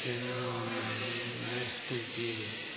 നഷ്ടിക്ക്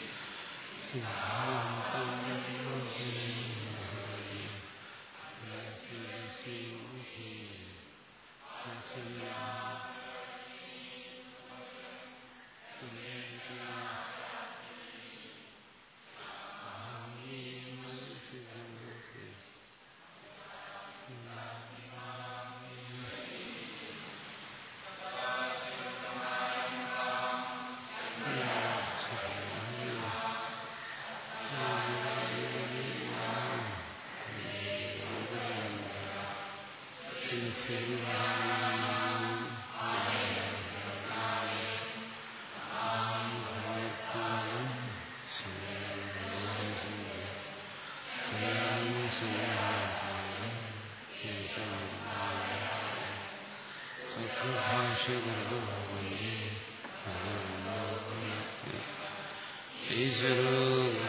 ഈശ്വരോ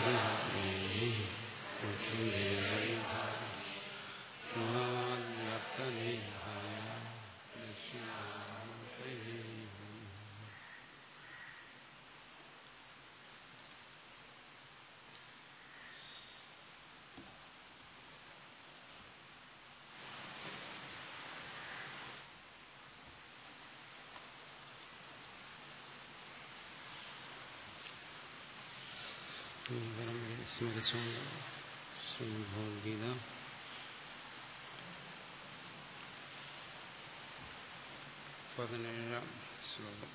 സ്മരിച്ചുകൊണ്ട് ശ്രീഭഗവത്ഗീത പതിനേഴാം ശ്ലോകം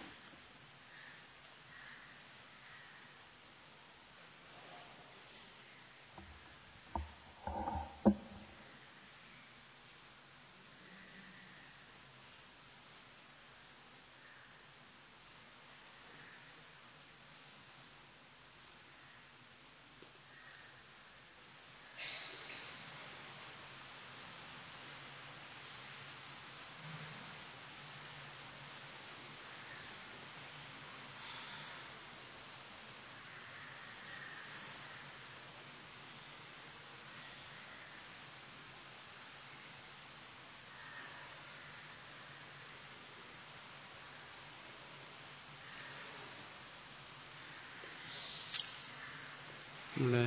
ഇവിടെ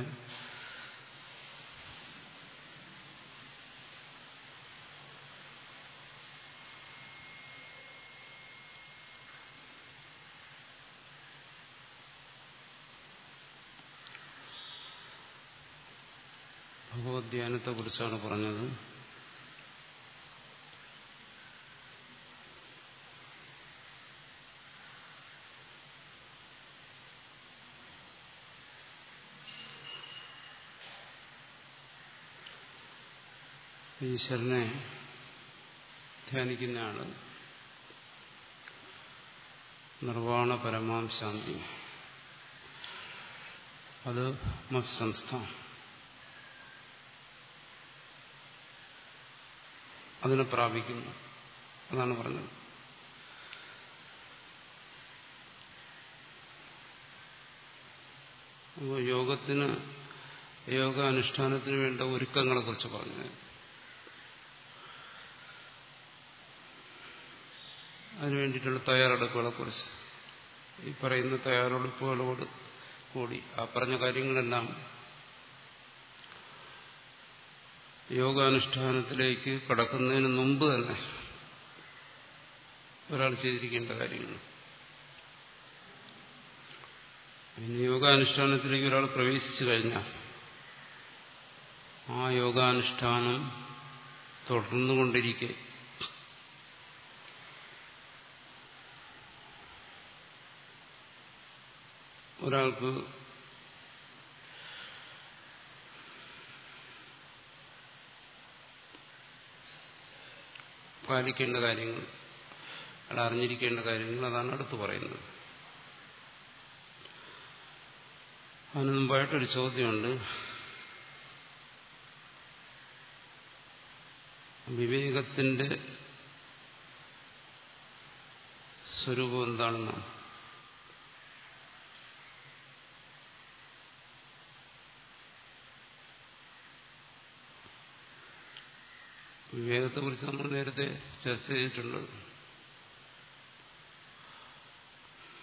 ഭഗവത്ധ്യാനത്തെ കുറിച്ചാണ് പറഞ്ഞത് ഈശ്വരനെ ധ്യാനിക്കുന്ന ആള് നിർവാണ പരമാം ശാന്തി അത് മത്സംസ്ഥ അതിനെ പ്രാപിക്കുന്നു അതാണ് പറഞ്ഞത് അപ്പോൾ യോഗത്തിന് യോഗാനുഷ്ഠാനത്തിന് വേണ്ട ഒരുക്കങ്ങളെ കുറിച്ച് പറഞ്ഞു അതിനു വേണ്ടിയിട്ടുള്ള തയ്യാറെടുപ്പുകളെ കുറിച്ച് ഈ പറയുന്ന തയ്യാറെടുപ്പുകളോട് കൂടി ആ പറഞ്ഞ കാര്യങ്ങളെല്ലാം യോഗാനുഷ്ഠാനത്തിലേക്ക് കടക്കുന്നതിന് മുമ്പ് തന്നെ ഒരാൾ ചെയ്തിരിക്കേണ്ട കാര്യങ്ങൾ പിന്നെ യോഗാനുഷ്ഠാനത്തിലേക്ക് ഒരാൾ പ്രവേശിച്ചു കഴിഞ്ഞാൽ ആ യോഗാനുഷ്ഠാനം തുടർന്നുകൊണ്ടിരിക്കെ ഒരാൾക്ക് പാലിക്കേണ്ട കാര്യങ്ങൾ അയാൾ അറിഞ്ഞിരിക്കേണ്ട കാര്യങ്ങൾ അതാണ് അടുത്ത് പറയുന്നത് അതിന് മുമ്പായിട്ടൊരു ചോദ്യമുണ്ട് വിവേകത്തിന്റെ സ്വരൂപം എന്താണെന്നാണ് വിവേകത്തെക്കുറിച്ച് നമ്മൾ നേരത്തെ ചർച്ച ചെയ്തിട്ടുണ്ട്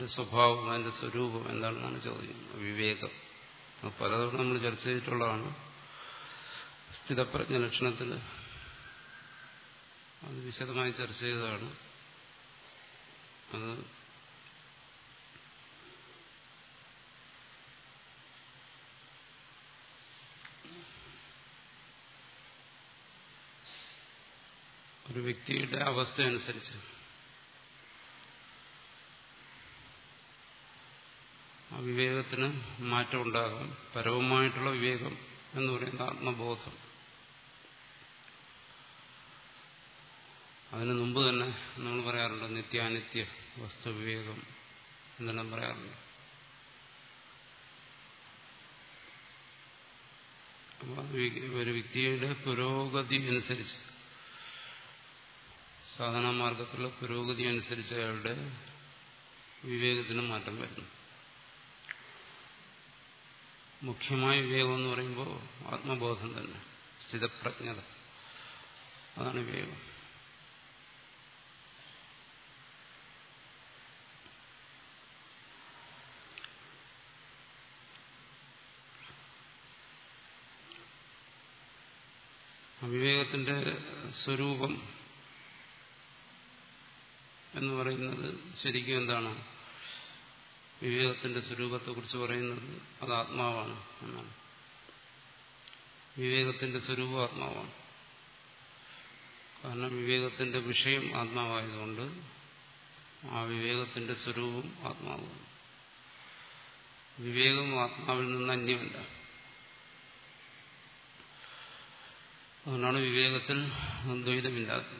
അതിന്റെ സ്വഭാവം അതിന്റെ സ്വരൂപം എന്താണെന്നാണ് ചോദിക്കുന്നത് വിവേകം അത് പലതവണ നമ്മൾ ചർച്ച ചെയ്തിട്ടുള്ളതാണ് സ്ഥിതപ്രജ്ഞ ലക്ഷണത്തിൽ അത് വിശദമായി ചർച്ച ചെയ്തതാണ് അത് ഒരു വ്യക്തിയുടെ അവസ്ഥ അനുസരിച്ച് ആ വിവേകത്തിന് മാറ്റം ഉണ്ടാകാം പരവുമായിട്ടുള്ള വിവേകം എന്ന് പറയുന്ന ആത്മബോധം അതിനു മുമ്പ് തന്നെ നമ്മൾ പറയാറുണ്ട് നിത്യാനിത്യ വസ്തുവിവേകം എന്നെല്ലാം പറയാറുണ്ട് ഒരു വ്യക്തിയുടെ പുരോഗതി അനുസരിച്ച് സാധനാ മാർഗത്തിലുള്ള പുരോഗതി അനുസരിച്ച് അയാളുടെ വിവേകത്തിന് മാറ്റം വരുന്നു മുഖ്യമായ വിവേകം എന്ന് പറയുമ്പോൾ ആത്മബോധം തന്നെ സ്ഥിതപ്രജ്ഞത അതാണ് വിവേകം വിവേകത്തിന്റെ സ്വരൂപം എന്ന് പറയുന്നത് ശരിക്കും എന്താണ് വിവേകത്തിന്റെ സ്വരൂപത്തെക്കുറിച്ച് പറയുന്നത് അത് ആത്മാവാണ് എന്നാണ് വിവേകത്തിന്റെ സ്വരൂപം ആത്മാവാണ് കാരണം വിവേകത്തിന്റെ വിഷയം ആത്മാവായതുകൊണ്ട് ആ വിവേകത്തിന്റെ സ്വരൂപം ആത്മാവാണ് വിവേകം ആത്മാവിൽ നിന്ന് അന്യമല്ല അതുകൊണ്ടാണ് വിവേകത്തിൽ ദ്വൈതമില്ലാത്തത്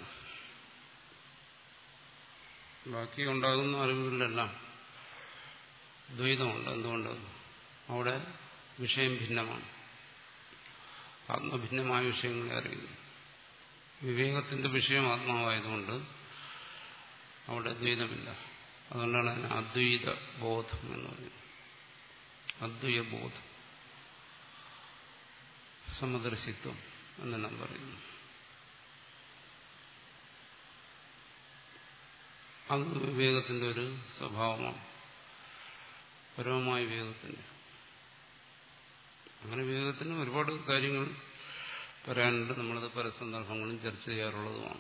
ബാക്കി ഉണ്ടാകുന്ന അറിവുകളിലെല്ലാം ദ്വൈതമുണ്ട് എന്തുകൊണ്ട് അവിടെ വിഷയം ഭിന്നമാണ് ആത്മഭിന്നമായ വിഷയങ്ങളെ അറിയുന്നു വിവേകത്തിന്റെ വിഷയം ആത്മാവായതുകൊണ്ട് അവിടെ ദ്വൈതമില്ല അതുകൊണ്ടാണ് അതിന് അദ്വൈത ബോധം എന്ന് പറയുന്നത് അദ്വൈത ബോധം സമദർശിത്വം എന്നെല്ലാം പറയുന്നു അത് വിവേകത്തിന്റെ ഒരു സ്വഭാവമാണ് പരമമായ വിവേകത്തിന്റെ അങ്ങനെ വിവേകത്തിന് ഒരുപാട് കാര്യങ്ങൾ പറയാനുണ്ട് നമ്മളത് പല സന്ദർഭങ്ങളും ചർച്ച ചെയ്യാറുള്ളതുമാണ്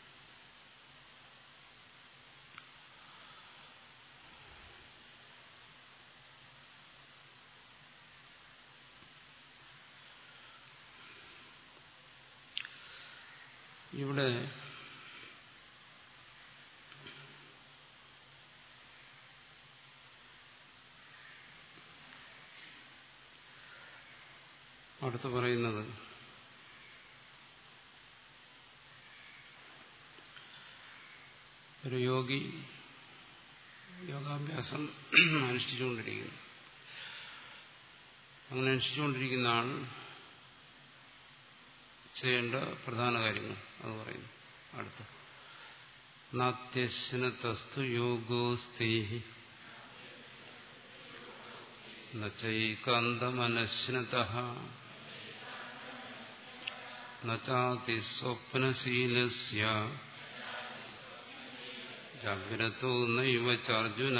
ഇവിടെ അടുത്ത് പറയുന്നത് ഒരു യോഗി യോഗാഭ്യാസം അനുഷ്ഠിച്ചുകൊണ്ടിരിക്കുന്നു അങ്ങനെ അനുഷ്ഠിച്ചുകൊണ്ടിരിക്കുന്ന ആൾ ചെയ്യേണ്ട പ്രധാന കാര്യങ്ങൾ അത് പറയുന്നു അടുത്ത നാത്യശ്നതസ്തു യോഗോസ്തേ നൈകാന്തമനശ്നത നാതി സ്വപ്നശീലസ്യ ജാഗ്രതോ നൈവ ചാർജുന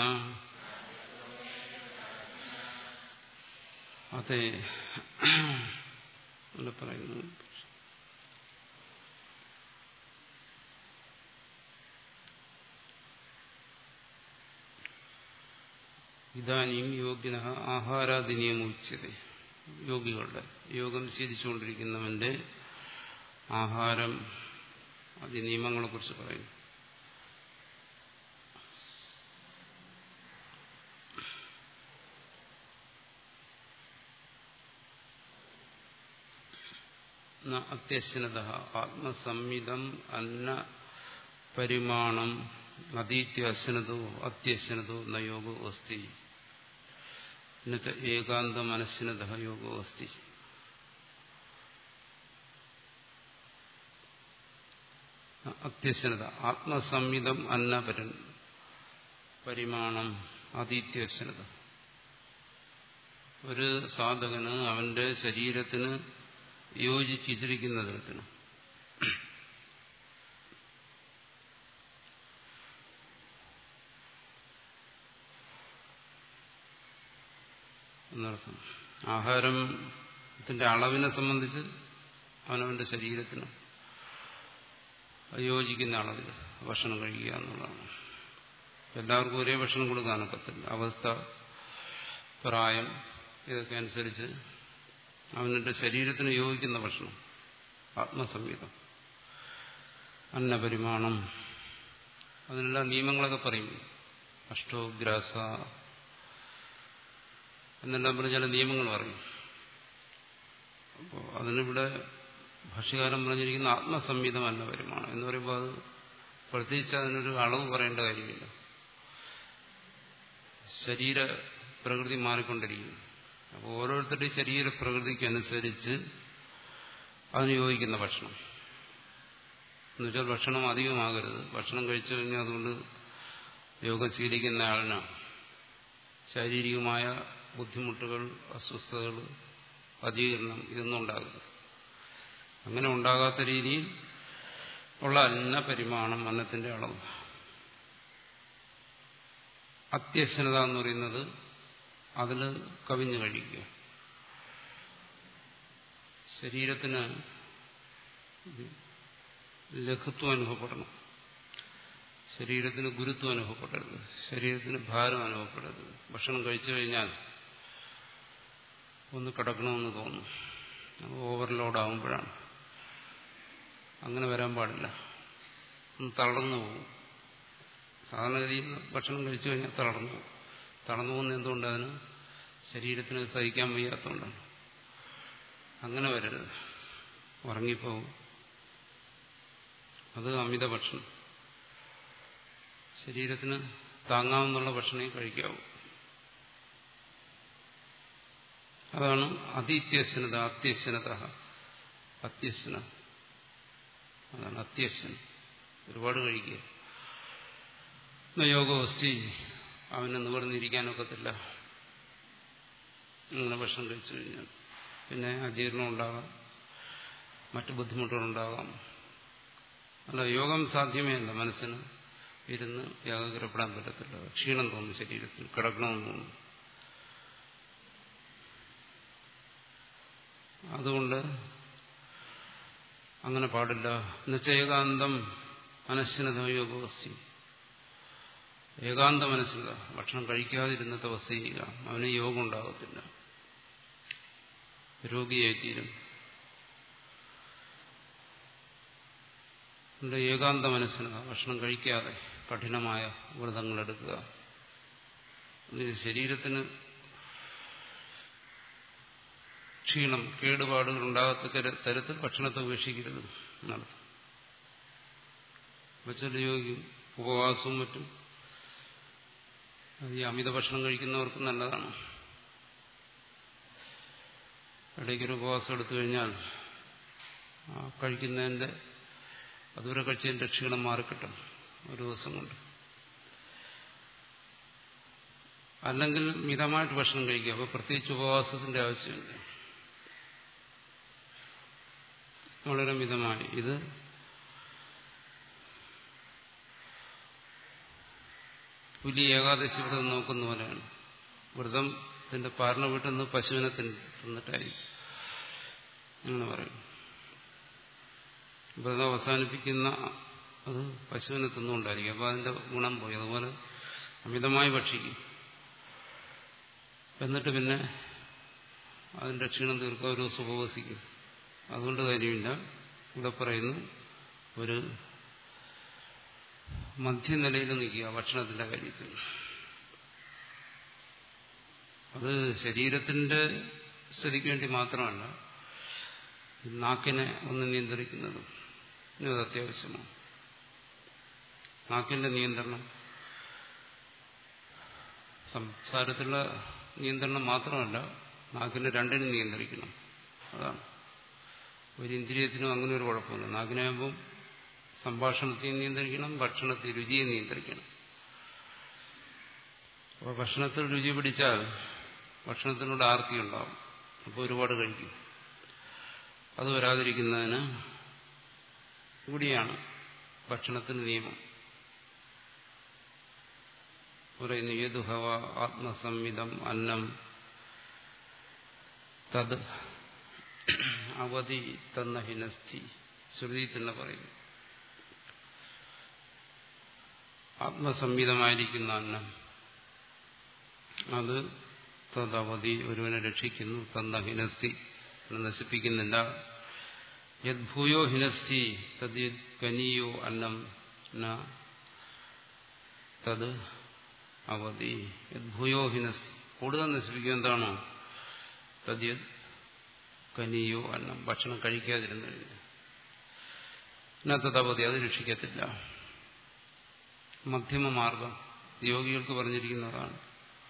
അതെ എന്ന് പറയുന്നു ഇതാനും യോഗിന ആഹാരാദിനിയമുച്ചത് യോഗികളുടെ യോഗം ശീലിച്ചുകൊണ്ടിരിക്കുന്നവന്റെ ആഹാരം അതിനിയമങ്ങളെ കുറിച്ച് പറയുന്നു അത്യശ്നത ആത്മസംഹിതം അന്ന പരിമാണം അതീത്യശ്നതോ അത്യശ്നതോ നയോഗോ അസ്തി എന്നിട്ട് ഏകാന്ത മനസ്സിനത യോഗോ അസ്തി അത്യശ്നത ആത്മസംഹിതം അന്നപരൻ പരിമാണം അതീത്യശ്നത ഒരു സാധകന് അവന്റെ ശരീരത്തിന് യോജിച്ചിരിക്കുന്ന തരത്തിന് വ്യത്യാസം ആഹാരത്തിന്റെ അളവിനെ സംബന്ധിച്ച് അവനവന്റെ ശരീരത്തിന് യോജിക്കുന്ന അളവിൽ ഭക്ഷണം കഴിക്കുക എന്നുള്ളതാണ് എല്ലാവർക്കും ഒരേ ഭക്ഷണം കൊടുക്കാനൊക്കത്തില്ല അവസ്ഥ പ്രായം ഇതൊക്കെ അനുസരിച്ച് അവന്റെ ശരീരത്തിന് യോജിക്കുന്ന ഭക്ഷണം ആത്മസംഹിതം അന്നപരിമാണം അതിനെല്ലാം നിയമങ്ങളൊക്കെ പറയും അഷ്ടോഗ്രാസ എന്നെല്ലാം പറഞ്ഞ ചില നിയമങ്ങൾ പറയും അപ്പോൾ അതിനിവിടെ ഭാഷ്യകാലം പറഞ്ഞിരിക്കുന്ന ആത്മസംഹിതം അന്നപരിമാണം എന്ന് പറയുമ്പോൾ അത് പ്രത്യേകിച്ച് അതിനൊരു അളവ് പറയേണ്ട കാര്യമില്ല ശരീര പ്രകൃതി മാറിക്കൊണ്ടിരിക്കുന്നു അപ്പോൾ ഓരോരുത്തരുടെയും ശരീര പ്രകൃതിക്കനുസരിച്ച് അതിന് യോജിക്കുന്ന ഭക്ഷണം എന്നുവെച്ചാൽ ഭക്ഷണം അധികമാകരുത് ഭക്ഷണം കഴിച്ചു കഴിഞ്ഞാൽ അതുകൊണ്ട് യോഗം ശീലിക്കുന്ന ആളിന് ശാരീരികമായ ബുദ്ധിമുട്ടുകൾ അസ്വസ്ഥതകൾ അധീകരണം ഇതൊന്നും ഉണ്ടാകരുത് അങ്ങനെ ഉണ്ടാകാത്ത രീതിയിൽ ഉള്ള അന്ന പരിമാണം അന്നത്തിന്റെ അളവ് അത്യശ്നത എന്ന് പറയുന്നത് അതിൽ കവിഞ്ഞു കഴിക്കുക ശരീരത്തിന് ലഘുത്വം അനുഭവപ്പെടണം ശരീരത്തിന് ഗുരുത്വം അനുഭവപ്പെടരുത് ശരീരത്തിന് ഭാരം അനുഭവപ്പെടരുത് ഭക്ഷണം കഴിച്ചു കഴിഞ്ഞാൽ ഒന്ന് കിടക്കണമെന്ന് തോന്നും അപ്പോൾ ഓവർലോഡ് ആകുമ്പോഴാണ് അങ്ങനെ വരാൻ പാടില്ല ഒന്ന് തളർന്നു പോകും സാധാരണഗതിയിൽ ഭക്ഷണം കഴിച്ചു കഴിഞ്ഞാൽ തളർന്നു പോകും തളർന്നു പോകുന്ന എന്തുകൊണ്ട് അതിന് ശരീരത്തിന് സഹിക്കാൻ വയ്യാത്തതുകൊണ്ടാണ് അങ്ങനെ വരരുത് ഉറങ്ങിപ്പോകും അത് അമിത ഭക്ഷണം ശരീരത്തിന് താങ്ങാവുന്നുള്ള ഭക്ഷണമേ കഴിക്കാവൂ അതാണ് അതിത്യശ്നത അത്യശ്നത അത്യശ്ന അതാണ് അത്യശ്ന ഒരുപാട് കഴിക്കുക യോഗവസ്തി അവന് നിവർന്നിരിക്കാനൊക്കത്തില്ല അങ്ങനെ ഭക്ഷണം കഴിച്ചു കഴിഞ്ഞാൽ പിന്നെ അജീർണം ഉണ്ടാകാം മറ്റു ബുദ്ധിമുട്ടുകളുണ്ടാകാം അല്ല യോഗം സാധ്യമേ അല്ല മനസ്സിന് ഇരുന്ന് ഏകാഗ്രപ്പെടാൻ പറ്റത്തില്ല ക്ഷീണം തോന്നും ശരീരത്തിൽ കിടക്കണമെന്ന് തോന്നും അതുകൊണ്ട് അങ്ങനെ പാടില്ല എന്നുവെച്ചാൽ ഏകാന്തം അനശ്വനത യോഗവസ്തി ഏകാന്ത മനസ്സില ഭക്ഷണം കഴിക്കാതിരുന്നത്തെ അവസ്ഥ ചെയ്യുക അവന് യോഗം ഉണ്ടാകത്തില്ല രോഗിയായിത്തീരും നമ്മുടെ ഏകാന്ത മനസ്സിന് ഭക്ഷണം കഴിക്കാതെ കഠിനമായ വ്രതങ്ങളെടുക്കുക ശരീരത്തിന് ക്ഷീണം കേടുപാടുകൾ ഉണ്ടാകത്തക്ക തരത്തിൽ ഭക്ഷണത്തെ ഉപേക്ഷിക്കരുത് എന്നർത്ഥം വെച്ചാൽ യോഗിക്കും ഉപവാസവും മറ്റും ഈ അമിത ഭക്ഷണം കഴിക്കുന്നവർക്ക് നല്ലതാണ് ഇടയ്ക്കൊരു ഉപവാസം എടുത്തു കഴിഞ്ഞാൽ കഴിക്കുന്നതിൻ്റെ അതുവരെ കഴിച്ചതിൻ്റെ ക്ഷീണം മാറിക്കിട്ടും ഒരു ദിവസം കൊണ്ട് അല്ലെങ്കിൽ മിതമായിട്ട് ഭക്ഷണം കഴിക്കുക അപ്പോൾ പ്രത്യേകിച്ച് ഉപവാസത്തിന്റെ ആവശ്യമില്ല വളരെ മിതമായി ഇത് പുലി ഏകാദശി വ്രതം നോക്കുന്ന പോലെയാണ് വ്രതത്തിന്റെ പാരണ വീട്ടിൽ നിന്ന് പശുവിനെ തിന്നിട്ടായിരിക്കും അങ്ങനെ പറയും വ്രതം അവസാനിപ്പിക്കുന്ന അത് പശുവിനെ തിന്നുകൊണ്ടായിരിക്കും അപ്പോൾ അതിന്റെ ഗുണം പോയി അതുപോലെ അമിതമായി ഭക്ഷിക്കും എന്നിട്ട് പിന്നെ അതിന്റെ ക്ഷീണം തീർക്കാൻ ഒരു ദിവസം ഉപവസിക്കും അതുകൊണ്ട് കാര്യമില്ല ഇവിടെ പറയുന്നു ഒരു മധ്യനിലയിൽ നിൽക്കുക ഭക്ഷണത്തിന്റെ കാര്യത്തിൽ അത് ശരീരത്തിന്റെ സ്ഥിതിക്ക് വേണ്ടി മാത്രമല്ല നാക്കിനെ ഒന്ന് നിയന്ത്രിക്കുന്നതും ഇത് അത്യാവശ്യമാണ് നാക്കിന്റെ നിയന്ത്രണം സംസാരത്തിലുള്ള നിയന്ത്രണം മാത്രമല്ല നാക്കിന്റെ രണ്ടിനും നിയന്ത്രിക്കണം അതാണ് ഒരു ഇന്ദ്രിയത്തിനും അങ്ങനെ ഒരു കുഴപ്പമില്ല നാക്കിനാകുമ്പം സംഭാഷണത്തെ നിയന്ത്രിക്കണം ഭക്ഷണത്തെ രുചിയെ നിയന്ത്രിക്കണം അപ്പോൾ ഭക്ഷണത്തിൽ രുചി പിടിച്ചാൽ ഭക്ഷണത്തിനോട് ആർത്തി ഉണ്ടാവും അപ്പോൾ ഒരുപാട് കഴിക്കും അത് വരാതിരിക്കുന്നതിന് കൂടിയാണ് ഭക്ഷണത്തിന് നിയമം പറയുന്നു യദുഹവ ആത്മസംവിധം അന്നം തത് അവധി തന്ന ഹിനസ്ഥി ശ്രുതി തന്നെ പറയുന്നു ആത്മസംഹിതമായിരിക്കുന്ന അന്നം അത് തദവധി ഒരുവനെ രക്ഷിക്കുന്നു തന്ന ഹിനസ്ഥി നശിപ്പിക്കുന്നില്ല യദ്ഭൂയോ ഹിനസ്ഥി തദ് കനീയോ അന്നം ന തത് അവധി യദ്ഭൂയോ ഹിനസ്ഥി കൂടുതൽ നശിപ്പിക്കുക എന്താണോ തദ്യ കനിയോ അന്നം ഭക്ഷണം കഴിക്കാതിരുന്നു കഴിഞ്ഞാൽ തദവധി അത് രക്ഷിക്കത്തില്ല മധ്യമ മാർഗം യോഗികൾക്ക് പറഞ്ഞിരിക്കുന്നതാണ്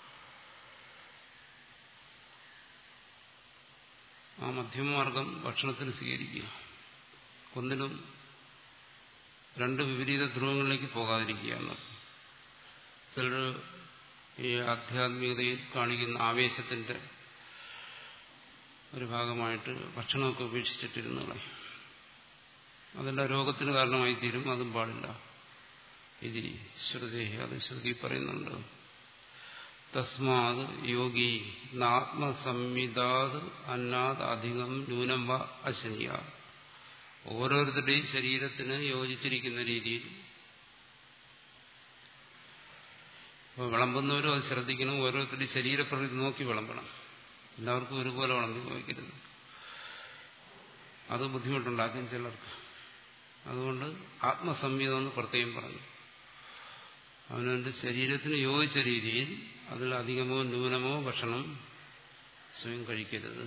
ആ മധ്യമമാർഗം ഭക്ഷണത്തിന് സ്വീകരിക്കുക ഒന്നിലും രണ്ട് വിപരീത ധ്രുവങ്ങളിലേക്ക് പോകാതിരിക്കുക എന്നത് ചിലർ ഈ ആധ്യാത്മികതയിൽ കാണിക്കുന്ന ആവേശത്തിന്റെ ഒരു ഭാഗമായിട്ട് ഭക്ഷണമൊക്കെ ഉപേക്ഷിച്ചിട്ടിരുന്നോളെ അതെല്ലാം രോഗത്തിന് കാരണമായി തീരും അതും പാടില്ല ഇത് ശ്രുതി അത് ശ്രുതി പറയുന്നുണ്ട് തസ്മാത് യോഗി ആത്മസംഹിതാത് അന്നാത് അധികം ന്യൂനം വ അശനിയ ഓരോരുത്തരുടെയും ശരീരത്തിന് യോജിച്ചിരിക്കുന്ന രീതിയിൽ വിളമ്പുന്നവരും അത് ശ്രദ്ധിക്കണം ഓരോരുത്തരുടെയും ശരീരപ്രകൃതി നോക്കി വിളമ്പണം എല്ലാവർക്കും ഒരുപോലെ വിളമ്പി നോക്കരുത് അത് ബുദ്ധിമുട്ടുണ്ടാക്കും ചിലർക്ക് അതുകൊണ്ട് ആത്മസംഹിതം എന്ന് പ്രത്യേകം പറഞ്ഞു അവനവന്റെ ശരീരത്തിന് യോജിച്ച രീതിയിൽ അതിൽ അധികമോ ന്യൂനമോ ഭക്ഷണം സ്വയം കഴിക്കരുത്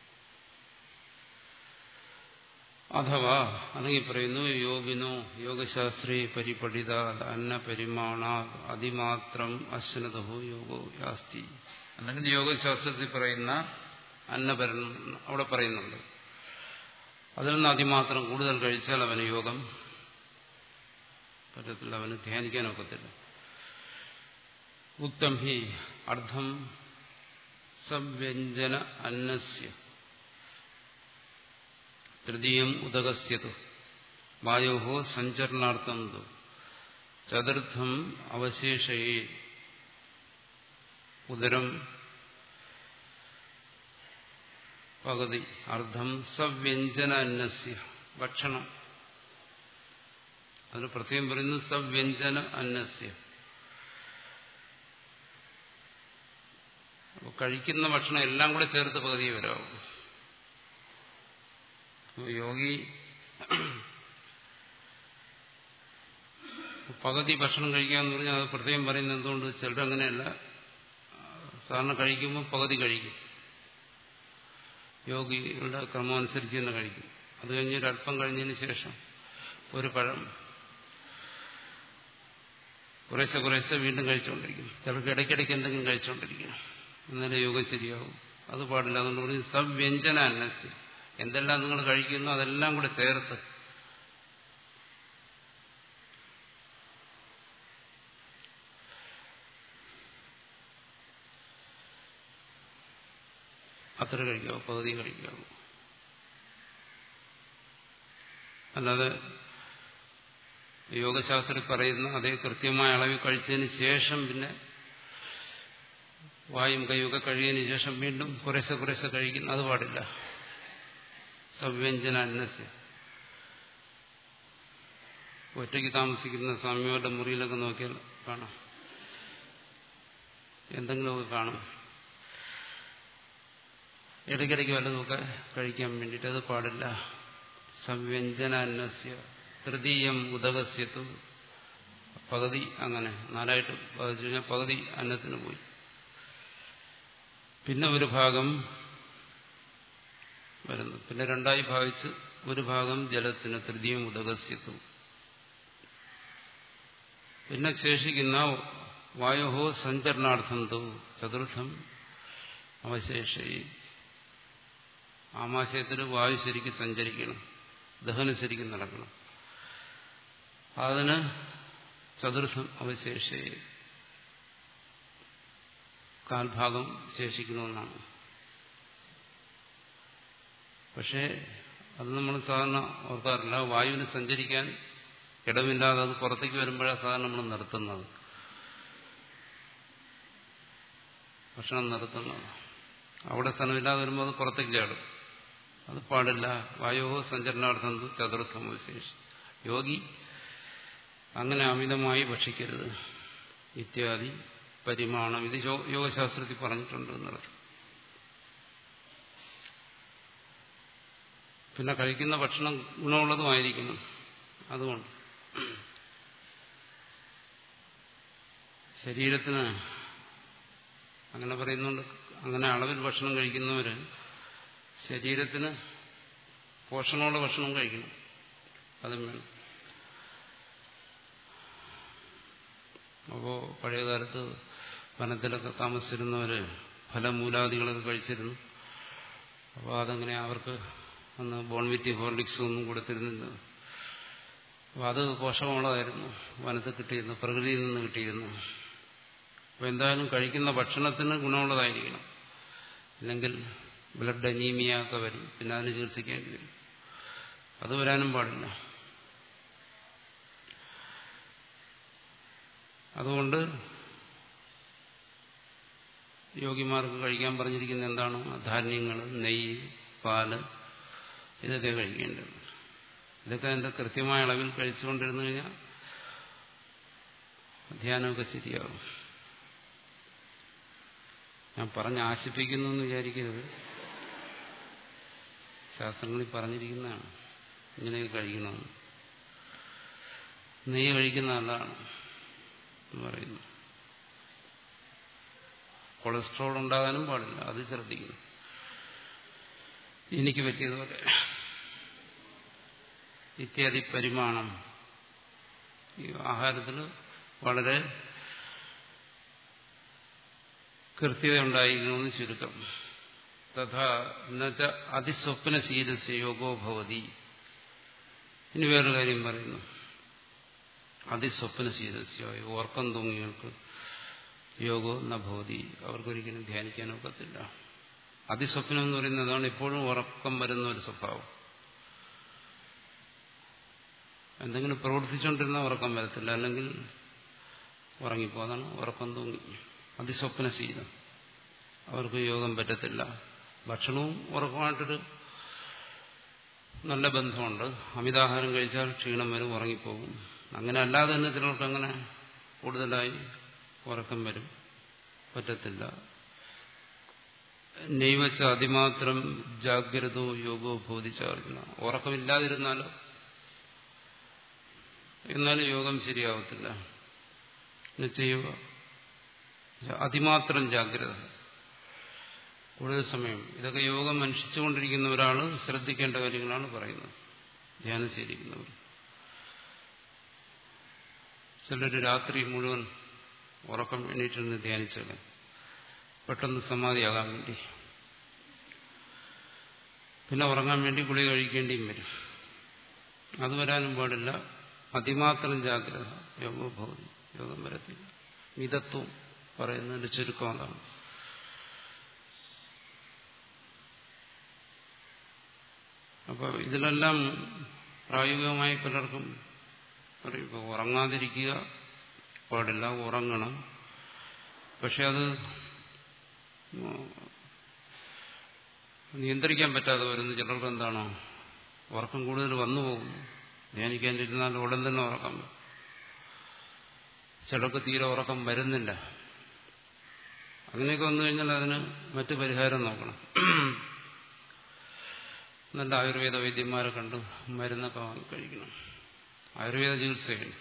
അഥവാ അല്ലെങ്കിൽ പറയുന്നു യോഗിനോ യോഗശാസ്ത്രീ പരിപഠിത അന്ന പരിമാണ അതിമാത്രം അശ്വനതോ യോഗോ യാസ്തി അല്ലെങ്കിൽ യോഗശാസ്ത്രത്തിൽ പറയുന്ന അന്നപരം അവിടെ പറയുന്നുണ്ട് അതിൽ നിന്ന് അതിമാത്രം കൂടുതൽ കഴിച്ചാൽ അവന് യോഗം പറ്റത്തില്ല അവന് ധ്യാനിക്കാനൊക്കത്തില്ല ഉത്തം ഹി അർദ്ധം സവ്യഞ്ജന അന്നസ്യ തൃതീയം ഉദകസ്യതു വായോ സഞ്ചരണാർത്ഥം ചതുർത്ഥം അവശേഷയേ ഉദരം പകുതി അർദ്ധം സവ്യഞ്ജന അന്നസ്യ ഭക്ഷണം അതിന് പ്രത്യേകം പറയുന്നു സവ്യഞ്ജന അന്നസ്യ അപ്പോൾ കഴിക്കുന്ന ഭക്ഷണം എല്ലാം കൂടെ ചേർത്ത് പകുതിയെ വരാവും യോഗി പകുതി ഭക്ഷണം കഴിക്കാന്ന് പറഞ്ഞാൽ അത് പ്രത്യേകം പറയുന്നത് എന്തുകൊണ്ട് ചിലരങ്ങനെയല്ല സാധാരണ കഴിക്കുമ്പോൾ പകുതി കഴിക്കും യോഗികളുടെ ക്രമം അനുസരിച്ച് തന്നെ കഴിക്കും അത് കഴിഞ്ഞ് ഒരല്പം കഴിഞ്ഞതിന് ശേഷം ഒരു പഴം കുറേശ്ശെ കുറേശ്ശെ വീണ്ടും കഴിച്ചുകൊണ്ടിരിക്കും ചിലർക്ക് ഇടയ്ക്കിടയ്ക്ക് എന്തെങ്കിലും കഴിച്ചുകൊണ്ടിരിക്കും എന്നാലേ യോഗം ശരിയാവും അത് പാടില്ല അതുകൊണ്ട് പറഞ്ഞ് സവ്യഞ്ജന അന്നസ്യം എന്തെല്ലാം നിങ്ങൾ കഴിക്കുന്നു അതെല്ലാം കൂടെ ചേർത്ത് അത്ര കഴിക്കാവൂ പകുതി കഴിക്കാവൂ അല്ലാതെ യോഗശാസ്ത്രത്തിൽ പറയുന്ന അതേ കൃത്യമായ അളവിൽ കഴിച്ചതിന് ശേഷം പിന്നെ വായും കൈയൊക്കെ കഴിയതിന് ശേഷം വീണ്ടും കുറേശ്ശെ കുറേശ്ശെ കഴിക്കുന്നു അത് പാടില്ല സവ്യഞ്ജന അന്നസ്യ ഒറ്റയ്ക്ക് താമസിക്കുന്ന സ്വാമിമാരുടെ മുറിയിലൊക്കെ നോക്കിയാൽ കാണാം എന്തെങ്കിലുമൊക്കെ കാണും ഇടയ്ക്കിടയ്ക്ക് വല്ലതുമൊക്കെ കഴിക്കാൻ വേണ്ടിയിട്ട് അത് പാടില്ല സംവ്യഞ്ജന അന്നസ്യ തൃതീയം ഉദകസ്യത്തു പകുതി അങ്ങനെ നാലായിട്ട് ബാധിച്ചു കഴിഞ്ഞാൽ പകുതി അന്നത്തിന് പോയി പിന്നെ ഒരു ഭാഗം വരുന്നു പിന്നെ രണ്ടായി ഭാവിച്ച് ഒരു ഭാഗം ജലത്തിന് തൃതീയം ഉദകസ്യത്തു പിന്നെ ശേഷിക്കുന്ന വായുഹോ സഞ്ചരണാർത്ഥം തോ ചതുർത്ഥം അവശേഷയി ആമാശയത്തിൽ വായു ശരിക്കും സഞ്ചരിക്കണം ദഹനം ശരിക്കും നടക്കണം അതിന് ചതുർത്ഥം അവശേഷയെ കാൽഭാഗം ശേഷിക്കണമെന്നാണ് പക്ഷേ അത് നമ്മൾ സാധാരണ ഓർക്കാറില്ല വായുവിന് സഞ്ചരിക്കാൻ ഇടമില്ലാതെ അത് പുറത്തേക്ക് വരുമ്പോഴാണ് സാധാരണ നമ്മൾ നിർത്തുന്നത് ഭക്ഷണം നിർത്തുന്നത് അവിടെ സ്ഥലമില്ലാതെ വരുമ്പോൾ അത് പുറത്തേക്ക് ചാടും അത് പാടില്ല വായോ സഞ്ചരണാർത്ഥം ചതുർത്ഥം വിശേഷം യോഗി അങ്ങനെ അമിതമായി ഭക്ഷിക്കരുത് ഇത്യാദി പരിമാണം ഇത് യോഗശാസ്ത്രത്തിൽ പറഞ്ഞിട്ടുണ്ട് എന്നുള്ളത് പിന്നെ കഴിക്കുന്ന ഭക്ഷണം ഗുണമുള്ളതുമായിരിക്കണം അതുകൊണ്ട് ശരീരത്തിന് അങ്ങനെ പറയുന്നുണ്ട് അങ്ങനെ അളവിൽ ഭക്ഷണം കഴിക്കുന്നവര് ശരീരത്തിന് പോഷണമുള്ള ഭക്ഷണം കഴിക്കണം അതും വേണം അപ്പോൾ പഴയകാലത്ത് വനത്തിലൊക്കെ താമസിച്ചിരുന്നവര് ഫലമൂലാദികളൊക്കെ കഴിച്ചിരുന്നു അപ്പോൾ അതങ്ങനെ അവർക്ക് അന്ന് ബോൺവിറ്റി ഹോർലിക്സും ഒന്നും കൊടുത്തിരുന്നില്ല അപ്പോൾ അത് പോഷകമുള്ളതായിരുന്നു വനത്തിൽ കിട്ടിയിരുന്നു പ്രകൃതിയിൽ നിന്ന് കിട്ടിയിരുന്നു അപ്പോൾ എന്തായാലും കഴിക്കുന്ന ഭക്ഷണത്തിന് ഗുണമുള്ളതായിരിക്കണം അല്ലെങ്കിൽ ബ്ലഡ് അനീമിയ ഒക്കെ വരും പിന്നെ അതിന് ചികിത്സിക്കേണ്ടി വരും അത് വരാനും പാടില്ല അതുകൊണ്ട് യോഗിമാർക്ക് കഴിക്കാൻ പറഞ്ഞിരിക്കുന്ന എന്താണ് ധാന്യങ്ങൾ നെയ്യ് പാല് ഇതൊക്കെ കഴിക്കേണ്ടത് ഇതൊക്കെ അതിന്റെ കൃത്യമായ അളവിൽ കഴിച്ചുകൊണ്ടിരുന്നു കഴിഞ്ഞാൽ ധ്യാനമൊക്കെ ശരിയാകും ഞാൻ പറഞ്ഞ് ആശിപ്പിക്കുന്നു എന്ന് വിചാരിക്കരുത് ശാസ്ത്രങ്ങളിൽ പറഞ്ഞിരിക്കുന്നതാണ് ഇങ്ങനെയൊക്കെ കഴിക്കണമെന്ന് നെയ്യ് കഴിക്കുന്ന നല്ലതാണ് എന്ന് പറയുന്നു കൊളസ്ട്രോൾ ഉണ്ടാകാനും പാടില്ല അത് ശ്രദ്ധിക്കുന്നു എനിക്ക് പറ്റിയതുപോലെ ഇത്യാദി പരിമാണം ഈ ആഹാരത്തിൽ വളരെ കൃത്യത ഉണ്ടായിരിക്കണമെന്ന് ചുരുക്കം തഥാ എന്നുവെച്ച അതിസ്വപ്നശീലസ്യ യോഗോ ഭവതി ഇനി വേറൊരു കാര്യം പറയുന്നു അതിസ്വപ്നശീലസ്യ ഓർക്കം തൂങ്ങികൾക്ക് യോഗോ നഭവതി അവർക്കൊരിക്കലും ധ്യാനിക്കാൻ ഒക്കത്തില്ല അതിസ്വപ്നം എന്ന് പറയുന്നത് അതാണ് എപ്പോഴും ഉറക്കം വരുന്ന ഒരു സ്വഭാവം എന്തെങ്കിലും പ്രവർത്തിച്ചുകൊണ്ടിരുന്ന ഉറക്കം വരത്തില്ല അല്ലെങ്കിൽ ഉറങ്ങിപ്പോ അതാണ് ഉറക്കം തൂങ്ങി അതിസ്വപ്നശീലം അവർക്ക് യോഗം പറ്റത്തില്ല ഭക്ഷണവും ഉറക്കമായിട്ടൊരു നല്ല ബന്ധമുണ്ട് അമിതാഹാരം കഴിച്ചാൽ ക്ഷീണം വരും ഉറങ്ങിപ്പോകും അങ്ങനെ അല്ലാതെ തന്നെ ചിലർക്ക് അങ്ങനെ കൂടുതലായി ഉറക്കം വരും പറ്റത്തില്ല നെയ്വച്ച അതിമാത്രം ജാഗ്രതോ യോഗോ ബോധിച്ചാർജുന ഉറക്കമില്ലാതിരുന്നാലോ എന്നാലും യോഗം ശരിയാവത്തില്ല ചെയ്യുക അതിമാത്രം ജാഗ്രത കൂടുതൽ സമയം ഇതൊക്കെ യോഗം അനുഷ്ഠിച്ചുകൊണ്ടിരിക്കുന്ന ഒരാൾ ശ്രദ്ധിക്കേണ്ട കാര്യങ്ങളാണ് പറയുന്നത് ധ്യാനം ശരിക്കുന്നവർ ചിലർ രാത്രി മുഴുവൻ ഉറക്കം എണീറ്റിരുന്ന് ധ്യാനിച്ചത് പെട്ടെന്ന് സമാധിയാകാൻ വേണ്ടി പിന്നെ ഉറങ്ങാൻ വേണ്ടി ഗുളി കഴിക്കേണ്ടിയും വരും അത് വരാനും പാടില്ല അതിമാത്രം ജാഗ്രത യോഗോഭവതി യോഗം വരത്തില്ല മിതത്വം പറയുന്നതിന്റെ ചുരുക്കം അതാണ് അപ്പൊ ഇതിലെല്ലാം പ്രായോഗികമായി പലർക്കും പറയും ഇപ്പോൾ ഉറങ്ങാതിരിക്കുക പാടില്ല ഉറങ്ങണം പക്ഷെ അത് നിയന്ത്രിക്കാൻ പറ്റാതെ വരുന്ന ചിലർക്ക് എന്താണോ ഉറക്കം കൂടുതൽ വന്നു പോകുന്നു ധ്യാനിക്കാനിരുന്നാൽ ഉടൻ തന്നെ ഉറക്കം ചിലർക്ക് തീരെ ഉറക്കം വരുന്നില്ല അങ്ങനെയൊക്കെ വന്നു കഴിഞ്ഞാൽ അതിന് മറ്റു പരിഹാരം നോക്കണം നല്ല ആയുർവേദ വൈദ്യന്മാരെ കണ്ട് മരുന്നൊക്കെ വാങ്ങി കഴിക്കണം ആയുർവേദ ചികിത്സയാണ്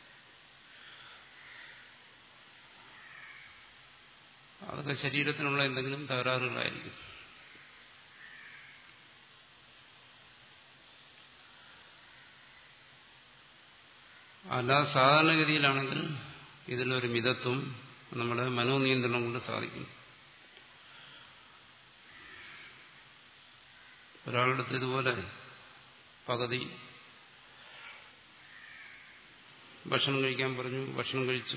അതൊക്കെ ശരീരത്തിനുള്ള എന്തെങ്കിലും തകരാറുകളായിരിക്കും അല്ലാതെ സാധാരണഗതിയിലാണെങ്കിൽ ഇതിലൊരു മിതത്വം നമ്മുടെ മനോനിയന്ത്രണം കൊണ്ട് സാധിക്കും ഒരാളുടെ അടുത്ത് ഇതുപോലെ പകുതി ഭക്ഷണം കഴിക്കാൻ പറഞ്ഞു ഭക്ഷണം കഴിച്ചു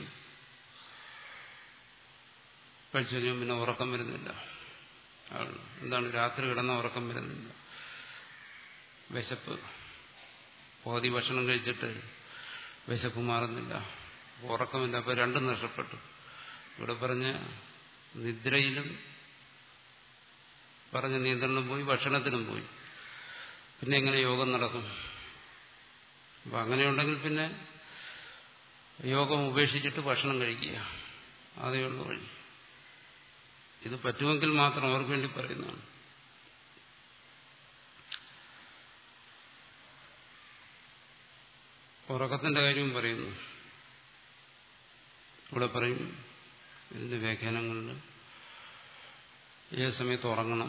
കഴിച്ചു കഴിഞ്ഞാൽ പിന്നെ ഉറക്കം വരുന്നില്ല എന്താണ് രാത്രി കിടന്ന ഉറക്കം വരുന്നില്ല വിശപ്പ് പകുതി ഭക്ഷണം കഴിച്ചിട്ട് വിശപ്പ് മാറുന്നില്ല ഉറക്കമില്ല അപ്പൊ രണ്ടും നഷ്ടപ്പെട്ടു ഇവിടെ പറഞ്ഞ നിദ്രയിലും പറഞ്ഞ നിയന്ത്രണം പോയി ഭക്ഷണത്തിനും പോയി പിന്നെ എങ്ങനെ യോഗം നടക്കും അപ്പം അങ്ങനെയുണ്ടെങ്കിൽ പിന്നെ യോഗം ഉപേക്ഷിച്ചിട്ട് ഭക്ഷണം കഴിക്കുക അതേ ഉള്ളൂ വഴി ഇത് പറ്റുമെങ്കിൽ മാത്രം അവർക്ക് വേണ്ടി പറയുന്നതാണ് ഉറക്കത്തിന്റെ കാര്യവും പറയുന്നു ഇവിടെ പറയും ഇതിന്റെ വ്യാഖ്യാനങ്ങളിൽ ഏത് സമയത്ത് ഉറങ്ങണം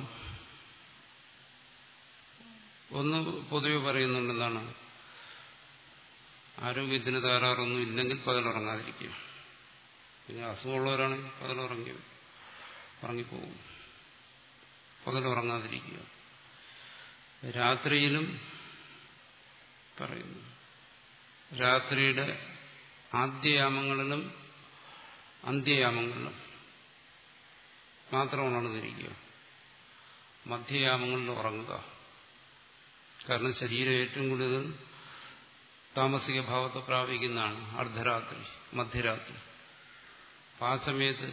ഒന്ന് പൊതുവെ പറയുന്നുണ്ട് എന്താണ് ആരോഗ്യത്തിന് തകരാറൊന്നും ഇല്ലെങ്കിൽ പകലുറങ്ങാതിരിക്കുക പിന്നെ അസുഖമുള്ളവരാണെങ്കിൽ പകലുറങ്ങി ഉറങ്ങിപ്പോകും പകലുറങ്ങാതിരിക്കുക രാത്രിയിലും പറയുന്നു രാത്രിയുടെ ആദ്യയാമങ്ങളിലും അന്ത്യയാമങ്ങളിലും മാത്രം ഉണർന്നിരിക്കുക മധ്യയാമങ്ങളിൽ ഉറങ്ങുക കാരണം ശരീരം ഏറ്റവും കൂടുതൽ താമസിക ഭാവത്തെ പ്രാപിക്കുന്നതാണ് അർദ്ധരാത്രി മധ്യരാത്രി അപ്പം ആ സമയത്ത്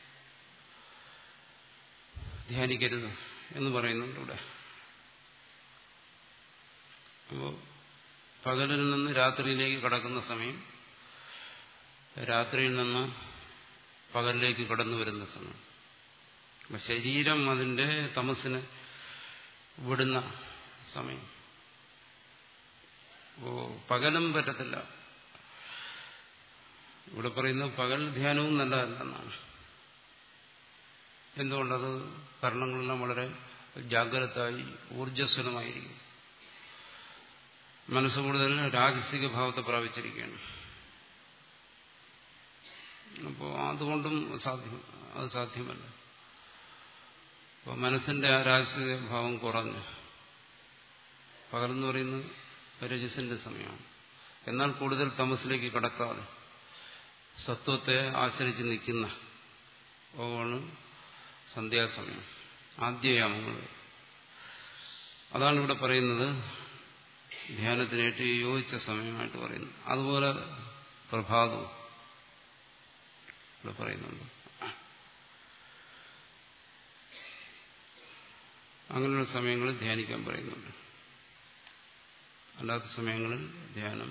ധ്യാനിക്കരുത് എന്ന് പറയുന്നുണ്ട് ഇവിടെ അപ്പോൾ പകലിൽ നിന്ന് രാത്രിയിലേക്ക് കടക്കുന്ന സമയം രാത്രിയിൽ നിന്ന് പകലിലേക്ക് കടന്നു വരുന്ന സമയം അപ്പം ശരീരം അതിൻ്റെ തമസിനെ വിടുന്ന സമയം ഓ പകലും പറ്റത്തില്ല ഇവിടെ പറയുന്നത് പകൽ ധ്യാനവും നല്ലതല്ലെന്നാണ് എന്തുകൊണ്ടത് കർണങ്ങളെല്ലാം വളരെ ജാഗ്രതായി ഊർജസ്വലമായിരിക്കും മനസ്സ് കൂടുതൽ രാജസിക ഭാവത്തെ പ്രാപിച്ചിരിക്കുകയാണ് അപ്പോൾ അതുകൊണ്ടും സാധ്യം അത് സാധ്യമല്ല അപ്പോൾ മനസ്സിന്റെ ആ രാജസിക ഭാവം കുറഞ്ഞു പകലെന്ന് പറയുന്നത് രജസിന്റെ സമയമാണ് എന്നാൽ കൂടുതൽ തമസിലേക്ക് കടക്കാതെ സത്വത്തെ ആശ്രയിച്ച് നിൽക്കുന്ന ആണ് സന്ധ്യാസമയം ആദ്യയാമങ്ങൾ അതാണ് ഇവിടെ പറയുന്നത് ധ്യാനത്തിന് ഏറ്റവും യോജിച്ച സമയമായിട്ട് പറയുന്നു അതുപോലെ പ്രഭാതവും ഇവിടെ പറയുന്നുണ്ട് അങ്ങനെയുള്ള സമയങ്ങളിൽ ധ്യാനിക്കാൻ പറയുന്നുണ്ട് അല്ലാത്ത സമയങ്ങളിൽ ധ്യാനം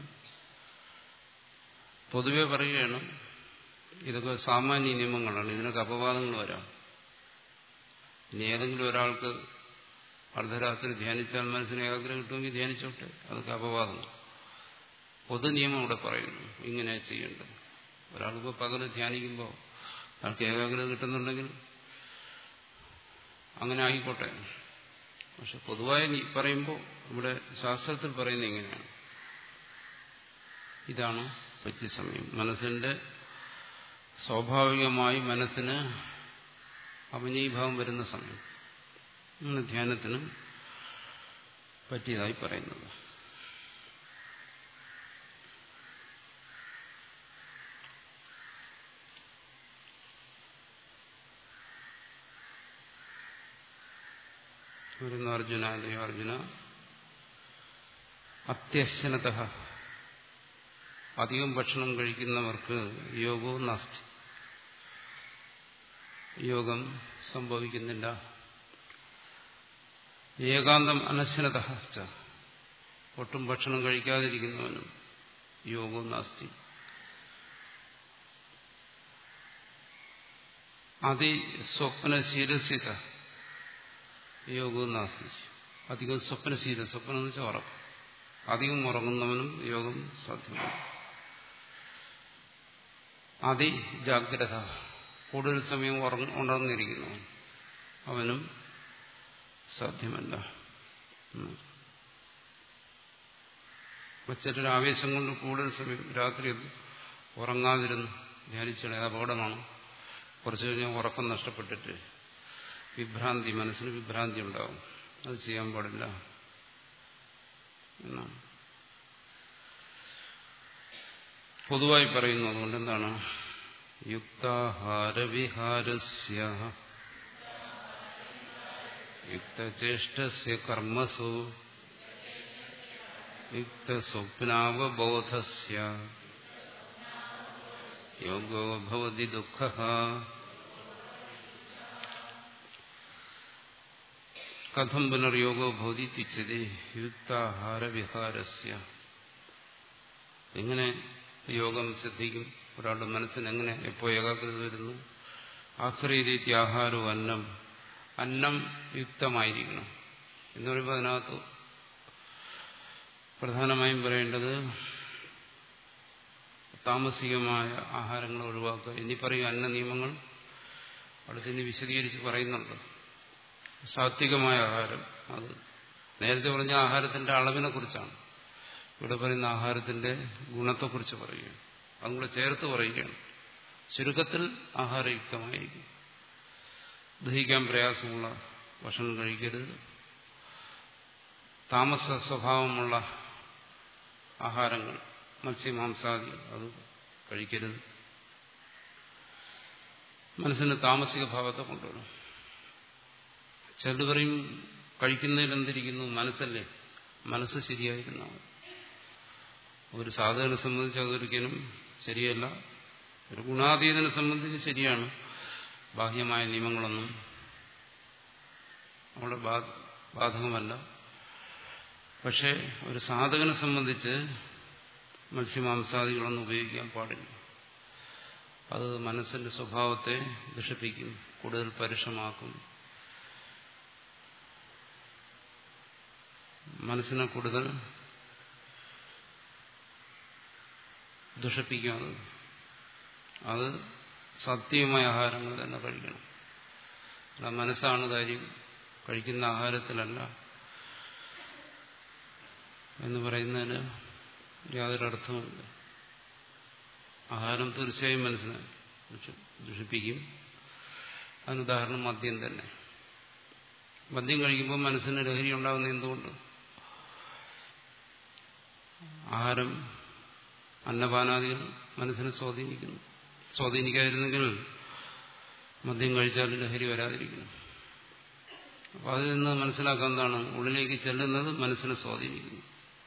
പൊതുവെ പറയുകയാണ് ഇതൊക്കെ സാമാന്യ നിയമങ്ങളാണ് ഇതിനൊക്കെ അപവാദങ്ങൾ വരാം ഇനി ഏതെങ്കിലും ഒരാൾക്ക് അർദ്ധരാത്രി ധ്യാനിച്ചാൽ മനസ്സിന് ഏകാഗ്രത കിട്ടുമെങ്കിൽ ധ്യാനിച്ചോട്ടെ അതൊക്കെ അപവാദങ്ങൾ പൊതു നിയമം ഇവിടെ പറയുന്നു ഇങ്ങനെ ചെയ്യേണ്ടത് ഒരാൾക്ക് പകല് ധ്യാനിക്കുമ്പോൾ അയാൾക്ക് ഏകാഗ്രത കിട്ടുന്നുണ്ടെങ്കിൽ അങ്ങനെ ആയിക്കോട്ടെ പക്ഷെ പൊതുവായി പറയുമ്പോൾ ഇവിടെ ശാസ്ത്രത്തിൽ പറയുന്നത് ഇങ്ങനെയാണ് ഇതാണ് പറ്റിയ സമയം മനസ്സിന്റെ സ്വാഭാവികമായി മനസ്സിന് അമനീഭാവം വരുന്ന സമയം അങ്ങനെ ധ്യാനത്തിന് പറ്റിയതായി പറയുന്നത് വരുന്ന അർജുന അല്ലയോ അർജുന അത്യശനത അധികം ഭക്ഷണം കഴിക്കുന്നവർക്ക് യോഗവും നാസ്തി യോഗം സംഭവിക്കുന്നില്ല ഏകാന്തം അനശ്നത ഒട്ടും ഭക്ഷണം കഴിക്കാതിരിക്കുന്നവനും യോഗവും നാസ്തി അതിസ്വപ്നശീലസ്യത യോഗവും നാസ്തി അധികം സ്വപ്നശീലം സ്വപ്നം എന്ന് വെച്ചാൽ ഉറക്കം അധികം ഉറങ്ങുന്നവനും യോഗം സാധ്യമാണ് അതി ജാഗ്രത കൂടുതൽ സമയം ഉണർന്നിരിക്കുന്നു അവനും സാധ്യമല്ല ചിലർ ആവേശം കൊണ്ട് കൂടുതൽ സമയം രാത്രി ഉറങ്ങാതിരുന്നു ധ്യാനിച്ചാൽ അത് അപകടമാണ് കുറച്ചു കഴിഞ്ഞാൽ ഉറക്കം നഷ്ടപ്പെട്ടിട്ട് വിഭ്രാന്തി മനസ്സിന് വിഭ്രാന്തി ഉണ്ടാവും അത് ചെയ്യാൻ പാടില്ല എന്നാണ് പൊതുവായി പറയുന്നു അതുകൊണ്ട് എന്താണ് യുക്താഹാരവിഹാരസ്യ യുക്തചേഷ്ടസ്യ കർമ്മസു യുക്തസ്വപ്നാവബോധസ്യ യോഗോ ഭവതി ദുഃഖ കഥം പുനർയോഗോ ഭൂതി തിച്ചതി യുക്താഹാര വിഹാരസ്യ എങ്ങനെ യോഗം സിദ്ധിക്കും ഒരാളുടെ മനസ്സിന് എങ്ങനെ എപ്പോ ഏകാഗ്രത വരുന്നു ആഹ്രീതി ആഹാരവും അന്നം അന്നം യുക്തമായിരിക്കണം എന്ന് പറയുമ്പോൾ അതിനകത്ത് പ്രധാനമായും പറയേണ്ടത് താമസികമായ ആഹാരങ്ങൾ ഒഴിവാക്കുക ഇനി പറയും അന്ന നിയമങ്ങൾ അടുത്തിനി വിശദീകരിച്ച് പറയുന്നുണ്ട് സാത്വികമായ ആഹാരം അത് നേരത്തെ പറഞ്ഞ ആഹാരത്തിന്റെ അളവിനെ കുറിച്ചാണ് ഇവിടെ പറയുന്ന ആഹാരത്തിന്റെ ഗുണത്തെക്കുറിച്ച് പറയുകയാണ് അതും കൂടെ ചേർത്ത് പറയുകയാണ് ചുരുക്കത്തിൽ ആഹാരയുക്തമായിരിക്കും ദഹിക്കാൻ പ്രയാസമുള്ള ഭക്ഷണം കഴിക്കരുത് താമസ സ്വഭാവമുള്ള ആഹാരങ്ങൾ മത്സ്യമാംസാദി അത് കഴിക്കരുത് മനസ്സിന് താമസിക ഭാവത്തെ കൊണ്ടുവരും ചിലർ പറയും കഴിക്കുന്നതിൽ എന്തിരിക്കുന്നു മനസ്സല്ലേ മനസ്സ് ശരിയായിരുന്ന ഒരു സാധകനെ സംബന്ധിച്ച് അതൊരിക്കലും ശരിയല്ല ഒരു ഗുണാതീതനെ സംബന്ധിച്ച് ശരിയാണ് ബാഹ്യമായ നിയമങ്ങളൊന്നും അവിടെ ബാധകമല്ല പക്ഷേ ഒരു സാധകനെ സംബന്ധിച്ച് മത്സ്യമാംസാദികളൊന്നും ഉപയോഗിക്കാൻ പാടില്ല അത് മനസ്സിന്റെ സ്വഭാവത്തെ ദുഷിപ്പിക്കും കൂടുതൽ പരുഷമാക്കും മനസ്സിനെ കൂടുതൽ ദുഷിപ്പിക്കും അത് അത് സത്യമായ ആഹാരങ്ങൾ തന്നെ കഴിക്കണം അല്ല മനസ്സാണ് കാര്യം കഴിക്കുന്ന ആഹാരത്തിലല്ല എന്ന് പറയുന്നതിന് യാതൊരു അർത്ഥവുമില്ല ആഹാരം തീർച്ചയായും മനസ്സിനെ ദുഷിപ്പിക്കും അതിനുദാഹരണം മദ്യം തന്നെ മദ്യം കഴിക്കുമ്പോൾ മനസ്സിന് ലഹരി ഉണ്ടാകുന്ന എന്തുകൊണ്ട് ആഹാരം അന്നപാനാദികൾ മനസ്സിനെ സ്വാധീനിക്കുന്നു സ്വാധീനിക്കാതിരുന്നെങ്കിൽ മദ്യം കഴിച്ചാൽ ലഹരി വരാതിരിക്കുന്നു അപ്പൊ അതിൽ നിന്ന് മനസ്സിലാക്കാൻ എന്താണ് ഉള്ളിലേക്ക് ചെല്ലുന്നത് മനസ്സിനെ സ്വാധീനിക്കുന്നു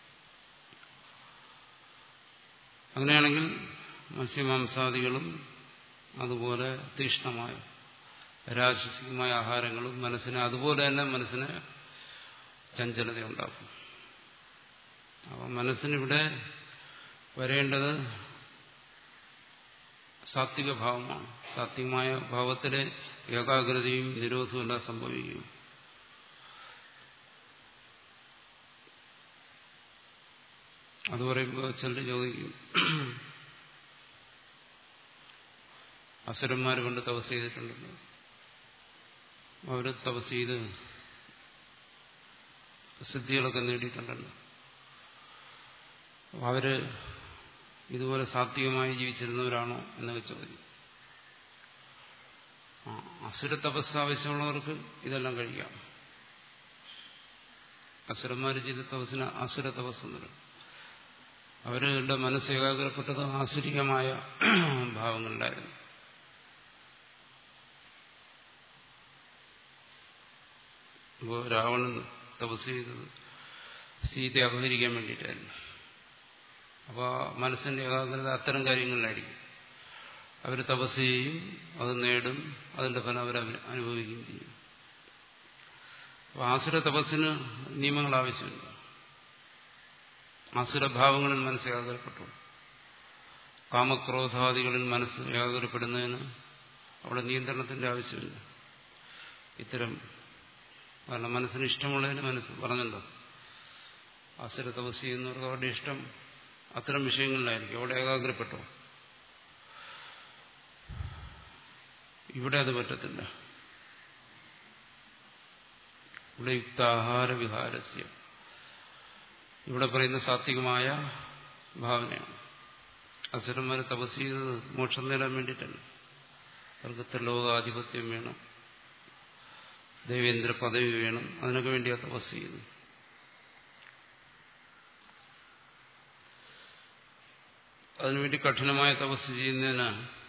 അങ്ങനെയാണെങ്കിൽ മത്സ്യമാംസാദികളും അതുപോലെ തീഷ്ണമായ രാജസികമായ ആഹാരങ്ങളും മനസ്സിനെ അതുപോലെ തന്നെ മനസ്സിന് ചഞ്ചലത ഉണ്ടാക്കും അപ്പം മനസ്സിനിവിടെ വരേണ്ടത് സാത്വിക ഭാവമാണ് സാത്വികമായ ഭാവത്തിലെ ഏകാഗ്രതയും നിരോധവും എല്ലാം സംഭവിക്കും അത് പറയുമ്പോൾ ചിലർ ചോദിക്കും അസുരന്മാർ കൊണ്ട് തപസ് ചെയ്തിട്ടുണ്ടല്ലോ അവർ തപസ് ചെയ്ത് സിദ്ധികളൊക്കെ നേടിയിട്ടുണ്ടല്ലോ അവര് ഇതുപോലെ സാത്വികമായി ജീവിച്ചിരുന്നവരാണോ എന്നൊക്കെ ചോദിക്കും അസുര തപസ് ആവശ്യമുള്ളവർക്ക് ഇതെല്ലാം കഴിക്കാം അസുരന്മാർ ചെയ്ത തപസ്സിന് അസുര തപസ് എന്ന് പറയും അവരുടെ മനസ്സ് ഏകാഗ്രപ്പെട്ടത് ആസുരികമായ ഭാവങ്ങളിലായിരുന്നു ഇപ്പോൾ രാവണൻ തപസ് ചെയ്തത് സീതയെ അപഹരിക്കാൻ വേണ്ടിയിട്ടായിരുന്നു അപ്പോൾ മനസ്സിന്റെ ഏകാഗ്രത അത്തരം കാര്യങ്ങളിലായിരിക്കും അവർ തപസ് ചെയ്യും അത് നേടും അതിന്റെ ഫലം അവർ അനുഭവിക്കുകയും ചെയ്യും അപ്പോൾ ആസുര തപസ്സിന് നിയമങ്ങൾ ആവശ്യമില്ല ആസുരഭാവങ്ങളിൽ മനസ്സ് ഏകാഗ്രപ്പെട്ടു കാമക്രോധാദികളിൽ മനസ്സ് ഏകാഗ്രപ്പെടുന്നതിന് അവിടെ നിയന്ത്രണത്തിന്റെ ആവശ്യമില്ല ഇത്തരം കാരണം മനസ്സിന് ഇഷ്ടമുള്ളതിന് മനസ്സ് പറഞ്ഞല്ലോ ആസുര തപസ് ചെയ്യുന്നവർക്ക് അവരുടെ ഇഷ്ടം അത്തരം വിഷയങ്ങളിലായിരിക്കും അവിടെ ഏകാഗ്രപ്പെട്ടോ ഇവിടെ അത് പറ്റത്തില്ല ഇവിടെ യുക്താഹാര വിഹാരസ്യ ഇവിടെ പറയുന്ന സാത്വികമായ ഭാവനയാണ് അസുരന്മാരെ തപസ് ചെയ്തത് മോക്ഷം നേടാൻ വേണ്ടിയിട്ടല്ല അവർക്ക് ത്രിലോകാധിപത്യം വേണം ദേവേന്ദ്ര പദവി വേണം അതിനൊക്കെ വേണ്ടിയാണ് തപസ് ചെയ്യുന്നത് അതിനുവേണ്ടി കഠിനമായ തപസ് ചെയ്യുന്നതിന്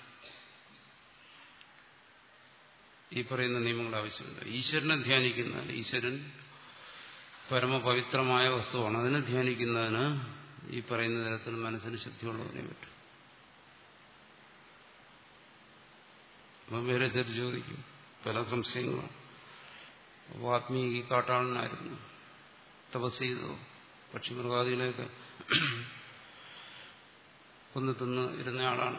ഈ പറയുന്ന നിയമങ്ങൾ ആവശ്യമില്ല ഈശ്വരനെ ധ്യാനിക്കുന്ന ഈശ്വരൻ പരമപവിത്രമായ വസ്തുവാണ് അതിനെ ധ്യാനിക്കുന്നതിന് ഈ പറയുന്ന തരത്തിൽ മനസ്സിന് ശുദ്ധിയുള്ളവനെ പറ്റും അപ്പം വേറെ ചെറു ചോദിക്കും പല സംശയങ്ങളും വാത്മീകി കാട്ടാളനായിരുന്നു തപസ് ചെയ്തു പക്ഷിമൃഗാദികളെയൊക്കെ കൊന്നു തിന്ന് ഇരുന്നയാളാണ്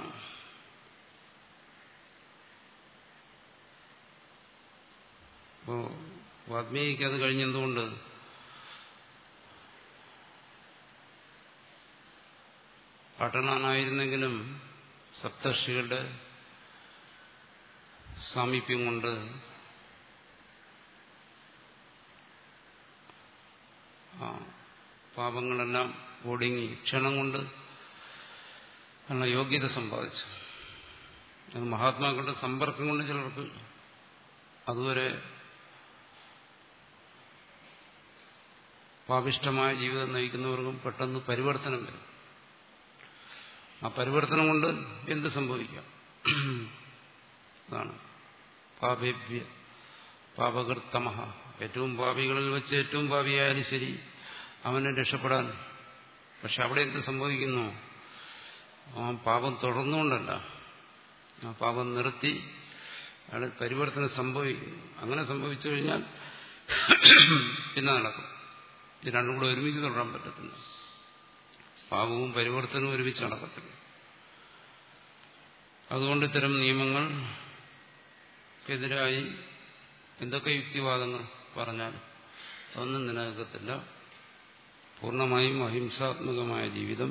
അപ്പോ വാത്മീകിക്ക് അത് കഴിഞ്ഞെന്തുകൊണ്ട് കാട്ടണനായിരുന്നെങ്കിലും സപ്തർഷികളുടെ സാമീപ്യം കൊണ്ട് ആ പാപങ്ങളെല്ലാം ഒടുങ്ങി ക്ഷണം കൊണ്ട് ഉള്ള യോഗ്യത സമ്പാദിച്ചു അത് മഹാത്മാക്കളുടെ സമ്പർക്കം കൊണ്ട് ചിലർക്ക് അതുവരെ പാപിഷ്ടമായ ജീവിതം നയിക്കുന്നവർക്കും പെട്ടെന്ന് പരിവർത്തനം വരും ആ പരിവർത്തനം കൊണ്ട് എന്ത് സംഭവിക്കാം അതാണ് പാപേഭ്യ പാപകൃത്തമ ഏറ്റവും പാപികളിൽ വെച്ച് ഏറ്റവും പാപിയായാലും ശരി അവനെ രക്ഷപ്പെടാൻ പക്ഷെ അവിടെ എന്ത് സംഭവിക്കുന്നു ആ പാപം തുടർന്നുകൊണ്ടല്ല ആ പാപം നിർത്തി അയാൾ പരിവർത്തനം സംഭവിക്കുന്നു അങ്ങനെ സംഭവിച്ചു കഴിഞ്ഞാൽ പിന്നെ നടക്കും ഇത് രണ്ടും കൂടെ ഒരുമിച്ച് തുടരാൻ പറ്റത്തില്ല പാപവും പരിവർത്തനവും ഒരുമിച്ച് നടക്കത്തില്ല അതുകൊണ്ട് ഇത്തരം നിയമങ്ങൾ എതിരായി എന്തൊക്കെ യുക്തിവാദങ്ങൾ പറഞ്ഞാലും അതൊന്നും നിലനിൽക്കത്തില്ല പൂർണ്ണമായും അഹിംസാത്മകമായ ജീവിതം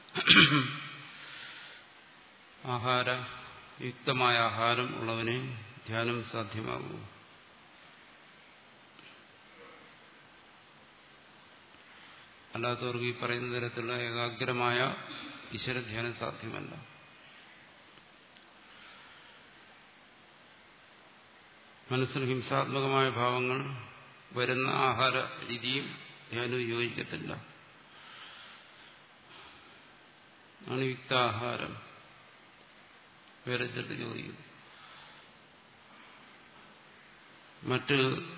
ആഹാര യുക്തമായ ആഹാരം ഉള്ളവനെ ധ്യാനം സാധ്യമാകൂ അല്ലാത്തവർക്ക് ഈ പറയുന്ന തരത്തിലുള്ള ഏകാഗ്രമായ ഈശ്വരധ്യാനം സാധ്യമല്ല മനസ്സിൽ ഹിംസാത്മകമായ ഭാവങ്ങൾ വരുന്ന ആഹാര രീതിയും ധ്യാനവും യോജിക്കത്തില്ല ആണ് യുക്താഹാരം വേറെ ചെറുത് ചോദിക്കും മറ്റ്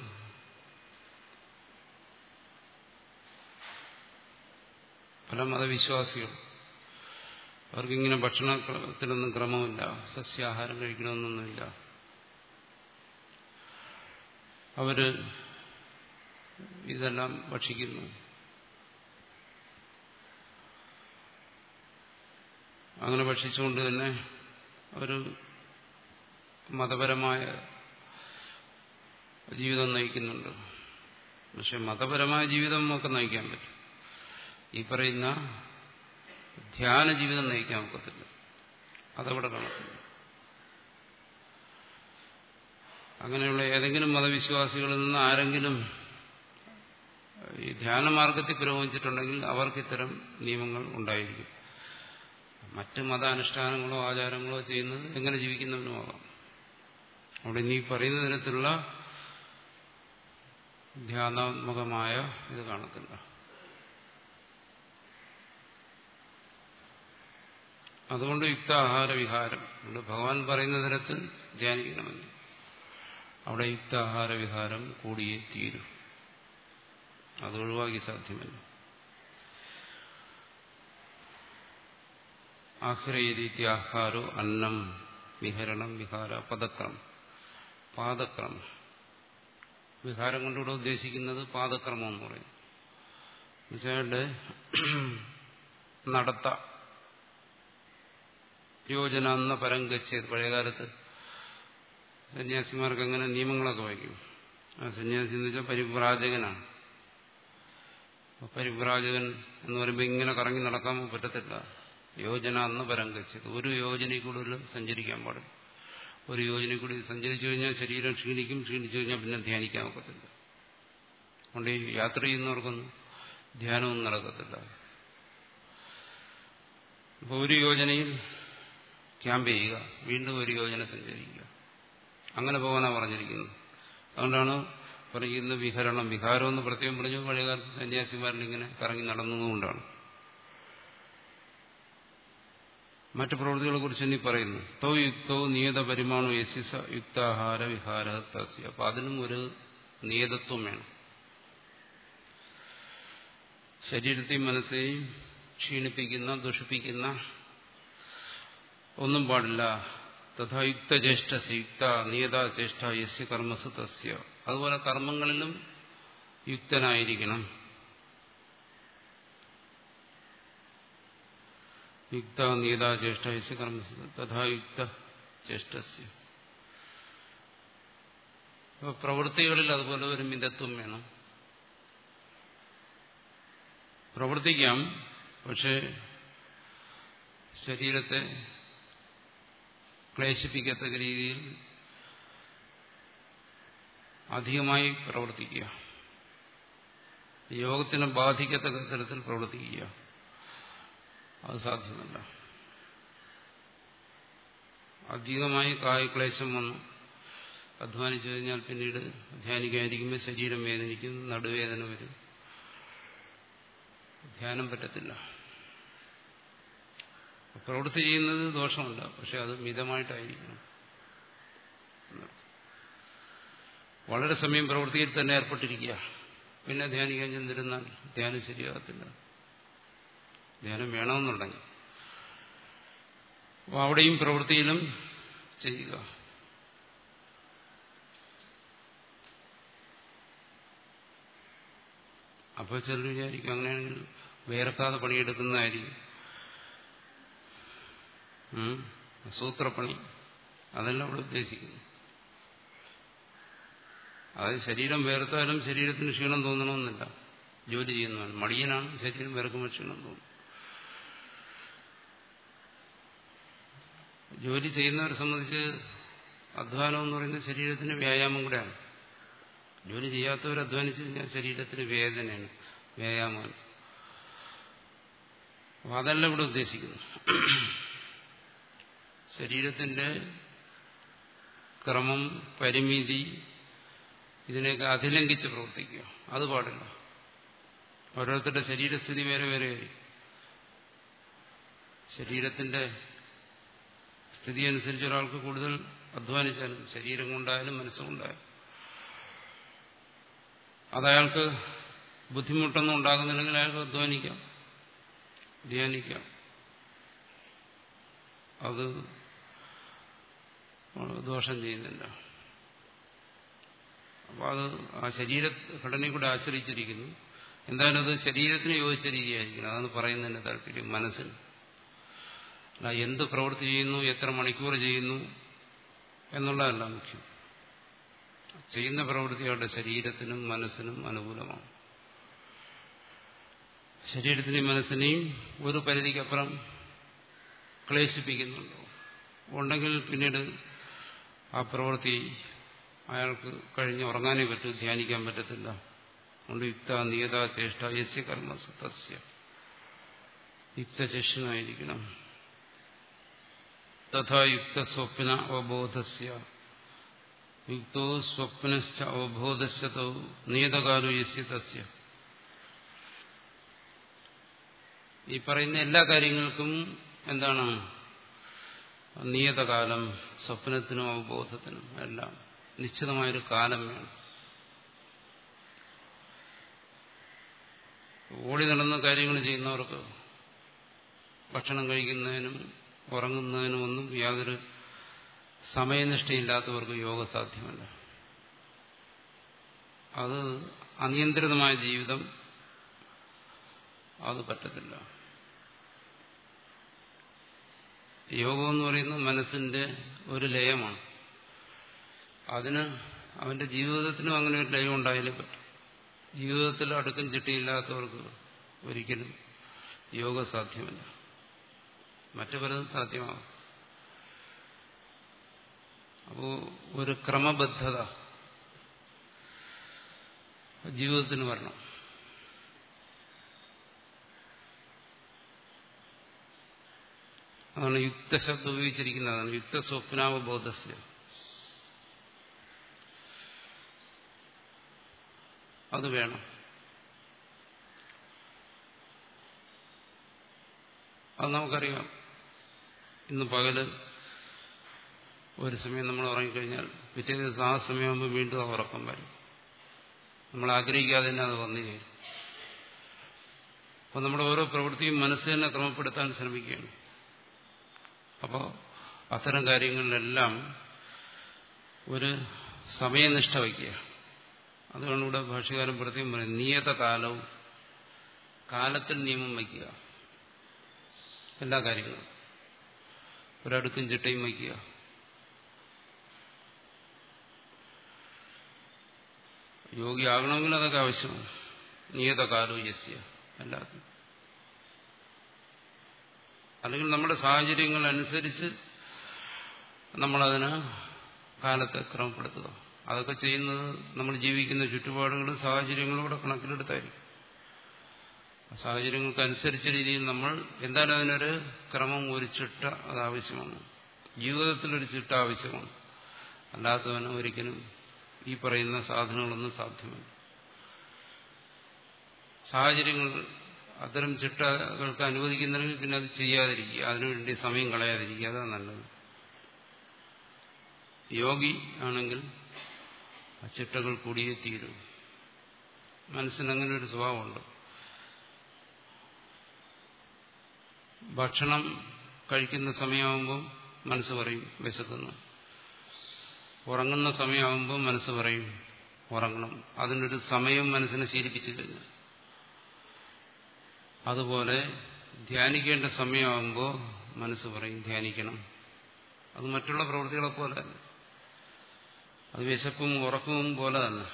പല മതവിശ്വാസികൾ അവർക്കിങ്ങനെ ഭക്ഷണത്തിനൊന്നും ക്രമമില്ല സസ്യാഹാരം കഴിക്കണമെന്നൊന്നുമില്ല അവര് ഇതെല്ലാം ഭക്ഷിക്കുന്നു അങ്ങനെ ഭക്ഷിച്ചുകൊണ്ട് തന്നെ ഒരു മതപരമായ ജീവിതം നയിക്കുന്നുണ്ട് പക്ഷെ മതപരമായ ജീവിതം ഒക്കെ നയിക്കാൻ പറ്റും ഈ പറയുന്ന ധ്യാന ജീവിതം നയിക്കാൻ ഒക്കത്തില്ല അതവിടെ കണക്കില്ല അങ്ങനെയുള്ള ഏതെങ്കിലും മതവിശ്വാസികളിൽ നിന്ന് ആരെങ്കിലും ഈ ധ്യാനമാർഗത്തിൽ പുരോഗമിച്ചിട്ടുണ്ടെങ്കിൽ അവർക്ക് ഇത്തരം നിയമങ്ങൾ ഉണ്ടായിരിക്കും മറ്റ് മതാനുഷ്ഠാനങ്ങളോ ആചാരങ്ങളോ ചെയ്യുന്നത് എങ്ങനെ ജീവിക്കുന്നവനുമാകാം അവിടെ നീ പറയുന്ന തരത്തിലുള്ള ധ്യാനാത്മകമായ ഇത് കാണത്തില്ല അതുകൊണ്ട് യുക്താഹാര വിഹാരം ഇവിടെ ഭഗവാൻ പറയുന്ന തരത്തിൽ ധ്യാനിക്കണമെങ്കിൽ അവിടെ യുക്താഹാര വിഹാരം കൂടിയേ തീരും അത് ഒഴിവാക്കി സാധ്യമല്ല ആഹ്രയരീത്യാഹാരോ അന്നം വിഹരണം വിഹാര പദക്രമം പാദക്രമം വിഹാരം കൊണ്ടിവിടെ ഉദ്ദേശിക്കുന്നത് പാദക്രമം എന്ന് പറയും എന്നുവെച്ചാൽ നടത്ത യോജന എന്ന പരം ഗച്ഛേത് പഴയകാലത്ത് സന്യാസിമാർക്ക് അങ്ങനെ നിയമങ്ങളൊക്കെ വയ്ക്കും ആ സന്യാസി എന്ന് വെച്ചാൽ പരിവ്രാജകനാണ് പരിവ്രാജകൻ എന്ന് പറയുമ്പോൾ ഇങ്ങനെ കറങ്ങി നടക്കാൻ പറ്റത്തില്ല യോജന അന്ന് പരം ഗച്ഛത് ഒരു യോജനയിൽ കൂടുതൽ സഞ്ചരിക്കാൻ പാടില്ല ഒരു യോജനയിൽ കൂടി സഞ്ചരിച്ചു കഴിഞ്ഞാൽ ശരീരം ക്ഷീണിക്കും ക്ഷീണിച്ചു കഴിഞ്ഞാൽ പിന്നെ ധ്യാനിക്കാൻ ഒക്കത്തില്ല അതുകൊണ്ട് ഈ യാത്ര ചെയ്യുന്നവർക്കൊന്നും ധ്യാനമൊന്നും നടക്കത്തില്ല അപ്പോൾ ഒരു യോജനയിൽ ക്യാമ്പ് ചെയ്യുക വീണ്ടും ഒരു യോജന സഞ്ചരിക്കുക അങ്ങനെ പോകാനാണ് പറഞ്ഞിരിക്കുന്നത് അതുകൊണ്ടാണ് പറയുന്നത് വിഹരണം വിഹാരം എന്ന് പ്രത്യേകം പറഞ്ഞു പഴയകാലത്ത് സന്യാസിമാരിൽ ഇങ്ങനെ കറങ്ങി നടന്നതുകൊണ്ടാണ് മറ്റു പ്രവൃത്തികളെ കുറിച്ച് ഇനി പറയുന്നു തൗ യുക്തോ നിയത പരിമാണോ യസിസ യുക്താഹാര വിഹാര തസ്യ അപ്പൊ അതിനും ഒരു നിയതത്വം വേണം ശരീരത്തെയും മനസ്സെയും ക്ഷീണിപ്പിക്കുന്ന ദുഷിപ്പിക്കുന്ന ഒന്നും പാടില്ല തഥാ യുക്തചേഷ്ട യുക്ത നിയതാചേഷ്ട യസ്യ കർമ്മസു തസ്യ അതുപോലെ കർമ്മങ്ങളിലും യുക്തനായിരിക്കണം യുക്ത നിയതാചേഷ്ട യസ്യ കർമ്മസു തഥാ യുക്ത ചേഷ്ടസ്യ പ്രവൃത്തികളിൽ അതുപോലെ ഒരു മിതത്വം വേണം പ്രവർത്തിക്കാം പക്ഷേ ശരീരത്തെ ക്ലേശിപ്പിക്കത്തക്ക രീതിയിൽ അധികമായി പ്രവർത്തിക്കുക യോഗത്തിനെ ബാധിക്കത്തക്ക തരത്തിൽ പ്രവർത്തിക്കുക അത് സാധ്യമല്ല അധികമായി കായക്ലേശം വന്നു അധ്വാനിച്ചു കഴിഞ്ഞാൽ പിന്നീട് ധ്യാനിക്കാതിരിക്കുമ്പോൾ ശരീരം വേദനിക്കും നടുവേദന വരും ധ്യാനം പറ്റത്തില്ല പ്രവൃത്തി ചെയ്യുന്നത് ദോഷമല്ല പക്ഷെ അത് മിതമായിട്ടായിരിക്കണം വളരെ സമയം പ്രവൃത്തിയിൽ തന്നെ ഏർപ്പെട്ടിരിക്കുക പിന്നെ ധ്യാനിക്കാൻ ചെന്നിരുന്നാൽ ധ്യാനം ശരിയാകത്തില്ല ധ്യാനം വേണമെന്നുണ്ടെങ്കിൽ അപ്പോൾ അവിടെയും പ്രവൃത്തിയിലും ചെയ്യുക അപ്പോൾ ചിലർ വിചാരിക്കും അങ്ങനെയാണെങ്കിൽ വേർക്കാതെ പണിയെടുക്കുന്നതായിരിക്കും സൂത്രപ്പണി അതല്ല അവിടെ ഉദ്ദേശിക്കുന്നു അത് ശരീരം വേർത്താലും ശരീരത്തിന് ക്ഷീണം തോന്നണമെന്നില്ല ജോലി ചെയ്യുന്നതാണ് മടിയനാണ് ശരീരം വേർക്കുമ്പോൾ ക്ഷീണം തോന്നും ജോലി ചെയ്യുന്നവരെ സംബന്ധിച്ച് അധ്വാനം എന്ന് പറയുന്നത് ശരീരത്തിന് വ്യായാമം കൂടെയാണ് ജോലി ചെയ്യാത്തവർ അധ്വാനിച്ചു കഴിഞ്ഞാൽ ശരീരത്തിന് വേദനയാണ് വ്യായാമമാണ് അപ്പൊ അതല്ല ഇവിടെ ഉദ്ദേശിക്കുന്നു ശരീരത്തിന്റെ ക്രമം പരിമിതി ഇതിനെയൊക്കെ അതിലംഘിച്ച് പ്രവർത്തിക്കുക അത് പാടില്ല ഓരോരുത്തരുടെ ശരീരസ്ഥിതി വേറെ വേറെ ആയിരിക്കും ശരീരത്തിന്റെ സ്ഥിതി അനുസരിച്ച് ഒരാൾക്ക് കൂടുതൽ അധ്വാനിച്ചാലും ശരീരം കൊണ്ടായാലും മനസ്സുകൊണ്ടായാലും അതയാൾക്ക് ബുദ്ധിമുട്ടൊന്നും ഉണ്ടാകുന്നില്ലെങ്കിൽ അയാൾക്ക് അധ്വാനിക്കാം ധ്യാനിക്കാം അത് ദോഷം ചെയ്യുന്നില്ല അപ്പോൾ അത് ആ ശരീര ഘടനയെ കൂടെ ആശ്രയിച്ചിരിക്കുന്നു എന്തായാലും അത് ശരീരത്തിന് യോജിച്ച രീതിയായിരിക്കണം അതാണ് പറയുന്നതിന്റെ താല്പര്യം മനസ്സിന് അല്ല എന്ത് പ്രവൃത്തി ചെയ്യുന്നു എത്ര മണിക്കൂർ ചെയ്യുന്നു എന്നുള്ളതല്ല മുഖ്യം ചെയ്യുന്ന പ്രവൃത്തി അവരുടെ ശരീരത്തിനും മനസ്സിനും അനുകൂലമാണ് ശരീരത്തിനെയും മനസ്സിനെയും ഒരു പരിധിക്കപ്പുറം ക്ലേശിപ്പിക്കുന്നുണ്ടോ ഉണ്ടെങ്കിൽ പിന്നീട് ആ പ്രവൃത്തി അയാൾക്ക് കഴിഞ്ഞ് ഉറങ്ങാനേ പറ്റൂ ധ്യാനിക്കാൻ പറ്റത്തില്ല അതുകൊണ്ട് യുക്ത നിയത ചേഷ്ട യസ്യ കർമ്മ തസ്യ യുക്തചേഷനായിരിക്കണം തഥാ യുക്ത സ്വപ്ന അവബോധസ്യ യുക്തോ സ്വപ്നശ്ച അവബോധസ്യതോ നിയതകാലോ യസ്യ തസ്യ ഈ പറയുന്ന എല്ലാ കാര്യങ്ങൾക്കും എന്താണ് നിയതകാലം സ്വപ്നത്തിനും അവബോധത്തിനും എല്ലാം നിശ്ചിതമായൊരു കാലം വേണം ഓടി നടന്ന കാര്യങ്ങൾ ചെയ്യുന്നവർക്ക് ഭക്ഷണം കഴിക്കുന്നതിനും ഉറങ്ങുന്നതിനും ഒന്നും യാതൊരു സമയനിഷ്ഠയില്ലാത്തവർക്ക് യോഗ സാധ്യമല്ല അത് അനിയന്ത്രിതമായ ജീവിതം അത് പറ്റത്തില്ല യോഗം എന്ന് പറയുന്നത് മനസ്സിന്റെ ഒരു ലയമാണ് അതിന് അവന്റെ ജീവിതത്തിനും അങ്ങനെ ഒരു ലയം ഉണ്ടായാലേ പറ്റും ജീവിതത്തിൽ അടുക്കും ചിട്ടിയില്ലാത്തവർക്ക് ഒരിക്കലും യോഗ സാധ്യമല്ല മറ്റു പലതും സാധ്യമാകും അപ്പോ ഒരു ക്രമബദ്ധത ജീവിതത്തിന് വരണം അതാണ് യുക്തശബ്ദം ഉപയോഗിച്ചിരിക്കുന്നതാണ് യുക്ത സ്വപ്നാവബോധസ്യ അത് വേണം അത് നമുക്കറിയാം ഇന്ന് പകല് ഒരു സമയം നമ്മൾ ഉറങ്ങിക്കഴിഞ്ഞാൽ പിറ്റേ ദിവസം ആ സമയമാകുമ്പോൾ വീണ്ടും ആ ഉറക്കം വരും നമ്മൾ ആഗ്രഹിക്കാതെ തന്നെ അത് വന്നു ചേരും അപ്പോൾ നമ്മുടെ ഓരോ പ്രവൃത്തിയും മനസ്സ് തന്നെ ക്രമപ്പെടുത്താൻ ശ്രമിക്കുകയാണ് അപ്പോൾ അത്തരം കാര്യങ്ങളിലെല്ലാം ഒരു സമയനിഷ്ഠ വയ്ക്കുക അതുകൊണ്ട് ഇവിടെ ഭാഷകാരൻ പ്രത്യേകം പറയും നിയത കാലവും കാലത്തിൽ നിയമം വയ്ക്കുക എല്ലാ കാര്യങ്ങളും ഒരടുക്കും ചിട്ടയും വയ്ക്കുക യോഗിയാകണമെങ്കിൽ അതൊക്കെ ആവശ്യമാണ് നിയതകാലവും യസ്യ അല്ലാതെ അല്ലെങ്കിൽ നമ്മുടെ സാഹചര്യങ്ങൾ അനുസരിച്ച് നമ്മളതിന് കാലത്തെ ക്രമപ്പെടുത്തുക അതൊക്കെ ചെയ്യുന്നത് നമ്മൾ ജീവിക്കുന്ന ചുറ്റുപാടുകളും സാഹചര്യങ്ങളും കൂടെ കണക്കിലെടുത്തായിരിക്കും സാഹചര്യങ്ങൾക്കനുസരിച്ച രീതിയിൽ നമ്മൾ എന്തായാലും അതിനൊരു ക്രമം ഒരു ചിട്ട അത് ആവശ്യമാണ് ജീവിതത്തിലൊരു ചിട്ട ആവശ്യമാണ് അല്ലാത്തവന് ഒരിക്കലും ഈ പറയുന്ന സാധനങ്ങളൊന്നും സാധ്യമല്ല സാഹചര്യങ്ങൾ അത്തരം ചിട്ടകൾക്ക് അനുവദിക്കുന്നെങ്കിൽ പിന്നെ അത് ചെയ്യാതിരിക്കുക അതിനുവേണ്ടി സമയം കളയാതിരിക്കുക അതാണ് നല്ലത് യോഗി ആണെങ്കിൽ ആ ചിട്ടകൾ കൂടിയേ തീരും മനസ്സിന് അങ്ങനെ ഒരു സ്വഭാവമുണ്ട് ഭക്ഷണം കഴിക്കുന്ന സമയമാകുമ്പോൾ മനസ്സ് പറയും വിശക്കുന്നു ഉറങ്ങുന്ന സമയമാകുമ്പോൾ മനസ്സ് പറയും ഉറങ്ങണം അതിനൊരു സമയം മനസ്സിനെ ശീലിപ്പിച്ചു കഴിഞ്ഞു അതുപോലെ ധ്യാനിക്കേണ്ട സമയമാകുമ്പോൾ മനസ്സ് പറയും ധ്യാനിക്കണം അത് മറ്റുള്ള പ്രവൃത്തികളെ പോലെ തന്നെ അത് വിശപ്പും ഉറക്കവും പോലെ തന്നെ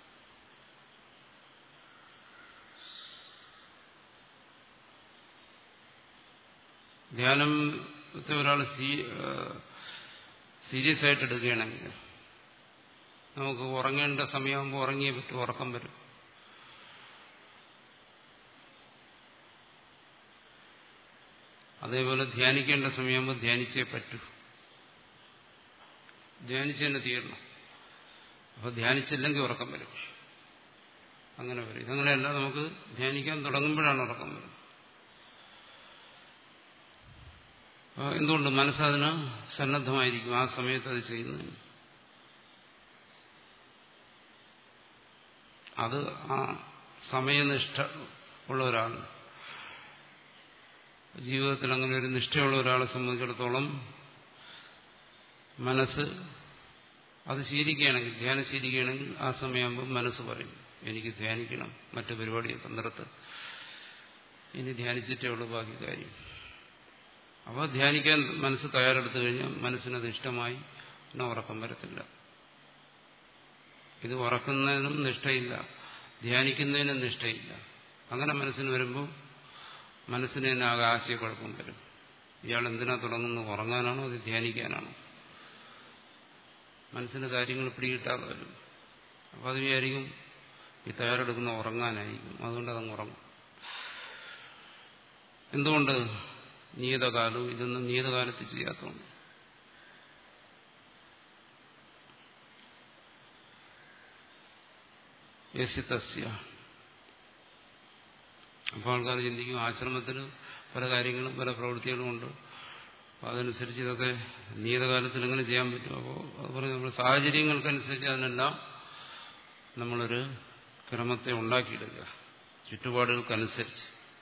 ധ്യാനത്തെ ഒരാൾ സീരിയസ് ആയിട്ട് എടുക്കുകയാണെങ്കിൽ നമുക്ക് ഉറങ്ങേണ്ട സമയമാകുമ്പോൾ ഉറങ്ങിയേ പറ്റും ഉറക്കം വരും അതേപോലെ ധ്യാനിക്കേണ്ട സമയമാകുമ്പോൾ ധ്യാനിച്ചേ പറ്റൂ ധ്യാനിച്ചു തന്നെ തീരണം അപ്പോൾ ധ്യാനിച്ചില്ലെങ്കിൽ ഉറക്കം വരും അങ്ങനെ വരും ഇതങ്ങനെയല്ല നമുക്ക് ധ്യാനിക്കാൻ തുടങ്ങുമ്പോഴാണ് ഉറക്കം വരും എന്തുകൊണ്ട് മനസ്സതിന് സന്നദ്ധമായിരിക്കും ആ സമയത്ത് അത് ചെയ്യുന്നതിന് അത് ആ സമയനിഷ്ഠ ഉള്ള ഒരാൾ ജീവിതത്തിൽ അങ്ങനെ ഒരു നിഷ്ഠയുള്ള ഒരാളെ സംബന്ധിച്ചിടത്തോളം മനസ്സ് അത് ശീലിക്കുകയാണെങ്കിൽ ധ്യാനം ശീലിക്കുകയാണെങ്കിൽ ആ സമയമാകുമ്പോൾ മനസ്സ് പറയും എനിക്ക് ധ്യാനിക്കണം മറ്റു പരിപാടിയൊക്കെ നിർത്ത് ഇനി ധ്യാനിച്ചിട്ടേ ഉള്ളൂ ബാക്കി കാര്യം അപ്പോൾ ധ്യാനിക്കാൻ മനസ്സ് തയ്യാറെടുത്തു കഴിഞ്ഞാൽ മനസ്സിനത് ഇഷ്ടമായി പിന്നെ ഉറക്കം വരത്തില്ല ഇത് ഉറക്കുന്നതിനും നിഷ്ഠയില്ല ധ്യാനിക്കുന്നതിനും നിഷ്ഠയില്ല അങ്ങനെ മനസ്സിന് വരുമ്പോൾ മനസ്സിന് തന്നെ ആകെ ആശയക്കുഴപ്പം വരും ഇയാൾ എന്തിനാ തുടങ്ങുന്നത് ഉറങ്ങാനാണോ അത് ധ്യാനിക്കാനാണോ മനസ്സിന് കാര്യങ്ങൾ പിടികിട്ടാതെ വരും അപ്പോൾ അത് വിചാരിക്കും ഈ തയ്യാറെടുക്കുന്ന ഉറങ്ങാനായിരിക്കും അതുകൊണ്ട് അതങ്ങ് ഉറങ്ങും എന്തുകൊണ്ട് നിയതകാലവും ഇതൊന്നും നിയതകാലത്ത് ചെയ്യാത്തതുകൊണ്ട് യസിതസ്യ അപ്പോൾ ആൾക്കാർ ചിന്തിക്കും ആശ്രമത്തിൽ പല കാര്യങ്ങളും പല പ്രവൃത്തികളും ഉണ്ട് അപ്പോൾ അതനുസരിച്ച് ഇതൊക്കെ നിയതകാലത്തിൽ എങ്ങനെ ചെയ്യാൻ പറ്റും അപ്പോൾ അത് പറഞ്ഞ് നമ്മുടെ സാഹചര്യങ്ങൾക്കനുസരിച്ച് അതിനെല്ലാം നമ്മളൊരു ക്രമത്തെ ഉണ്ടാക്കിയെടുക്കുക ചുറ്റുപാടുകൾക്കനുസരിച്ച്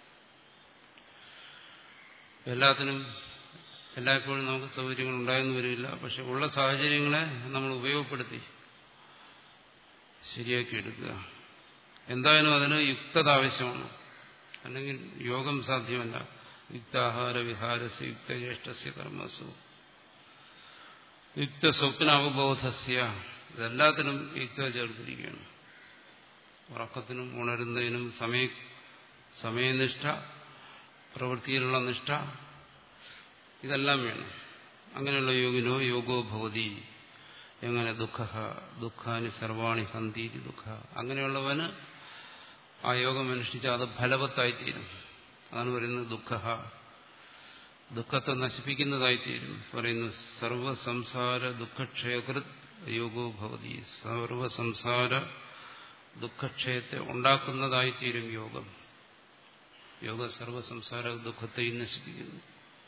എല്ലാത്തിനും എല്ലായ്പ്പോഴും നമുക്ക് സൗകര്യങ്ങൾ ഉണ്ടായെന്ന് വരില്ല പക്ഷെ ഉള്ള സാഹചര്യങ്ങളെ നമ്മൾ ഉപയോഗപ്പെടുത്തി ശരിയാക്കി എടുക്കുക എന്തായാലും അതിന് യുക്തത ആവശ്യമാണ് അല്ലെങ്കിൽ യോഗം സാധ്യമല്ല യുക്താഹാര വിഹാരസ് യുക്തജ്യേഷ്ഠസ്യ കർമ്മസു യുക്ത സ്വപ്നാവബോധസ്യ ഇതെല്ലാത്തിനും യുക്ത ചേർത്തിരിക്കുകയാണ് ഉറക്കത്തിനും ഉണരുന്നതിനും സമയ സമയനിഷ്ഠ പ്രവൃത്തിയിലുള്ള നിഷ്ഠ ഇതെല്ലാം വേണം അങ്ങനെയുള്ള യോഗിനോ യോഗോ ഭവതി എങ്ങനെ ദുഃഖ ദുഃഖാനി സർവാണി ഹന്തീരി ദുഃഖ അങ്ങനെയുള്ളവന് ആ യോഗം അനുഷ്ഠിച്ചാൽ അത് ഫലവത്തായിത്തീരും അതാണ് പറയുന്നത് ദുഃഖ ദുഃഖത്തെ നശിപ്പിക്കുന്നതായിത്തീരും പറയുന്നു സർവസംസാര ദുഃഖക്ഷയകൃത് യോഗോ ഭവതി സർവസംസാര ദുഃഖക്ഷയത്തെ ഉണ്ടാക്കുന്നതായിത്തീരും യോഗം യോഗ സർവസംസാര ദുഃഖത്തെയും നശിപ്പിക്കുന്നു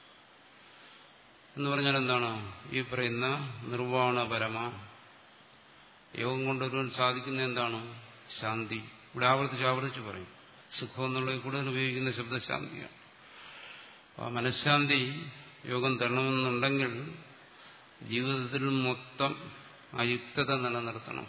എന്ന് പറഞ്ഞാൽ എന്താണ് ഈ പറയുന്ന നിർവാണപരമ യോഗം കൊണ്ടൊരുവൻ സാധിക്കുന്ന എന്താണ് ശാന്തി ഇവിടെ ആവർത്തിച്ച് ആവർത്തിച്ച് പറയും സുഖം എന്നുള്ളത് കൂടുതൽ ഉപയോഗിക്കുന്ന ശബ്ദശാന്തിയാണ് ആ മനഃശാന്തി യോഗം തരണമെന്നുണ്ടെങ്കിൽ ജീവിതത്തിൽ മൊത്തം അയുക്തത നിലനിർത്തണം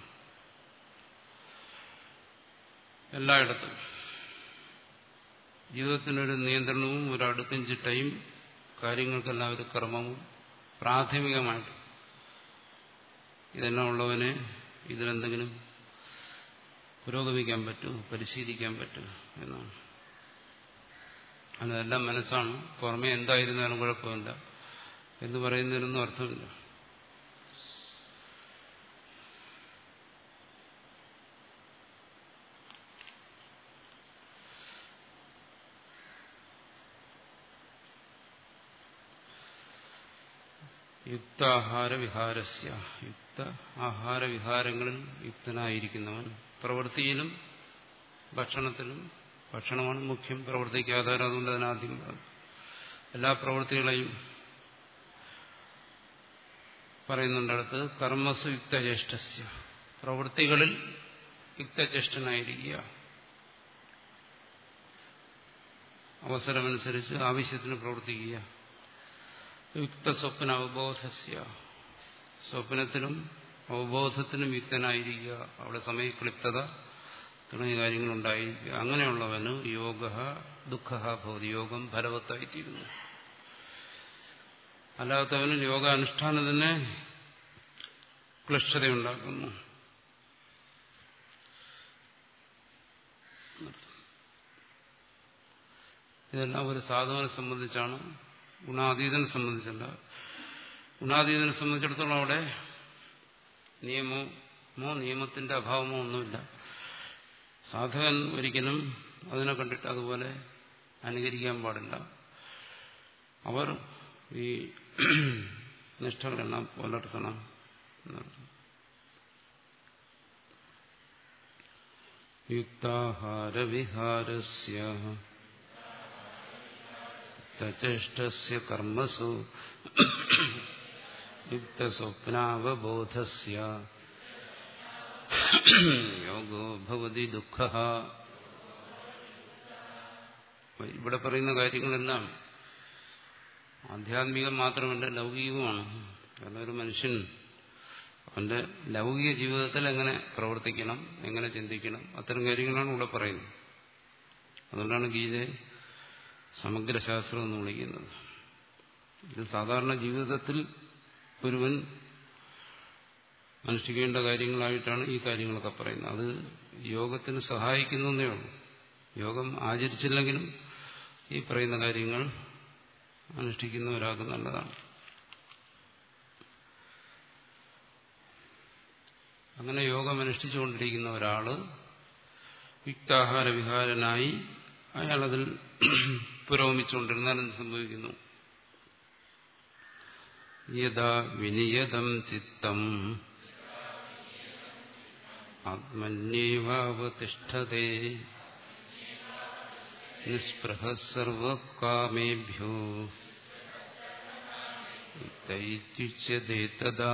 എല്ലായിടത്തും ജീവിതത്തിനൊരു നിയന്ത്രണവും ഒരു അടുക്കും ചിട്ടയും കാര്യങ്ങൾക്കെല്ലാം ഒരു ക്രമവും പ്രാഥമികമായിട്ട് ഇതെല്ലാം ഉള്ളവന് ഇതിലെന്തെങ്കിലും പുരോഗമിക്കാൻ പറ്റൂ പരിശീലിക്കാൻ പറ്റൂ എന്നാണ് അതെല്ലാം മനസ്സാണ് പുറമെ എന്തായിരുന്നാലും കുഴപ്പമില്ല എന്ന് പറയുന്നതിനൊന്നും അർത്ഥമില്ല യുക്താഹാര വിഹാരസ്യ യുക്ത ആഹാര വിഹാരങ്ങളിൽ യുക്തനായിരിക്കുന്നവൻ പ്രവൃത്തിയിലും ഭക്ഷണത്തിലും ഭക്ഷണമാണ് മുഖ്യം പ്രവൃത്തിക്ക് ആധാരം അതുകൊണ്ട് അതിനാദ്യം പറഞ്ഞു എല്ലാ പ്രവൃത്തികളെയും പറയുന്നുണ്ടടുത്ത് കർമ്മസു യുക്തജ്യേഷ്ഠസ്യ പ്രവൃത്തികളിൽ യുക്തജ്യേഷ്ഠനായിരിക്കുക അവസരമനുസരിച്ച് ആവശ്യത്തിന് പ്രവർത്തിക്കുക യുക്തസ്വപ്ന അവബോധസ്യ സ്വപ്നത്തിനും അവബോധത്തിനും യുക്തനായിരിക്കുക അവിടെ സമയക്ലിപ്തത തുടങ്ങിയ കാര്യങ്ങളുണ്ടായിരിക്കുക അങ്ങനെയുള്ളവന് യോഗ ദുഃഖ ഭവതി യോഗം ഫലവത്തായിത്തീരുന്നു അല്ലാത്തവന് യോഗാനുഷ്ഠാനം തന്നെ ക്ലിഷ്ടതയുണ്ടാക്കുന്നു ഇതെല്ലാം ഒരു സാധുവിനെ സംബന്ധിച്ചാണ് ഗുണാതീതനെ സംബന്ധിച്ചല്ല ഗുണാതീതനെ സംബന്ധിച്ചിടത്തോളം അവിടെ നിയമമോ നിയമത്തിന്റെ അഭാവമോ ഒന്നുമില്ല സാധകൻ ഒരിക്കലും അതിനെ കണ്ടിട്ട് അതുപോലെ അനുകരിക്കാൻ പാടില്ല അവർ ഈ നിഷ്ഠകളെല്ലാം പുലർത്തണം എന്നർത്ഥം യുക്താഹാരവിഹാരസ്യ ചേഷ്ടസ്യ കർമ്മസു യുക്തസ്വപ്നാവബോധസ്യ യോഗോ ഭവതി ദുഃഖ ഇവിടെ പറയുന്ന കാര്യങ്ങളെല്ലാം ആധ്യാത്മികം മാത്രമല്ല ലൗകികവുമാണ് കാരണം ഒരു മനുഷ്യൻ അവന്റെ ലൗകിക ജീവിതത്തിൽ എങ്ങനെ പ്രവർത്തിക്കണം എങ്ങനെ ചിന്തിക്കണം അത്തരം കാര്യങ്ങളാണ് ഇവിടെ പറയുന്നത് അതുകൊണ്ടാണ് ഗീതയെ സമഗ്രശാസ്ത്രം എന്ന് വിളിക്കുന്നത് ഇത് സാധാരണ ജീവിതത്തിൽ ഒരുവൻ അനുഷ്ഠിക്കേണ്ട കാര്യങ്ങളായിട്ടാണ് ഈ കാര്യങ്ങളൊക്കെ പറയുന്നത് അത് യോഗത്തിന് സഹായിക്കുന്നേ ഉള്ളൂ യോഗം ആചരിച്ചില്ലെങ്കിലും ഈ പറയുന്ന കാര്യങ്ങൾ അനുഷ്ഠിക്കുന്ന ഒരാൾക്ക് നല്ലതാണ് അങ്ങനെ യോഗം അനുഷ്ഠിച്ചുകൊണ്ടിരിക്കുന്ന ഒരാള് യുക്താഹാര വിഹാരനായി അയാളതിൽ പുരോഗമിച്ചുകൊണ്ടിരുന്നാൽ എന്ത് സംഭവിക്കുന്നു യഥാ വിനിയതം ചിത്തം ആത്മന്യേവാവതിഷ്ഠതേ നിസ്പൃഹ സർവകാമേഭ്യോ യുക്തൈത്യുച്യതേ തദാ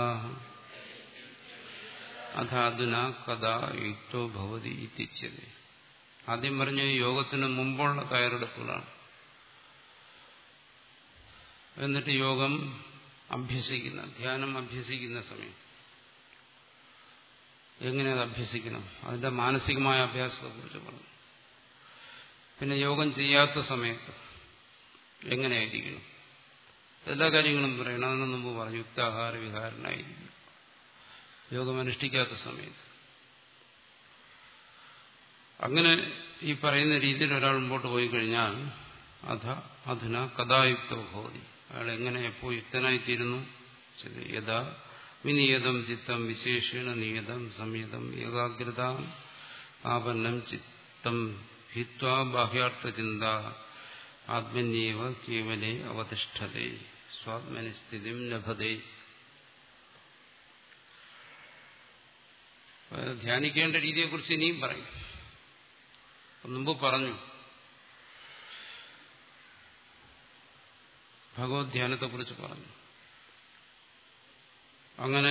അഥാധുന കഥാ യുക്തോ ഭവതി ഇത്യുച്യതേ ആദ്യം പറഞ്ഞ യോഗത്തിന് മുമ്പുള്ള തയ്യാറെടുപ്പുകളാണ് എന്നിട്ട് യോഗം അഭ്യസിക്കുന്ന ധ്യാനം അഭ്യസിക്കുന്ന സമയം എങ്ങനെ അത് അഭ്യസിക്കണം അതിന്റെ മാനസികമായ അഭ്യാസത്തെക്കുറിച്ച് പറഞ്ഞു പിന്നെ യോഗം ചെയ്യാത്ത സമയത്ത് എങ്ങനെയായിരിക്കണം എല്ലാ കാര്യങ്ങളും പറയണം അതിനു മുമ്പ് പറഞ്ഞു യുക്താഹാര വിഹാരനായിരിക്കും യോഗം അനുഷ്ഠിക്കാത്ത സമയത്ത് അങ്ങനെ ഈ പറയുന്ന രീതിയിൽ ഒരാൾ മുമ്പോട്ട് പോയി കഴിഞ്ഞാൽ അധ അധുന കഥായുക്തോ ഭവതി അയാൾ എങ്ങനെ എപ്പോ യുക്തനായിത്തീരുന്നു യഥാ വിനിയതം ചിത്തം വിശേഷണ നിയതം സംയതം ഏകാഗ്രത ആപന്നം ചിത്തം ഹിത്വാ ബാഹ്യാർത്ഥ ചിന്ത ആത്മന്യേവ കേവലേ അവതിഷ്ഠതേ സ്വാത്മനി സ്ഥിതി ലഭതേ ധ്യാനിക്കേണ്ട രീതിയെക്കുറിച്ച് ഇനിയും പറയും മുമ്പ് പറഞ്ഞു ഭഗവത് ധ്യാനത്തെക്കുറിച്ച് പറഞ്ഞു അങ്ങനെ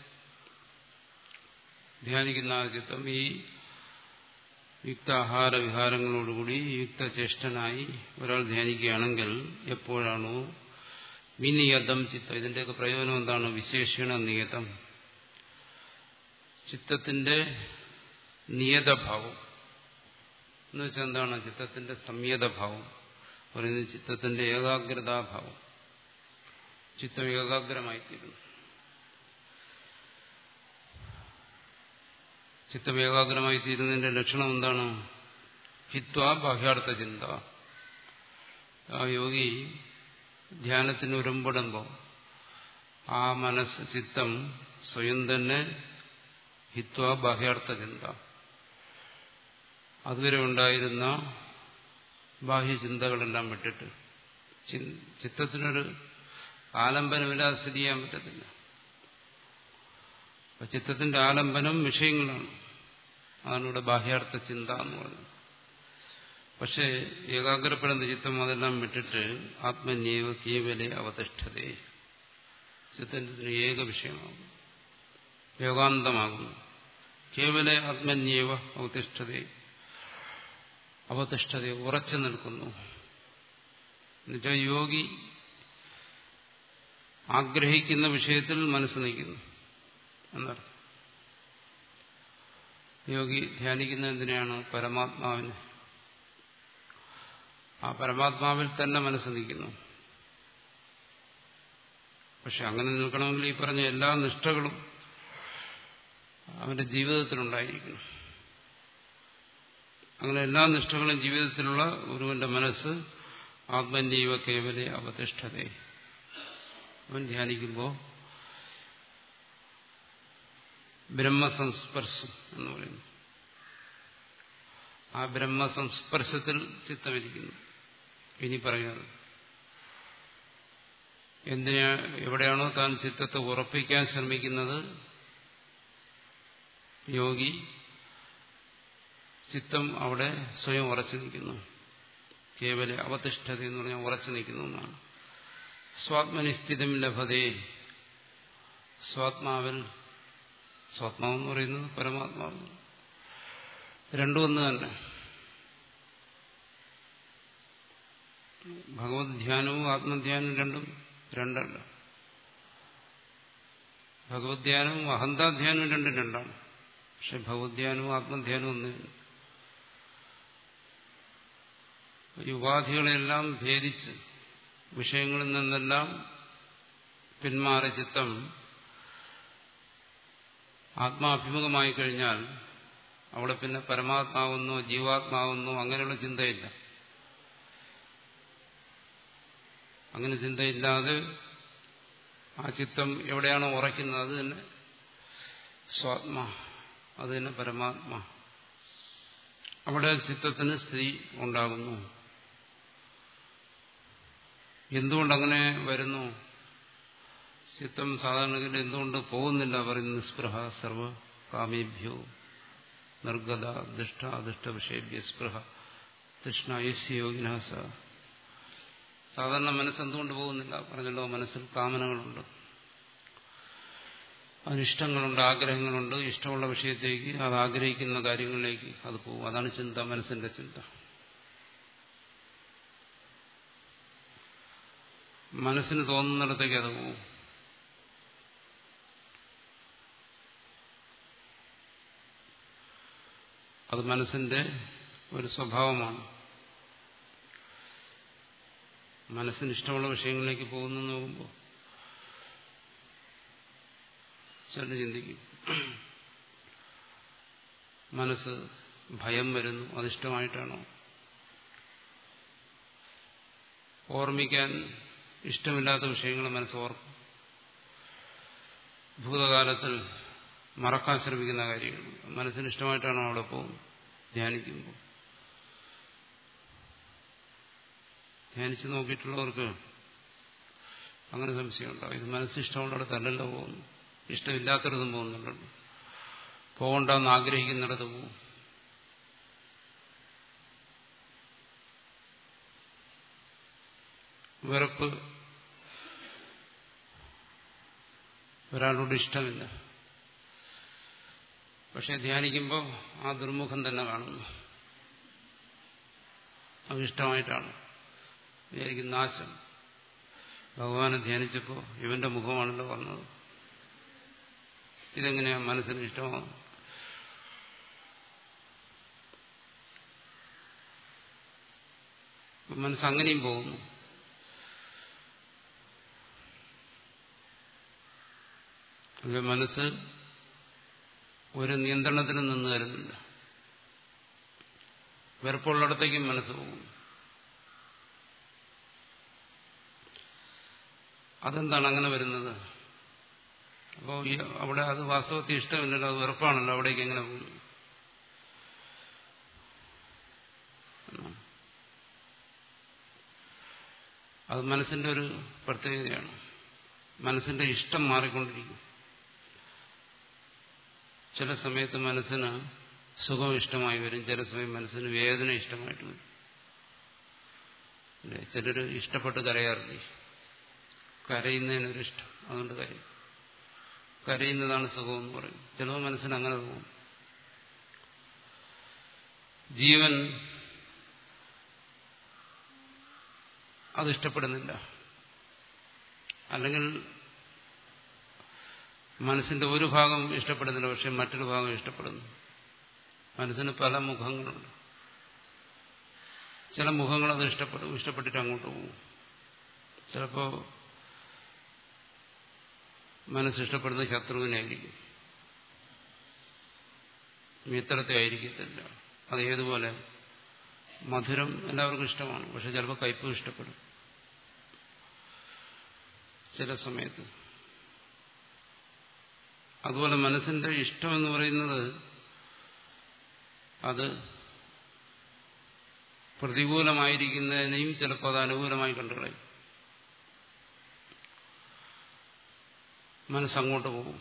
ധ്യാനിക്കുന്ന ആ ചിത്തം ഈ യുക്താഹാര വിഹാരങ്ങളോടുകൂടി യുക്തചേഷ്ടനായി ഒരാൾ ധ്യാനിക്കുകയാണെങ്കിൽ എപ്പോഴാണോ വിനിയതം ചിത്തം ഇതിന്റെയൊക്കെ പ്രയോജനം എന്താണ് വിശേഷണ നിയതം ചിത്തത്തിന്റെ നിയതഭാവം എന്ന് വെച്ചാൽ എന്താണ് ചിത്തത്തിന്റെ സംയതഭാവം പറയുന്നത് ചിത്തത്തിന്റെ ഏകാഗ്രതാഭാവം ചിത്തം ഏകാഗ്രമായിത്തീരുന്നു ചിത്തം ഏകാഗ്രമായി തീരുന്നതിന്റെ ലക്ഷണം എന്താണ് ഹിത്വ ബാഹ്യാർത്ഥ ചിന്ത ആ യോഗി ധ്യാനത്തിന് ഉരമ്പടുമ്പോൾ ആ മനസ്സ് ചിത്തം സ്വയം തന്നെ ഹിത്വ ബാഹ്യാർത്ഥ ചിന്ത അതുവരെ ഉണ്ടായിരുന്ന ബാഹ്യചിന്തകളെല്ലാം വിട്ടിട്ട് ചിത്തത്തിനൊരു ആലംബനമില്ലാതെ സ്ഥിതി ചെയ്യാൻ പറ്റത്തില്ല അപ്പൊ ചിത്തത്തിന്റെ ആലംബനം വിഷയങ്ങളാണ് അതാണ് ഇവിടെ ബാഹ്യാർത്ഥ ചിന്ത എന്ന് പറയുന്നത് പക്ഷേ ഏകാഗ്രപ്പെടുന്ന ചിത്തം അതെല്ലാം വിട്ടിട്ട് ആത്മന്യവ കേവലെ അവതിഷ്ഠതേ ചിത്തത്തിന് ഏക വിഷയമാകുന്നു യോഗാന്തമാകുന്നു കേവലെ ആത്മന്യവ അവതിഷ്ഠതേ അവതിഷ്ഠത ഉറച്ചു നിൽക്കുന്നു എന്നുവെച്ചാൽ യോഗി ആഗ്രഹിക്കുന്ന വിഷയത്തിൽ മനസ്സ് നിൽക്കുന്നു എന്നർത്ഥം യോഗി ധ്യാനിക്കുന്ന എന്തിനാണ് പരമാത്മാവിനെ ആ പരമാത്മാവിൽ തന്നെ മനസ്സ് നിൽക്കുന്നു പക്ഷെ അങ്ങനെ നിൽക്കണമെങ്കിൽ ഈ പറഞ്ഞ എല്ലാ നിഷ്ഠകളും അവന്റെ ജീവിതത്തിലുണ്ടായിരിക്കണം അങ്ങനെ എല്ലാ നിഷ്ഠകളും ജീവിതത്തിലുള്ള ഒരുവന്റെ മനസ്സ് ആത്മന്യവ കേവലെ അവതിഷ്ഠതേ അവൻ ധ്യാനിക്കുമ്പോൾ ബ്രഹ്മസംസ്പർശം എന്ന് പറയുന്നു ആ ബ്രഹ്മസംസ്പർശത്തിൽ ചിത്തമിരിക്കുന്നു ഇനി പറയുന്നത് എന്തിനാ എവിടെയാണോ താൻ ചിത്തത്തെ ഉറപ്പിക്കാൻ ശ്രമിക്കുന്നത് യോഗി ചിത്തം അവിടെ സ്വയം ഉറച്ചു നിൽക്കുന്നു കേവല അവതിഷ്ഠത എന്ന് പറഞ്ഞാൽ ഉറച്ചു നിൽക്കുന്നു എന്നാണ് സ്വാത്മനിസ്ഥിതം ലഭതേ സ്വാത്മാവിൽ സ്വാത്മാവെന്ന് പറയുന്നത് പരമാത്മാവ് രണ്ടും ഒന്ന് തന്നെ ഭഗവത് ധ്യാനവും ആത്മധ്യാനവും രണ്ടും രണ്ടല്ല ഭഗവത് ധ്യാനവും അഹന്താധ്യാനവും രണ്ടും രണ്ടാണ് പക്ഷെ ഭഗവത്ധ്യാനവും ആത്മധ്യാനവും ഒന്ന് ഈ ഉപാധികളെല്ലാം ഭേദിച്ച് വിഷയങ്ങളിൽ നിന്നെല്ലാം പിന്മാറി ചിത്തം ആത്മാഭിമുഖമായി കഴിഞ്ഞാൽ അവിടെ പിന്നെ പരമാത്മാവെന്നോ ജീവാത്മാവെന്നോ അങ്ങനെയുള്ള ചിന്തയില്ല അങ്ങനെ ചിന്തയില്ലാതെ ആ ചിത്തം എവിടെയാണോ ഉറയ്ക്കുന്നത് അത് തന്നെ സ്വാത്മാ അത് തന്നെ പരമാത്മാ അവിടെ ചിത്തത്തിന് സ്ഥിതി ഉണ്ടാകുന്നു എന്തുകൊണ്ടങ്ങനെ വരുന്നു ചിത്തം സാധാരണഗതിയിൽ എന്തുകൊണ്ട് പോകുന്നില്ല പറയുന്ന നിസ്പൃഹ സർവ കാമേഭ്യോ നിർഗത ദുഷ്ട അദുഷ്ട വിഷയഭ്യ സ്പൃഹ തൃഷ്ണ യസ് യോഗിന സ സാധാരണ മനസ്സെന്തുകൊണ്ട് പോകുന്നില്ല പറഞ്ഞല്ലോ മനസ്സിൽ കാമനകളുണ്ട് അതിനിഷ്ടങ്ങളുണ്ട് ആഗ്രഹങ്ങളുണ്ട് ഇഷ്ടമുള്ള വിഷയത്തേക്ക് അത് ആഗ്രഹിക്കുന്ന കാര്യങ്ങളിലേക്ക് അത് പോകും അതാണ് ചിന്ത മനസ്സിന്റെ ചിന്ത മനസ്സിന് തോന്നുന്നിടത്തേക്ക് അത് പോകും അത് മനസ്സിന്റെ ഒരു സ്വഭാവമാണ് മനസ്സിന് ഇഷ്ടമുള്ള വിഷയങ്ങളിലേക്ക് പോകുന്നു നോക്കുമ്പോൾ ചില ചിന്തിക്കും മനസ്സ് ഭയം വരുന്നു അതിഷ്ടമായിട്ടാണോ ഓർമ്മിക്കാൻ ഇഷ്ടമില്ലാത്ത വിഷയങ്ങൾ മനസ്സ് ഓർക്കും ഭൂതകാലത്തിൽ മറക്കാൻ ശ്രമിക്കുന്ന കാര്യങ്ങൾ മനസ്സിന് ഇഷ്ടമായിട്ടാണോ അവിടെ പോകും ധ്യാനിക്കുമ്പോൾ ധ്യാനിച്ചു നോക്കിയിട്ടുള്ളവർക്ക് അങ്ങനെ സംശയം ഉണ്ടാവും ഇത് മനസ്സിഷ്ടമുള്ളിടത്തല്ലല്ലോ പോകുന്നു ഇഷ്ടമില്ലാത്തടത്തും പോകുന്നുണ്ടല്ലോ പോകണ്ടെന്ന് ആഗ്രഹിക്കുന്നിടത്ത് പോകും വെറുപ്പ് ഒരാളോട് ഇഷ്ടമില്ല പക്ഷെ ധ്യാനിക്കുമ്പോൾ ആ ദുർമുഖം തന്നെ കാണുന്നു അത് ഇഷ്ടമായിട്ടാണ് വിചാരിക്കും നാശം ഭഗവാനെ ധ്യാനിച്ചപ്പോൾ ഇവന്റെ മുഖമാണല്ലോ വന്നത് ഇതെങ്ങനെയാ മനസ്സിന് ഇഷ്ടമാകും മനസ്സ് അങ്ങനെയും പോകുന്നു അത് മനസ്സ് ഒരു നിയന്ത്രണത്തിനും നിന്ന് തരുന്നില്ല വെറുപ്പുള്ളിടത്തേക്കും മനസ്സ് പോകും അതെന്താണ് അങ്ങനെ വരുന്നത് അപ്പോൾ ഈ അവിടെ അത് വാസ്തവത്തിൽ ഇഷ്ടമില്ലല്ലോ അത് വെറുപ്പാണല്ലോ അവിടേക്ക് എങ്ങനെ പോകും അത് മനസ്സിന്റെ ഒരു പ്രത്യേകതയാണ് മനസ്സിന്റെ ഇഷ്ടം മാറിക്കൊണ്ടിരിക്കും ചില സമയത്ത് മനസ്സിന് സുഖം ഇഷ്ടമായി വരും ചില സമയം മനസ്സിന് വേദന ഇഷ്ടമായിട്ട് വരും ചിലർ ഇഷ്ടപ്പെട്ട് കരയാറില്ലേ കരയുന്നതിനൊരു ഇഷ്ടം അതുകൊണ്ട് കരയും കരയുന്നതാണ് സുഖം എന്ന് പറയും ചിലപ്പോൾ മനസ്സിന് അങ്ങനെ തോന്നും ജീവൻ അത് ഇഷ്ടപ്പെടുന്നില്ല അല്ലെങ്കിൽ മനസ്സിന്റെ ഒരു ഭാഗം ഇഷ്ടപ്പെടുന്നില്ല പക്ഷെ മറ്റൊരു ഭാഗം ഇഷ്ടപ്പെടുന്നു മനസ്സിന് പല മുഖങ്ങളുണ്ട് ചില മുഖങ്ങൾ അത് ഇഷ്ടപ്പെടും ഇഷ്ടപ്പെട്ടിട്ട് അങ്ങോട്ട് പോകും ചിലപ്പോ മനസ്സിഷ്ടപ്പെടുന്ന ശത്രുവിനായിരിക്കും മിത്രത്തെ ആയിരിക്കത്തില്ല അത് ഏതുപോലെ മധുരം എല്ലാവർക്കും ഇഷ്ടമാണ് പക്ഷെ ചിലപ്പോൾ കയ്പും ഇഷ്ടപ്പെടും ചില സമയത്ത് അതുപോലെ മനസ്സിന്റെ ഇഷ്ടം എന്ന് പറയുന്നത് അത് പ്രതികൂലമായിരിക്കുന്നതിനെയും ചിലപ്പോൾ അത് അനുകൂലമായി കണ്ടുകളയും മനസ്സങ്ങോട്ട് പോകും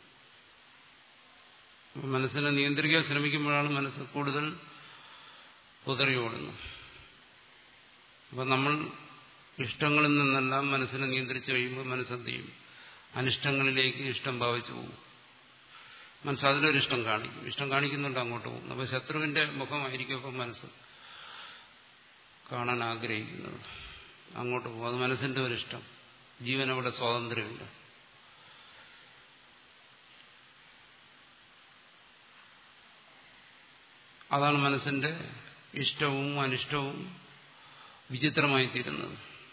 മനസ്സിനെ നിയന്ത്രിക്കാൻ ശ്രമിക്കുമ്പോഴാണ് മനസ്സ് കൂടുതൽ കുതറി ഓടുന്നു അപ്പൊ നമ്മൾ ഇഷ്ടങ്ങളിൽ നിന്നെല്ലാം മനസ്സിനെ നിയന്ത്രിച്ചു കഴിയുമ്പോൾ മനസ്സെന്ത് ചെയ്യും അനിഷ്ടങ്ങളിലേക്ക് ഇഷ്ടം ഭാവിച്ചു പോകും മനസ്സ് അതിലൊരു ഇഷ്ടം കാണിക്കും ഇഷ്ടം കാണിക്കുന്നുണ്ട് അങ്ങോട്ട് പോകും അപ്പൊ ശത്രുവിന്റെ മുഖമായിരിക്കും അപ്പം മനസ്സ് കാണാൻ ആഗ്രഹിക്കുന്നത് അങ്ങോട്ട് പോകും അത് മനസ്സിന്റെ ഒരു ഇഷ്ടം ജീവനവിടെ സ്വാതന്ത്ര്യമില്ല അതാണ് മനസ്സിന്റെ ഇഷ്ടവും അനിഷ്ടവും വിചിത്രമായി തീരുന്നത്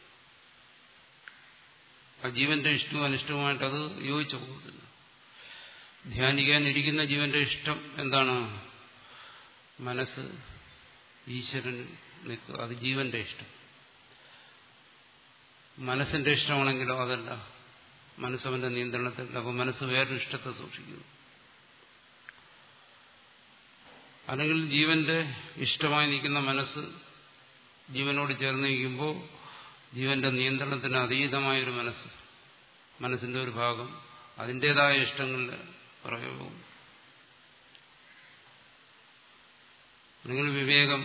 ആ ജീവന്റെ ഇഷ്ടവും അനിഷ്ടവുമായിട്ട് അത് യോജിച്ചു പോകുന്നില്ല ധ്യാനിക്കാൻ ഇരിക്കുന്ന ജീവന്റെ ഇഷ്ടം എന്താണ് മനസ്സ് ഈശ്വരൻ നിൽക്കുക അത് ജീവന്റെ ഇഷ്ടം മനസ്സിന്റെ ഇഷ്ടമാണെങ്കിലോ അതല്ല മനസ്സവന്റെ നിയന്ത്രണത്തിൽ അപ്പോൾ മനസ്സ് വേറൊരു ഇഷ്ടത്തെ സൂക്ഷിക്കുന്നു അല്ലെങ്കിൽ ജീവന്റെ ഇഷ്ടമായി നിൽക്കുന്ന മനസ്സ് ജീവനോട് ചേർന്ന് നിൽക്കുമ്പോൾ ജീവന്റെ നിയന്ത്രണത്തിന് അതീതമായൊരു മനസ്സ് മനസ്സിന്റെ ഒരു ഭാഗം അതിൻ്റെതായ ഇഷ്ടങ്ങളിൽ പുറകെ പോകും അല്ലെങ്കിൽ വിവേകം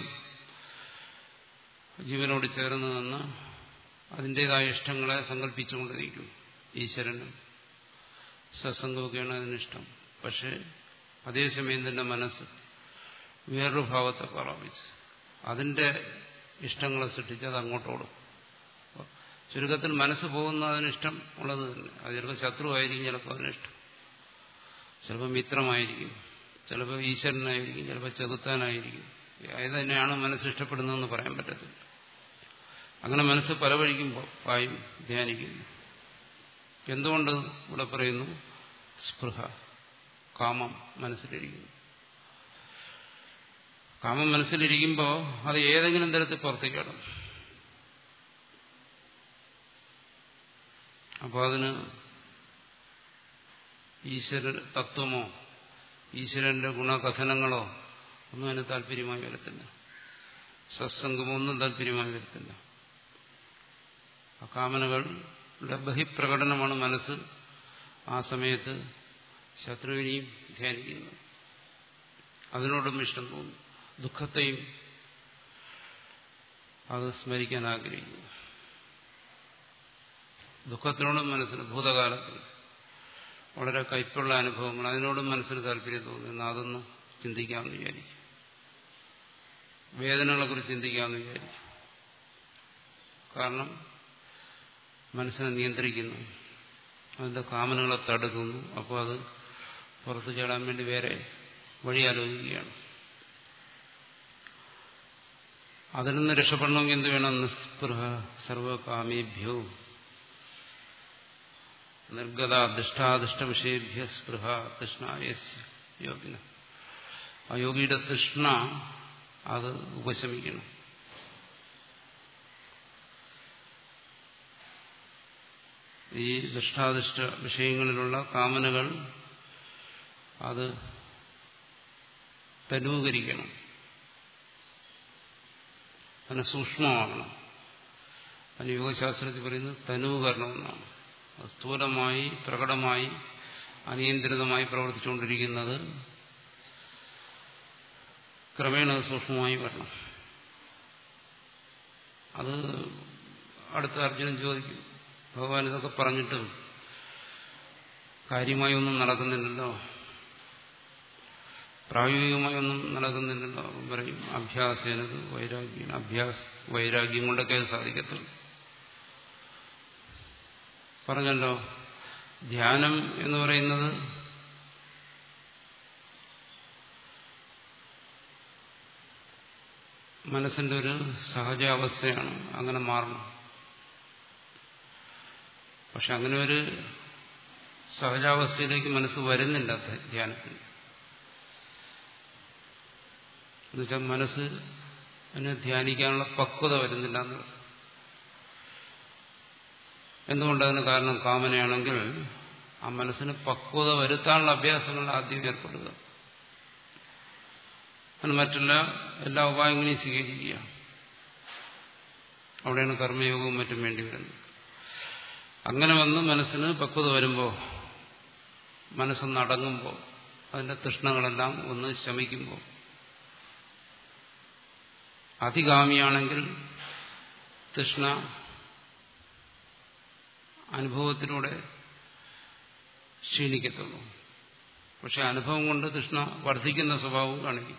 ജീവനോട് ചേർന്ന് നിന്ന് അതിൻ്റെതായ ഇഷ്ടങ്ങളെ സങ്കല്പിച്ചുകൊണ്ടിരിക്കും ഈശ്വരനും സത്സംഗമൊക്കെയാണ് അതിനിഷ്ടം പക്ഷേ അതേസമയം തന്നെ മനസ്സ് വേറൊരു ഭാവത്തെ പ്രാപിച്ച് അതിന്റെ ഇഷ്ടങ്ങളെ സൃഷ്ടിച്ച് അത് അങ്ങോട്ടോടും ചുരുക്കത്തിൽ മനസ്സ് പോകുന്ന അതിനിഷ്ടം ഉള്ളത് തന്നെ അത് ചിലപ്പോൾ ശത്രുവായിരിക്കും ചിലപ്പോൾ അതിനിഷ്ടം ചിലപ്പോൾ മിത്രമായിരിക്കും ചിലപ്പോൾ ഈശ്വരനായിരിക്കും ചിലപ്പോൾ ചെകുത്താനായിരിക്കും അത് തന്നെയാണ് മനസ്സ് ഇഷ്ടപ്പെടുന്നതെന്ന് പറയാൻ പറ്റത്തില്ല അങ്ങനെ മനസ്സ് പല വഴിക്കും പായും ധ്യാനിക്കുന്നു എന്തുകൊണ്ട് ഇവിടെ പറയുന്നു സ്പൃഹ കാമം മനസ്സിലിരിക്കുന്നു കാമം മനസ്സിലിരിക്കുമ്പോൾ അത് ഏതെങ്കിലും തരത്തിൽ പുറത്തേക്ക് കിടന്നു അപ്പോൾ അതിന് ഈശ്വര തത്വമോ ഈശ്വരന്റെ ഗുണകഥനങ്ങളോ ഒന്നും അതിന് താല്പര്യമായി വരത്തില്ല സത്സംഗമോ ഒന്നും താല്പര്യമായി വരത്തില്ല ആ കാമനകളുടെ ബഹിപ്രകടനമാണ് മനസ്സ് ആ സമയത്ത് ശത്രുവിനെയും ധ്യാനിക്കുന്നത് അതിനോടും ഇഷ്ടം തോന്നുന്നു ദുഃഖത്തെയും അത് സ്മരിക്കാൻ ആഗ്രഹിക്കുന്നു ദുഃഖത്തിനോടും മനസ്സിന് ഭൂതകാലത്തിൽ വളരെ കയ്പുള്ള അനുഭവങ്ങൾ അതിനോടും മനസ്സിന് താല്പര്യം തോന്നുന്നു അതൊന്ന് ചിന്തിക്കാമെന്ന് വിചാരിക്കും വേദനകളെ കുറിച്ച് ചിന്തിക്കാമെന്ന് വിചാരിക്കും കാരണം മനസ്സിനെ നിയന്ത്രിക്കുന്നു അതിന്റെ കാമനകളെ തടുക്കുന്നു അപ്പോൾ അത് പുറത്തു ചാടാൻ വേണ്ടി വേറെ വഴി ആലോചിക്കുകയാണ് അതിൽ നിന്ന് രക്ഷപ്പെടണമെങ്കിൽ എന്ത് വേണം നിസ്പൃഹ സർവകാമേഭ്യോ നിർഗത ദുഷ്ടാദിഷ്ട വിഷയേഭ്യ സ്പൃഹ തൃഷ്ണ യോഗിന ആ യോഗിയുടെ തൃഷ്ണ അത് ഉപശമിക്കണം ഈ ദുഷ്ടാദിഷ്ട വിഷയങ്ങളിലുള്ള കാമനകൾ അത് തനൂകരിക്കണം അതിനെ സൂക്ഷ്മമാകണം അതിന് യോഗശാസ്ത്രത്തിൽ പറയുന്നത് തനൂകരണം എന്നാണ് സ്ഥൂലമായി പ്രകടമായി അനിയന്ത്രിതമായി പ്രവർത്തിച്ചുകൊണ്ടിരിക്കുന്നത് ക്രമേണ അത് സൂക്ഷ്മമായി വരണം അത് അടുത്ത അർജുനൻ ചോദിക്കും ഭഗവാൻ ഇതൊക്കെ പറഞ്ഞിട്ടും കാര്യമായി ഒന്നും നടക്കുന്നില്ലല്ലോ പ്രായോഗികമായി ഒന്നും നടക്കുന്നില്ലല്ലോ പറയും അഭ്യാസേനത് വൈരാഗ്യം അഭ്യാസ വൈരാഗ്യം കൊണ്ടൊക്കെ സാധിക്കത്തുള്ളൂ പറഞ്ഞല്ലോ ധ്യാനം എന്ന് പറയുന്നത് മനസ്സിന്റെ ഒരു സഹജാവസ്ഥയാണ് അങ്ങനെ മാറണം പക്ഷെ അങ്ങനെ ഒരു സഹജാവസ്ഥയിലേക്ക് മനസ്സ് വരുന്നില്ല ധ്യാനത്തിൽ എന്നുവെച്ചാൽ മനസ്സ് അതിനെ ധ്യാനിക്കാനുള്ള പക്വത വരുന്നില്ല എന്നുള്ളത് എന്തുകൊണ്ടതിന് കാരണം കാമനയാണെങ്കിൽ ആ മനസ്സിന് പക്വത വരുത്താനുള്ള അഭ്യാസങ്ങൾ ആദ്യം ഏർപ്പെടുക അതിന് മറ്റുള്ള എല്ലാ ഉപായങ്ങളെയും സ്വീകരിക്കുക അവിടെയാണ് കർമ്മയോഗവും മറ്റും വേണ്ടി വരുന്നത് അങ്ങനെ വന്ന് മനസ്സിന് പക്വത വരുമ്പോൾ മനസ്സൊന്ന് അടങ്ങുമ്പോൾ അതിന്റെ തൃഷ്ണകളെല്ലാം ഒന്ന് ശമിക്കുമ്പോൾ അതിഗാമിയാണെങ്കിൽ തൃഷ്ണ അനുഭവത്തിലൂടെ ക്ഷീണിക്കത്തുള്ളൂ പക്ഷെ അനുഭവം കൊണ്ട് തൃഷ്ണ വർദ്ധിക്കുന്ന സ്വഭാവവും കാണിക്കും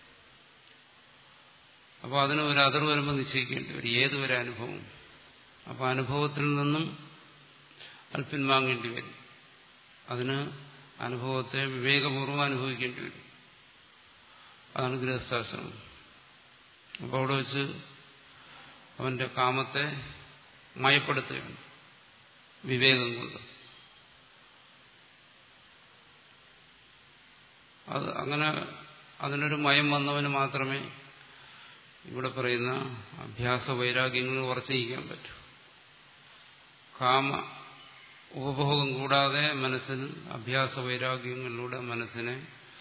അപ്പോൾ അതിന് ഒരു അതിർ വരുമ്പോൾ നിശ്ചയിക്കേണ്ടി വരും ഏതുവരെ അനുഭവം അപ്പോൾ അനുഭവത്തിൽ നിന്നും അത് പിൻവാങ്ങേണ്ടി വരും അതിന് അനുഭവത്തെ വിവേകപൂർവ്വം അനുഭവിക്കേണ്ടി വരും അതാണ് ഗൃഹസ്ഥാശ്രമം അപ്പോൾ അവിടെ വെച്ച് അവന്റെ കാമത്തെ മയപ്പെടുത്തുകയാണ് വിവേകം കൊണ്ട് അത് അങ്ങനെ അതിനൊരു മയം വന്നവന് മാത്രമേ ഇവിടെ പറയുന്ന അഭ്യാസ വൈരാഗ്യങ്ങൾ ഉറച്ചു നീക്കാൻ പറ്റൂ കാമ ഉപഭോഗം കൂടാതെ മനസ്സിന് അഭ്യാസ വൈരാഗ്യങ്ങളിലൂടെ മനസ്സിനെ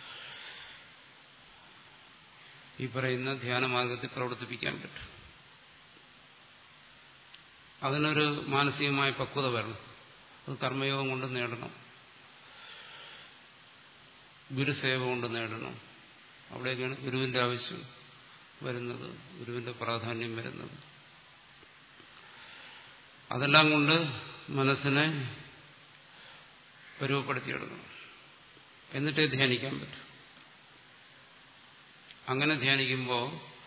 ഈ പറയുന്ന ധ്യാനമാർഗത്തിൽ പ്രവർത്തിപ്പിക്കാൻ പറ്റും അതിനൊരു മാനസികമായ പക്വത വരണം അത് കർമ്മയോഗം കൊണ്ട് നേടണം ഗുരുസേവ കൊണ്ട് നേടണം അവിടെയൊക്കെയാണ് ഗുരുവിന്റെ ആവശ്യം വരുന്നത് ഗുരുവിന്റെ പ്രാധാന്യം വരുന്നത് അതെല്ലാം കൊണ്ട് മനസ്സിനെ പരുവപ്പെടുത്തിയെടുക്കണം എന്നിട്ടേ ധ്യാനിക്കാൻ പറ്റും അങ്ങനെ ധ്യാനിക്കുമ്പോൾ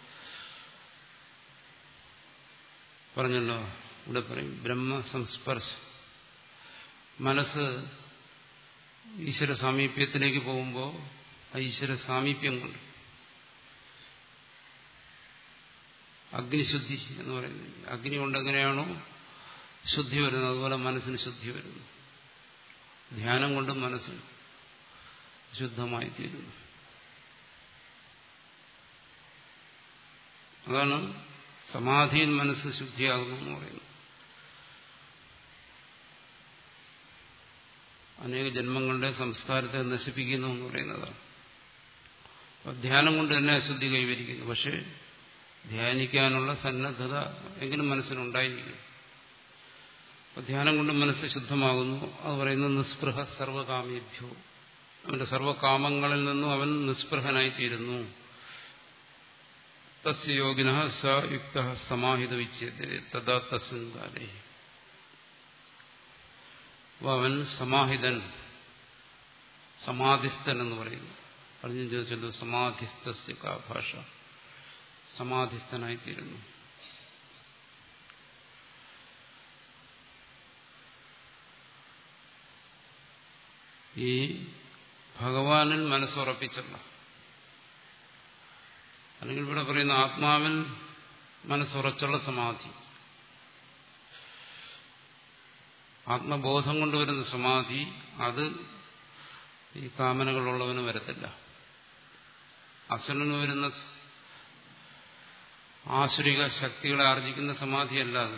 പറഞ്ഞല്ലോ ഇവിടെ പറയും ബ്രഹ്മ സംസ്പർശം മനസ്സ് ഈശ്വര സാമീപ്യത്തിലേക്ക് പോകുമ്പോൾ ആ ഈശ്വര സാമീപ്യം കൊണ്ട് അഗ്നിശുദ്ധി എന്ന് പറയുന്നത് അഗ്നി കൊണ്ട് എങ്ങനെയാണോ ശുദ്ധി വരുന്നത് അതുപോലെ മനസ്സിന് ശുദ്ധി വരുന്നു ധ്യാനം കൊണ്ട് മനസ്സ് ശുദ്ധമായി തീരുന്നു അതാണ് സമാധിയിൽ മനസ്സ് ശുദ്ധിയാകുന്നു എന്ന് പറയുന്നത് അനേക ജന്മങ്ങളുടെ സംസ്കാരത്തെ നശിപ്പിക്കുന്നു എന്ന് പറയുന്നതാണ് ധ്യാനം കൊണ്ട് തന്നെ അശുദ്ധി കൈവരിക്കുന്നു പക്ഷേ ധ്യാനിക്കാനുള്ള സന്നദ്ധത എങ്കിലും മനസ്സിനുണ്ടായിരിക്കും അപ്പൊ ധ്യാനം കൊണ്ട് മനസ്സ് ശുദ്ധമാകുന്നു അത് പറയുന്നത് നിസ്പൃഹ സർവകാമേഭ്യോ അവന്റെ സർവകാമങ്ങളിൽ നിന്നും അവൻ നിസ്പൃഹനായിത്തീരുന്നു തസ്യ യോഗിന സ യുക്ത സമാഹിത വിച്യത്തെ തഥാ തസ്മിൻ കാലേ അവൻ സമാഹിതൻ സമാധിസ്ഥൻ എന്ന് പറയുന്നു അർജുൻ ചോദിച്ചല്ലോ സമാധിസ്ഥ കാ ഭാഷ സമാധിസ്ഥനായിത്തീരുന്നു ഈ ഭഗവാനിൽ മനസ്സുറപ്പിച്ചുള്ള അല്ലെങ്കിൽ ഇവിടെ പറയുന്ന ആത്മാവിൽ മനസ്സുറച്ചുള്ള സമാധി ആത്മബോധം കൊണ്ടുവരുന്ന സമാധി അത് ഈ കാമനകളുള്ളവന് വരത്തില്ല അസുരന് വരുന്ന ആസുരിക ശക്തികളെ ആർജിക്കുന്ന സമാധിയല്ല അത്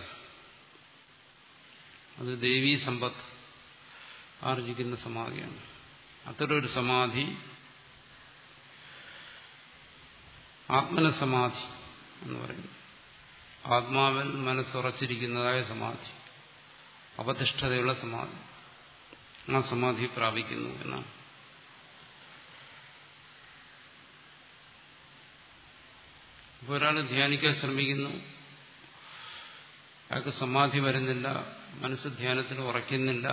അത് ദേവീ സമ്പത്ത് ആർജിക്കുന്ന സമാധിയാണ് അത്തരൊരു സമാധി ആത്മന സമാധി എന്ന് പറയുന്നു ആത്മാവിൽ മനസ്സുറച്ചിരിക്കുന്നതായ സമാധി അവധിഷ്ഠതയുള്ള സമാധി ആ സമാധി പ്രാപിക്കുന്നു എന്നാണ് ഇപ്പോൾ ഒരാൾ ധ്യാനിക്കാൻ ശ്രമിക്കുന്നു അയാൾക്ക് സമാധി വരുന്നില്ല മനസ്സ് ധ്യാനത്തിൽ ഉറയ്ക്കുന്നില്ല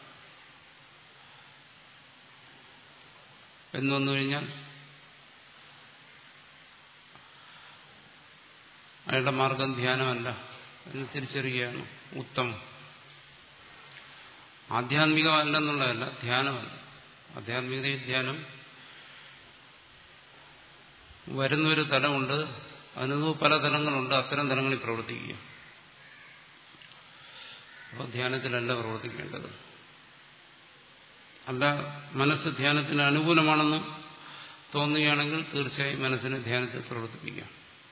എന്ന് വന്നു കഴിഞ്ഞാൽ അയാളുടെ മാർഗം ധ്യാനമല്ല എന്ന് തിരിച്ചറിയുകയാണ് ഉത്തമം ആധ്യാത്മികമല്ലെന്നുള്ളതല്ല ധ്യാനമല്ല ആധ്യാത്മികതയിൽ ധ്യാനം വരുന്നൊരു തലമുണ്ട് അതിന് പല തലങ്ങളുണ്ട് അത്തരം തലങ്ങളിൽ പ്രവർത്തിക്കുക അപ്പോൾ ധ്യാനത്തിലല്ല പ്രവർത്തിക്കേണ്ടത് അല്ല മനസ്സ് ധ്യാനത്തിന് അനുകൂലമാണെന്ന് തോന്നുകയാണെങ്കിൽ തീർച്ചയായും മനസ്സിനെ ധ്യാനത്തിൽ പ്രവർത്തിപ്പിക്കാം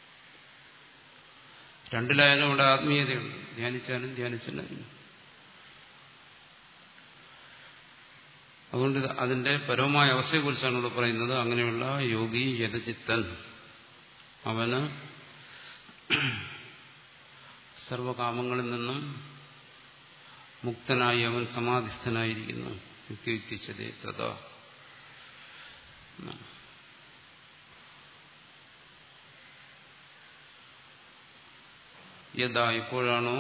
രണ്ടിലായാലും ഇവിടെ ആത്മീയതയുണ്ട് ധ്യാനിച്ചാലും ധ്യാനിച്ചില്ലാലും അതുകൊണ്ട് അതിന്റെ പരമമായ അവസ്ഥയെക്കുറിച്ചാണ് ഇവിടെ പറയുന്നത് അങ്ങനെയുള്ള യോഗി യഥചിത്തൻ അവന് സർവകാമങ്ങളിൽ നിന്നും മുക്തനായി അവൻ സമാധിസ്ഥനായിരിക്കുന്നു യുക്തിയുക്തിച്ചതേ തഥാ യഥാ എപ്പോഴാണോ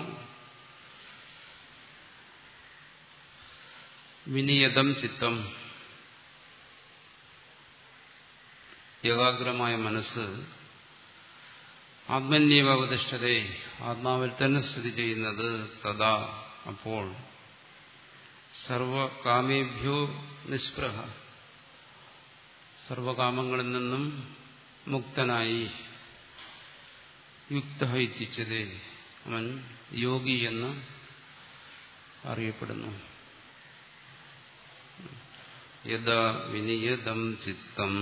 വിനിയതം ചിത്തം ഏകാഗ്രമായ മനസ്സ് ആത്മന്യവതിഷ്ഠതയെ ആത്മാവിൽ തന്നെ സ്ഥിതി ചെയ്യുന്നത് തഥാ അപ്പോൾ സർവകാമേഭ്യോ നിഷ്പൃഹ സർവകാമങ്ങളിൽ നിന്നും മുക്തനായി യുക്ത ഇത്തിച്ചതേ അവൻ യോഗി എന്ന് അറിയപ്പെടുന്നു യഥാ വിനിയതം ചിത്തം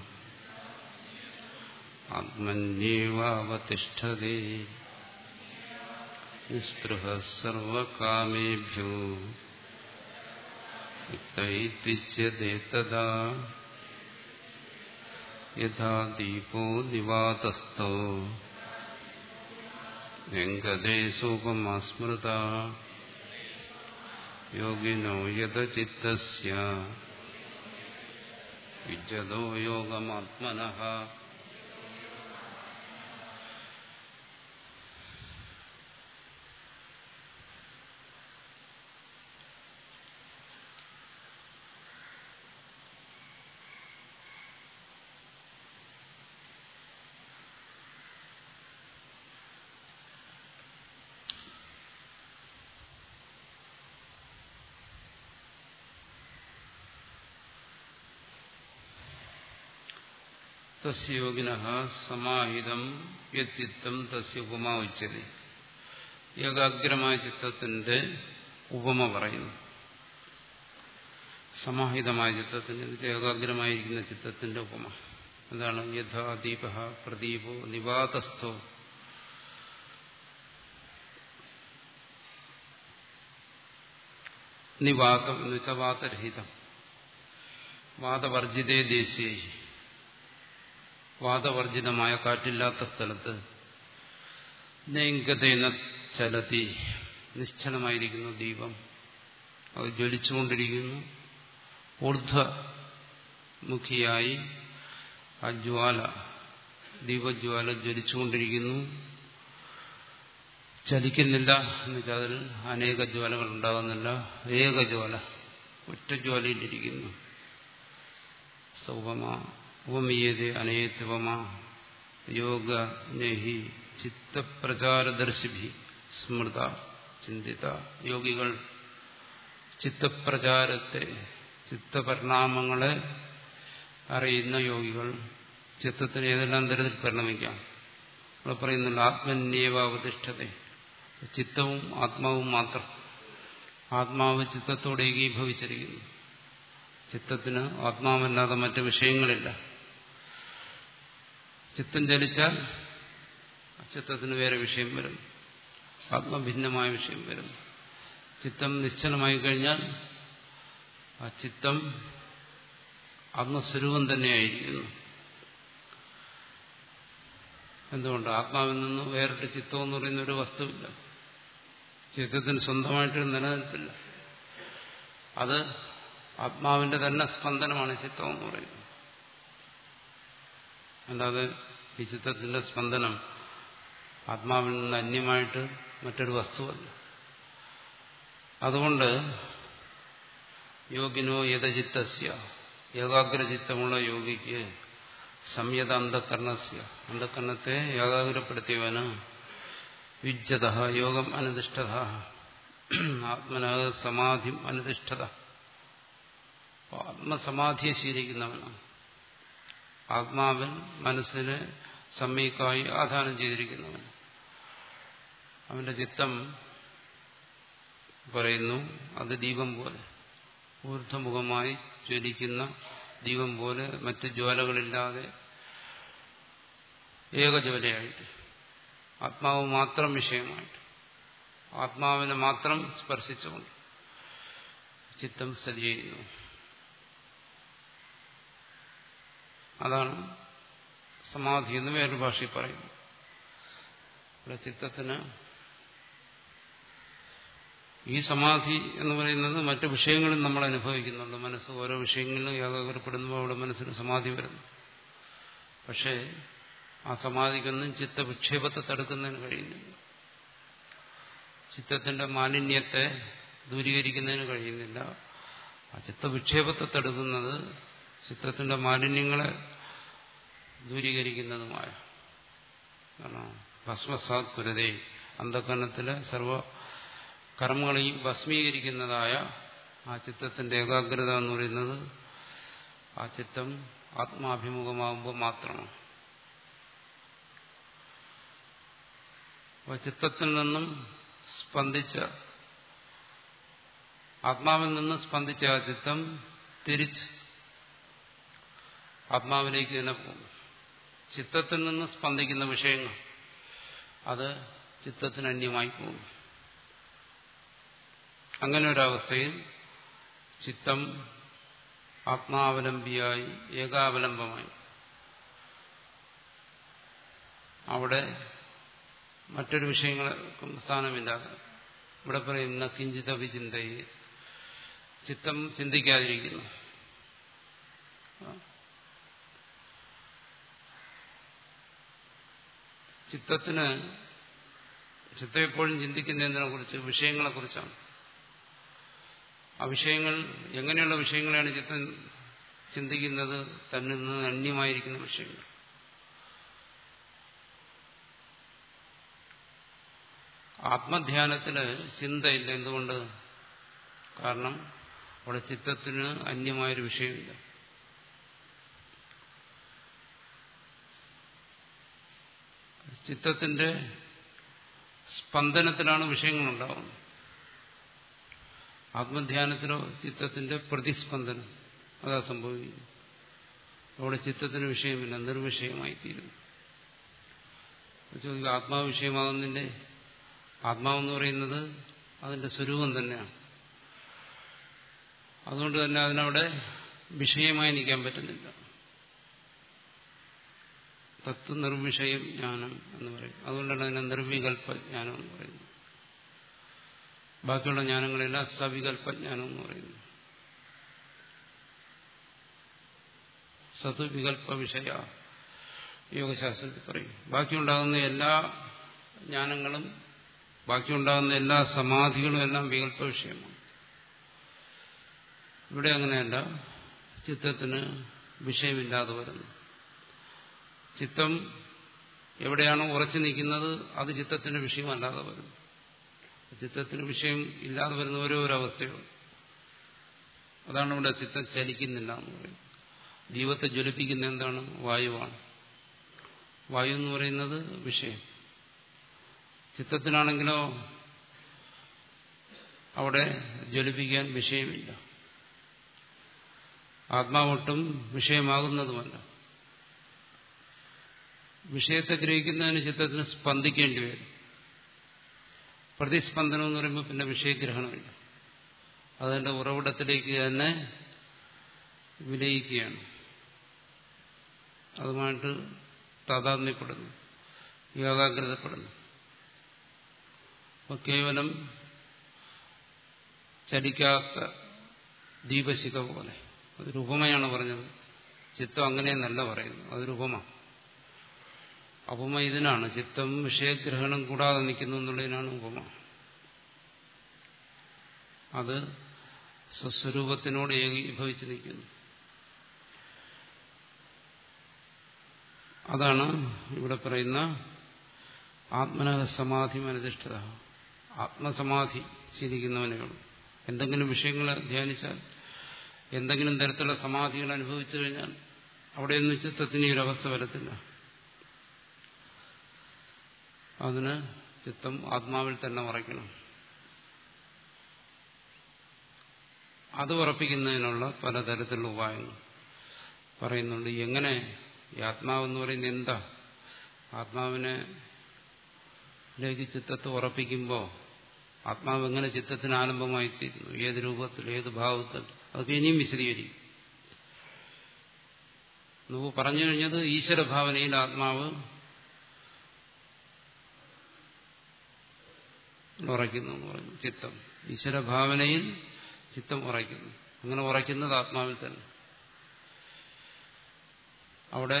ആത്മന്യേവാവതിഷ്ഠതേ നിസ്പൃഹ സർവകാമേഭ്യോ യുക്തൈത്വിച്യതേ തഥാ യഥാ ദീപോ നിവാതസ്ഥോ രംഗദേശോപമാസ്മൃത യോഗിനോ യഥചിത്തസ്യ വിജതോ യോഗമാത്മനഃ തസ്യോഗിന സമാഹിതം യച്ചിത്തം തസ്യ ഉപമ ഉച്ചതി ഏകാഗ്രമായ ചിത്തത്തിന്റെ ഉപമ പറയുന്നു സമാഹിതമായ ചിത്തത്തിന്റെ ഏകാഗ്രമായിരിക്കുന്ന ചിത്തത്തിന്റെ ഉപമ എന്താണ് യഥാ ദീപ പ്രദീപോ നിവാതസ്ഥോ നിവാതം എന്ന് വെച്ചാൽ വാതരഹിതം വാദവർജിതേ ദേശീയ വാദവർജിതമായ കാറ്റില്ലാത്ത സ്ഥലത്ത് നെങ്കതേന ചലതി നിശ്ചലമായിരിക്കുന്നു ദീപം അത് ജ്വലിച്ചുകൊണ്ടിരിക്കുന്നു ഊർധ്വമുഖിയായി ആ ജ്വാല ദീപജ്വാല ജ്വലിച്ചുകൊണ്ടിരിക്കുന്നു ചലിക്കുന്നില്ല എന്ന് വെച്ചാൽ അതിൽ അനേക ജ്വാലകൾ ഉണ്ടാകുന്നില്ല ഏകജ്വാല ഒറ്റ ജ്വാലയിലിരിക്കുന്നു സൗപമ ഉപമീയതേ അനേത്വമ യോഗ നെഹി ചിത്തപ്രചാരദർശിഭി സ്മൃത ചിന്തിത യോഗികൾ ചിത്തപ്രചാരത്തെ ചിത്തപരിണാമങ്ങളെ അറിയുന്ന യോഗികൾ ചിത്തത്തിന് ഏതെല്ലാം തരത്തിൽ പരിണമിക്കാം ഇവിടെ പറയുന്നില്ല ആത്മന്യേവാവതിഷ്ഠത ചിത്തവും ആത്മാവും മാത്രം ആത്മാവ് ചിത്തത്തോട് ഏകീഭവിച്ചിരിക്കുന്നു ചിത്തത്തിന് ആത്മാവല്ലാതെ മറ്റ് വിഷയങ്ങളില്ല ചിത്തം ചലിച്ചാൽ ചിത്തത്തിന് വേറെ വിഷയം വരും ആത്മഭിന്നമായ വിഷയം വരും ചിത്തം നിശ്ചലമായി കഴിഞ്ഞാൽ ആ ചിത്തം ആത്മസ്വരൂപം തന്നെയായിരിക്കുന്നു എന്തുകൊണ്ട് ആത്മാവിൽ നിന്ന് വേറിട്ട് ചിത്തം എന്ന് പറയുന്ന ഒരു വസ്തുവില്ല ചിത്തത്തിന് സ്വന്തമായിട്ടൊരു നിലനിൽപ്പില്ല അത് ആത്മാവിന്റെ തന്നെ സ്പന്ദനമാണ് ചിത്തം എന്ന് പറയുന്നത് അല്ലാതെ ഈ ചിത്തത്തിന്റെ സ്പന്ദനം ആത്മാവിൽ നിന്ന് അന്യമായിട്ട് മറ്റൊരു വസ്തുവല്ല അതുകൊണ്ട് യോഗിനോ യഥചിത്തസ്യ ഏകാഗ്രചിത്തമുള്ള യോഗിക്ക് സംയത അന്ധകരണസ്യ അന്ധകരണത്തെ ഏകാഗ്രപ്പെടുത്തിയവന് യുജ്യത യോഗം അനുദിഷ്ഠത ആത്മന സമാധി അനുദിഷ്ഠത ആത്മസമാധിയെ ശീലിക്കുന്നവനാണ് ആത്മാവൻ മനസ്സിനെ സമ്മീക്കായി ആധാനം ചെയ്തിരിക്കുന്നവൻ അവന്റെ ചിത്തം പറയുന്നു അത് ദീപം പോലെ ഊർധമുഖമായി ജ്വലിക്കുന്ന ദീപം പോലെ മറ്റ് ജ്വാലകളില്ലാതെ ഏകജ്വലയായിട്ട് ആത്മാവ് മാത്രം വിഷയമായിട്ട് ആത്മാവിനെ മാത്രം സ്പർശിച്ചുകൊണ്ട് ചിത്തം സ്ഥിതി ചെയ്യുന്നു അതാണ് സമാധി എന്ന് വേറൊരു ഭാഷയിൽ പറയുന്നു ഇവിടെ ചിത്തത്തിന് ഈ സമാധി എന്ന് പറയുന്നത് മറ്റു വിഷയങ്ങളും നമ്മൾ അനുഭവിക്കുന്നുണ്ട് മനസ്സ് ഓരോ വിഷയങ്ങളിലും ഏകാഗ്രപ്പെടുമ്പോൾ അവിടെ മനസ്സിന് സമാധി വരുന്നു പക്ഷേ ആ സമാധിക്കൊന്നും ചിത്തവിക്ഷേപത്തെ തടുക്കുന്നതിന് കഴിയുന്നില്ല ചിത്തത്തിന്റെ മാലിന്യത്തെ ദൂരീകരിക്കുന്നതിന് കഴിയുന്നില്ല ആ ചിത്തവിക്ഷേപത്തെ തടുക്കുന്നത് ചിത്രത്തിന്റെ മാലിന്യങ്ങളെ ദൂരീകരിക്കുന്നതുമായ ഭസ്മസാത് പുരതേ അന്ധകരണത്തിലെ സർവ കർമ്മങ്ങളെയും ഭസ്മീകരിക്കുന്നതായ ആ ചിത്തത്തിന്റെ ഏകാഗ്രത എന്ന് പറയുന്നത് ആ ചിത്തം ആത്മാഭിമുഖമാകുമ്പോൾ മാത്രമാണ് അപ്പോൾ ചിത്തത്തിൽ നിന്നും സ്പന്ദിച്ച ആത്മാവിൽ നിന്ന് സ്പന്ദിച്ച ആ ചിത്തം തിരിച്ച് ആത്മാവിലേക്ക് തന്നെ പോകും ചിത്തത്തിൽ നിന്ന് സ്പന്ദിക്കുന്ന വിഷയങ്ങൾ അത് ചിത്തത്തിന് അന്യമായി പോകും അങ്ങനെ ഒരവസ്ഥയിൽ ചിത്തം ആത്മാവലംബിയായി ഏകാവലംബമായി അവിടെ മറ്റൊരു വിഷയങ്ങൾക്കും സ്ഥാനമില്ലാതെ ഇവിടെ പറയുന്ന കിഞ്ചിത വിചിന്തയെ ചിത്തം ചിന്തിക്കാതിരിക്കുന്നു ചിത്തത്തിന് ചിത്തം എപ്പോഴും ചിന്തിക്കുന്നതിനെ കുറിച്ച് വിഷയങ്ങളെ കുറിച്ചാണ് ആ വിഷയങ്ങൾ എങ്ങനെയുള്ള വിഷയങ്ങളാണ് ചിത്തം ചിന്തിക്കുന്നത് തന്നിൽ നിന്ന് അന്യമായിരിക്കുന്ന വിഷയങ്ങൾ ആത്മധ്യാനത്തിന് ചിന്തയില്ല എന്തുകൊണ്ട് കാരണം അവിടെ ചിത്തത്തിന് അന്യമായൊരു വിഷയമില്ല ചിത്തത്തിന്റെ സ്പന്ദനത്തിലാണ് വിഷയങ്ങളുണ്ടാവുന്നത് ആത്മധ്യാനത്തിലോ ചിത്തത്തിന്റെ പ്രതിസ്പന്ദനം അതാ സംഭവിക്കുന്നു അവിടെ ചിത്തത്തിന് വിഷയമില്ല നിർവിഷയമായി തീരുന്നു ചോദിക്കുക ആത്മാവ് വിഷയമാകുന്നതിന്റെ ആത്മാവെന്ന് പറയുന്നത് അതിന്റെ സ്വരൂപം തന്നെയാണ് അതുകൊണ്ട് തന്നെ അതിനവിടെ വിഷയമായി നിൽക്കാൻ പറ്റുന്നില്ല തത്വ നിർവിഷയം ജ്ഞാനം എന്ന് പറയും അതുകൊണ്ടാണ് അതിനെ നിർവികൽപ്പ ജ്ഞാനം എന്ന് പറയുന്നത് ബാക്കിയുള്ള ജ്ഞാനങ്ങളെല്ലാം സവികൽപ്പജ്ഞാനം എന്ന് പറയുന്നു സതുവികൽപ്പ വിഷയ യോഗശാസ്ത്രത്തിൽ പറയും ബാക്കിയുണ്ടാകുന്ന എല്ലാ ജ്ഞാനങ്ങളും ബാക്കിയുണ്ടാകുന്ന എല്ലാ സമാധികളും എല്ലാം വികല്പ വിഷയമാണ് ഇവിടെ അങ്ങനെയല്ല ചിത്തത്തിന് വിഷയമില്ലാതെ വരുന്നു ചിത്തം എവിടെയാണോ ഉറച്ചു നിൽക്കുന്നത് അത് ചിത്തത്തിന്റെ വിഷയമല്ലാതെ വരുന്നു ചിത്തത്തിന് വിഷയം ഇല്ലാതെ വരുന്ന ഓരോ ഒരു അവസ്ഥയുണ്ട് അതാണ് ഇവിടെ ചിത്തം ചലിക്കുന്നില്ല എന്ന് പറയുന്നത് ദീപത്തെ ജ്വലിപ്പിക്കുന്ന എന്താണ് വായുവാണ് വായു എന്ന് പറയുന്നത് വിഷയം ചിത്തത്തിനാണെങ്കിലോ അവിടെ ജ്വലിപ്പിക്കാൻ വിഷയമില്ല ആത്മാവൊട്ടും വിഷയമാകുന്നതുമല്ല വിഷയത്തെ ഗ്രഹിക്കുന്നതിന് ചിത്തത്തിന് സ്പന്ദിക്കേണ്ടി വരും പ്രതിസ്പന്ദനം എന്ന് പറയുമ്പോൾ പിന്നെ വിഷയഗ്രഹണമില്ല അതിന്റെ ഉറവിടത്തിലേക്ക് തന്നെ വിലയിക്കുകയാണ് അതുമായിട്ട് താതാത്മ്യപ്പെടുന്നു ഏകാഗ്രതപ്പെടുന്നു അപ്പോൾ കേവലം ചലിക്കാത്ത ദീപശിഖ പോലെ അതൊരു ഉപമയാണ് പറഞ്ഞത് ചിത്തം അങ്ങനെയെന്നല്ല പറയുന്നത് അതൊരു ഉപമ ഉപമ ഇതിനാണ് ചിത്തം വിഷയഗ്രഹണം കൂടാതെ നിൽക്കുന്നു എന്നുള്ളതിനാണ് ഉപമ അത് സ്വസ്വരൂപത്തിനോട് ഏകീഭവിച്ച് നിൽക്കുന്നു അതാണ് ഇവിടെ പറയുന്ന ആത്മന സമാധി അനുധിഷ്ഠിത ആത്മസമാധി ശീലിക്കുന്നവനെയുള്ളൂ എന്തെങ്കിലും വിഷയങ്ങൾ ധ്യാനിച്ചാൽ എന്തെങ്കിലും തരത്തിലുള്ള സമാധികൾ അനുഭവിച്ചു കഴിഞ്ഞാൽ അവിടെയൊന്നും ചിത്തത്തിന് ഈ ഒരവസ്ഥ വരത്തില്ല അതിന് ചിത്തം ആത്മാവിൽ തന്നെ ഉറയ്ക്കണം അത് ഉറപ്പിക്കുന്നതിനുള്ള പലതരത്തിലുള്ള ഉപായങ്ങൾ പറയുന്നുണ്ട് എങ്ങനെ ഈ ആത്മാവെന്ന് പറയുന്നത് എന്താ ആത്മാവിനെ ലേക്ക് ചിത്തത്തെ ഉറപ്പിക്കുമ്പോൾ ആത്മാവ് എങ്ങനെ ചിത്തത്തിന് ആലംബമായി തീരുന്നു ഏത് രൂപത്തിൽ ഏത് ഭാവത്തിൽ അതൊക്കെ ഇനിയും വിശദീകരിക്കും നമുക്ക് പറഞ്ഞു കഴിഞ്ഞത് ഈശ്വരഭാവനയിൽ ആത്മാവ് ഉറയ്ക്കുന്നു എന്ന് പറഞ്ഞു ചിത്തം ഈശ്വരഭാവനയിൽ ചിത്തം ഉറയ്ക്കുന്നു അങ്ങനെ ഉറയ്ക്കുന്നത് ആത്മാവിൽ തന്നെ അവിടെ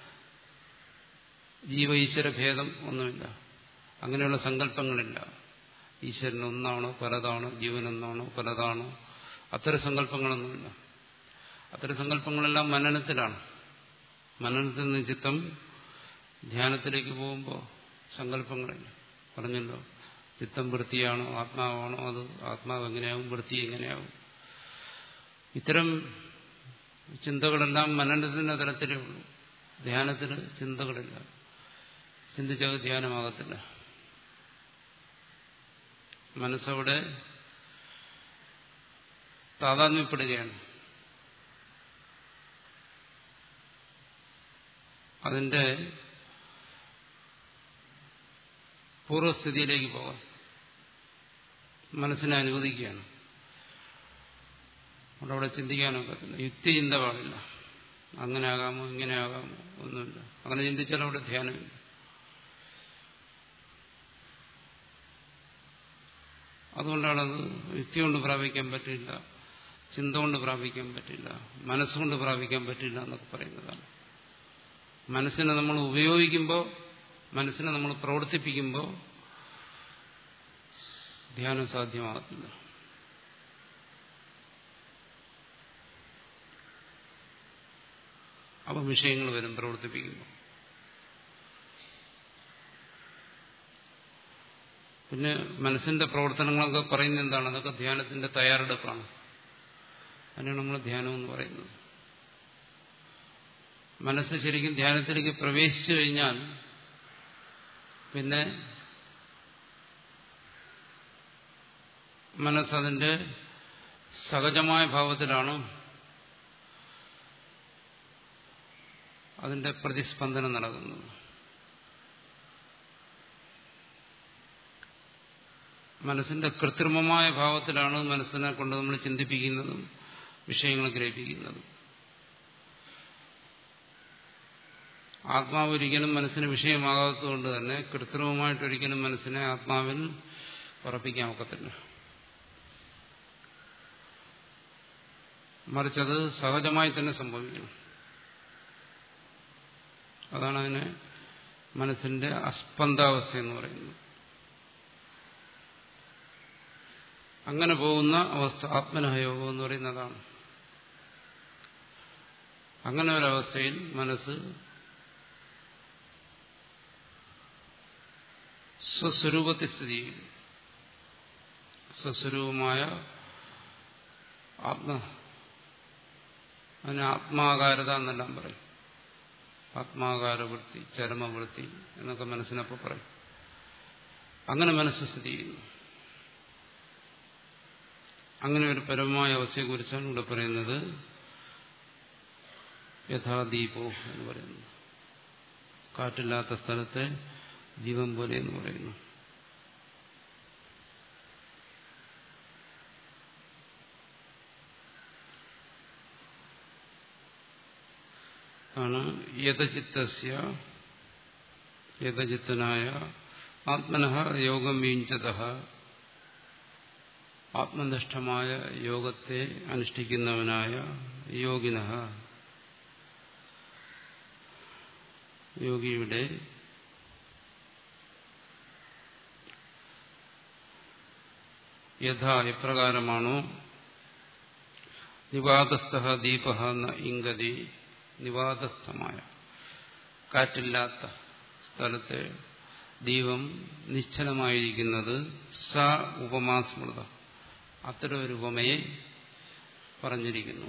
ജീവ ഈശ്വര ഭേദം ഒന്നുമില്ല അങ്ങനെയുള്ള സങ്കല്പങ്ങളില്ല ഈശ്വരൻ ഒന്നാണോ പലതാണോ ജീവൻ ഒന്നാണോ പലതാണോ അത്തരം സങ്കല്പങ്ങളൊന്നുമില്ല അത്തരം സങ്കല്പങ്ങളെല്ലാം മനനത്തിലാണ് മനനത്തിൽ നിന്ന് ചിത്തം ധ്യാനത്തിലേക്ക് പോകുമ്പോൾ സങ്കല്പങ്ങളില്ല പറഞ്ഞല്ലോ ചിത്തം വൃത്തിയാണോ ആത്മാവാണോ അത് ആത്മാവ് എങ്ങനെയാവും വൃത്തി എങ്ങനെയാവും ഇത്തരം ചിന്തകളെല്ലാം മനനത്തിന്റെ തലത്തിലേ ഉള്ളൂ ധ്യാനത്തിന് ചിന്തകളില്ല ചിന്തിച്ചത് ധ്യാനമാകത്തില്ല മനസ്സവിടെ താതാത്മ്യപ്പെടുകയാണ് അതിന്റെ പൂർവ്വസ്ഥിതിയിലേക്ക് പോകാം മനസ്സിനെ അനുവദിക്കുകയാണ് അവിടെ അവിടെ ചിന്തിക്കാനൊക്കത്തില്ല യുക്തി ചിന്ത പാടില്ല അങ്ങനെ ആകാമോ ഇങ്ങനെ ആകാമോ ഒന്നുമില്ല അങ്ങനെ ചിന്തിച്ചാൽ അവിടെ ധ്യാനമില്ല അതുകൊണ്ടാണത് യുക്തി കൊണ്ട് പ്രാപിക്കാൻ പറ്റില്ല ചിന്ത കൊണ്ട് പ്രാപിക്കാൻ പറ്റില്ല മനസ്സുകൊണ്ട് പ്രാപിക്കാൻ പറ്റില്ല എന്നൊക്കെ പറയുന്നതാണ് മനസ്സിനെ നമ്മൾ ഉപയോഗിക്കുമ്പോൾ മനസ്സിനെ നമ്മൾ പ്രവർത്തിപ്പിക്കുമ്പോൾ ധ്യാനം സാധ്യമാകത്തില്ല അപ്പം വിഷയങ്ങൾ വരും പ്രവർത്തിപ്പിക്കുമ്പോൾ പിന്നെ മനസ്സിന്റെ പ്രവർത്തനങ്ങളൊക്കെ പറയുന്നത് എന്താണ് അതൊക്കെ ധ്യാനത്തിന്റെ തയ്യാറെടുപ്പാണ് അതിനാണ് നമ്മൾ ധ്യാനം എന്ന് പറയുന്നത് മനസ്സ് ശരിക്കും ധ്യാനത്തിലേക്ക് പ്രവേശിച്ചു കഴിഞ്ഞാൽ പിന്നെ മനസ്സതിന്റെ സഹജമായ ഭാവത്തിലാണ് അതിന്റെ പ്രതിസ്പന്ദനം നടക്കുന്നത് മനസ്സിന്റെ കൃത്രിമമായ ഭാവത്തിലാണ് മനസ്സിനെ കൊണ്ട് നമ്മൾ ചിന്തിപ്പിക്കുന്നതും വിഷയങ്ങൾ ഗ്രഹിപ്പിക്കുന്നതും ആത്മാവ് ഒരിക്കലും മനസ്സിന് വിഷയമാകാത്തതുകൊണ്ട് തന്നെ കൃത്രിമമായിട്ടൊരിക്കലും മനസ്സിനെ ആത്മാവിൽ ഉറപ്പിക്കാൻ ഒക്കത്തില്ല മറിച്ചത് സഹജമായി തന്നെ സംഭവിക്കണം അതാണ് അതിനെ മനസ്സിന്റെ അസ്പന്ദാവസ്ഥ എന്ന് പറയുന്നത് അങ്ങനെ പോകുന്ന അവസ്ഥ ആത്മനഹയോഗം എന്ന് പറയുന്നതാണ് അങ്ങനെ ഒരവസ്ഥയിൽ മനസ്സ് സ്വസ്വരൂപത്തിൽ സ്ഥിതി ചെയ്യുന്നു സ്വസ്വരൂപമായ ആത്മ അതിന് ആത്മാകാരത എന്നെല്ലാം പറയും ആത്മാകാരവൃത്തി ചരമവൃത്തി എന്നൊക്കെ മനസ്സിനപ്പോൾ പറയും അങ്ങനെ മനസ്സ് സ്ഥിതി ചെയ്യുന്നു അങ്ങനെ ഒരു പരമമായ അവസ്ഥയെക്കുറിച്ചാണ് ഇവിടെ പറയുന്നത് യഥാദീപോ എന്ന് പറയുന്നത് കാറ്റില്ലാത്ത സ്ഥലത്തെ ദീപം പോലെ എന്ന് പറയുന്നു ആണ് യഥചിത്തസ്യ യഥചിത്തനായ ആത്മനഃ യോഗം വീഞ്ചത ആത്മനിഷ്ഠമായ യോഗത്തെ അനുഷ്ഠിക്കുന്നവനായ യോഗിന യോഗിയുടെ യഥാ എപ്രകാരമാണോ നിവാദസ്ഥ ദീപ എന്ന ഇംഗതി നിവാദസ്ഥമായ കാറ്റില്ലാത്ത സ്ഥലത്തെ ദീപം നിശ്ചലമായിരിക്കുന്നത് സ ഉപമാസ്മൃത അത്തരം ഒരു ഉപമയെ പറഞ്ഞിരിക്കുന്നു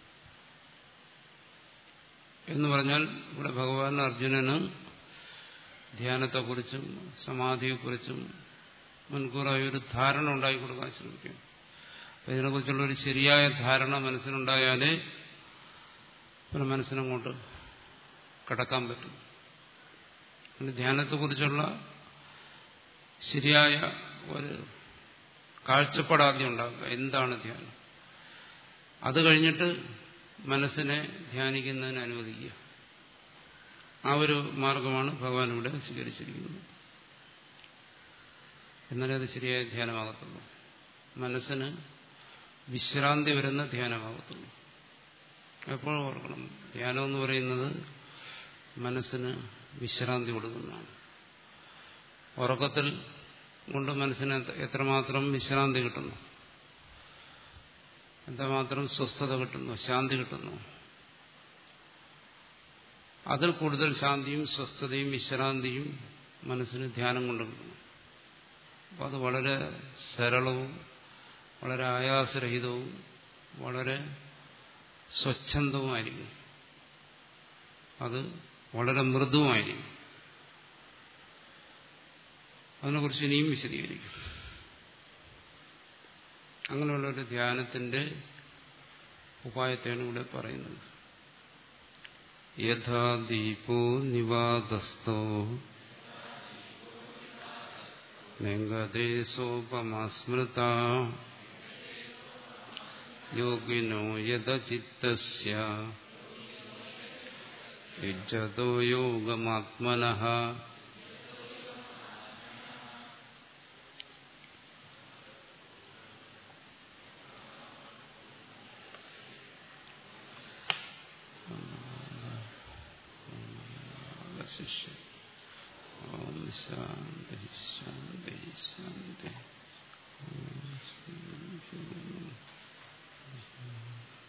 എന്ന് പറഞ്ഞാൽ ഇവിടെ ഭഗവാൻ അർജുനന് ധ്യാനത്തെക്കുറിച്ചും സമാധിയെക്കുറിച്ചും മുൻകൂറായ ഒരു ധാരണ ഉണ്ടാക്കി കൊടുക്കാൻ ശ്രമിക്കും അപ്പം ഇതിനെക്കുറിച്ചുള്ള ഒരു ശരിയായ ധാരണ മനസ്സിനുണ്ടായാലേ പിന്നെ മനസ്സിനങ്ങോട്ട് കടക്കാൻ പറ്റും ധ്യാനത്തെക്കുറിച്ചുള്ള ശരിയായ ഒരു കാഴ്ചപ്പാടാദ്യം ഉണ്ടാക്കുക എന്താണ് ധ്യാനം അത് കഴിഞ്ഞിട്ട് മനസ്സിനെ ധ്യാനിക്കുന്നതിന് അനുവദിക്കുക ആ ഒരു മാർഗമാണ് ഭഗവാൻ ഇവിടെ സ്വീകരിച്ചിരിക്കുന്നത് എന്നാലേ അത് ശരിയായ ധ്യാനമാകത്തുള്ളൂ മനസ്സിന് വിശ്രാന്തി വരുന്ന ധ്യാനമാകത്തുള്ളൂ എപ്പോഴും ഓർക്കണം ധ്യാനം എന്ന് പറയുന്നത് മനസ്സിന് വിശ്രാന്തി കൊടുക്കുന്നതാണ് ഉറക്കത്തിൽ കൊണ്ട് മനസ്സിന് എത്രമാത്രം വിശ്രാന്തി കിട്ടുന്നു എത്രമാത്രം സ്വസ്ഥത കിട്ടുന്നു ശാന്തി കിട്ടുന്നു അതിൽ കൂടുതൽ ശാന്തിയും സ്വസ്ഥതയും വിശ്രാന്തിയും മനസ്സിന് ധ്യാനം കൊണ്ട് കിട്ടുന്നു അപ്പം അത് വളരെ സരളവും വളരെ ആയാസരഹിതവും വളരെ സ്വച്ഛന്തവുമായിരിക്കും അത് വളരെ മൃദുവായിരിക്കും അതിനെക്കുറിച്ച് ഇനിയും വിശദീകരിക്കും അങ്ങനെയുള്ള ഒരു ധ്യാനത്തിന്റെ ഉപായത്തെയാണ് ഇവിടെ പറയുന്നത് യഥാ ദീപോ നിവാദസ്ഥോ ലിംഗദേശോപമസ്മൃത യോഗിനോ യഥചിത്തസ്യ യുജ്ജതോ യോഗമാത്മനഃ ശിഷ്യ ഓം ശാന്തി ശാന്തി ശാന്തി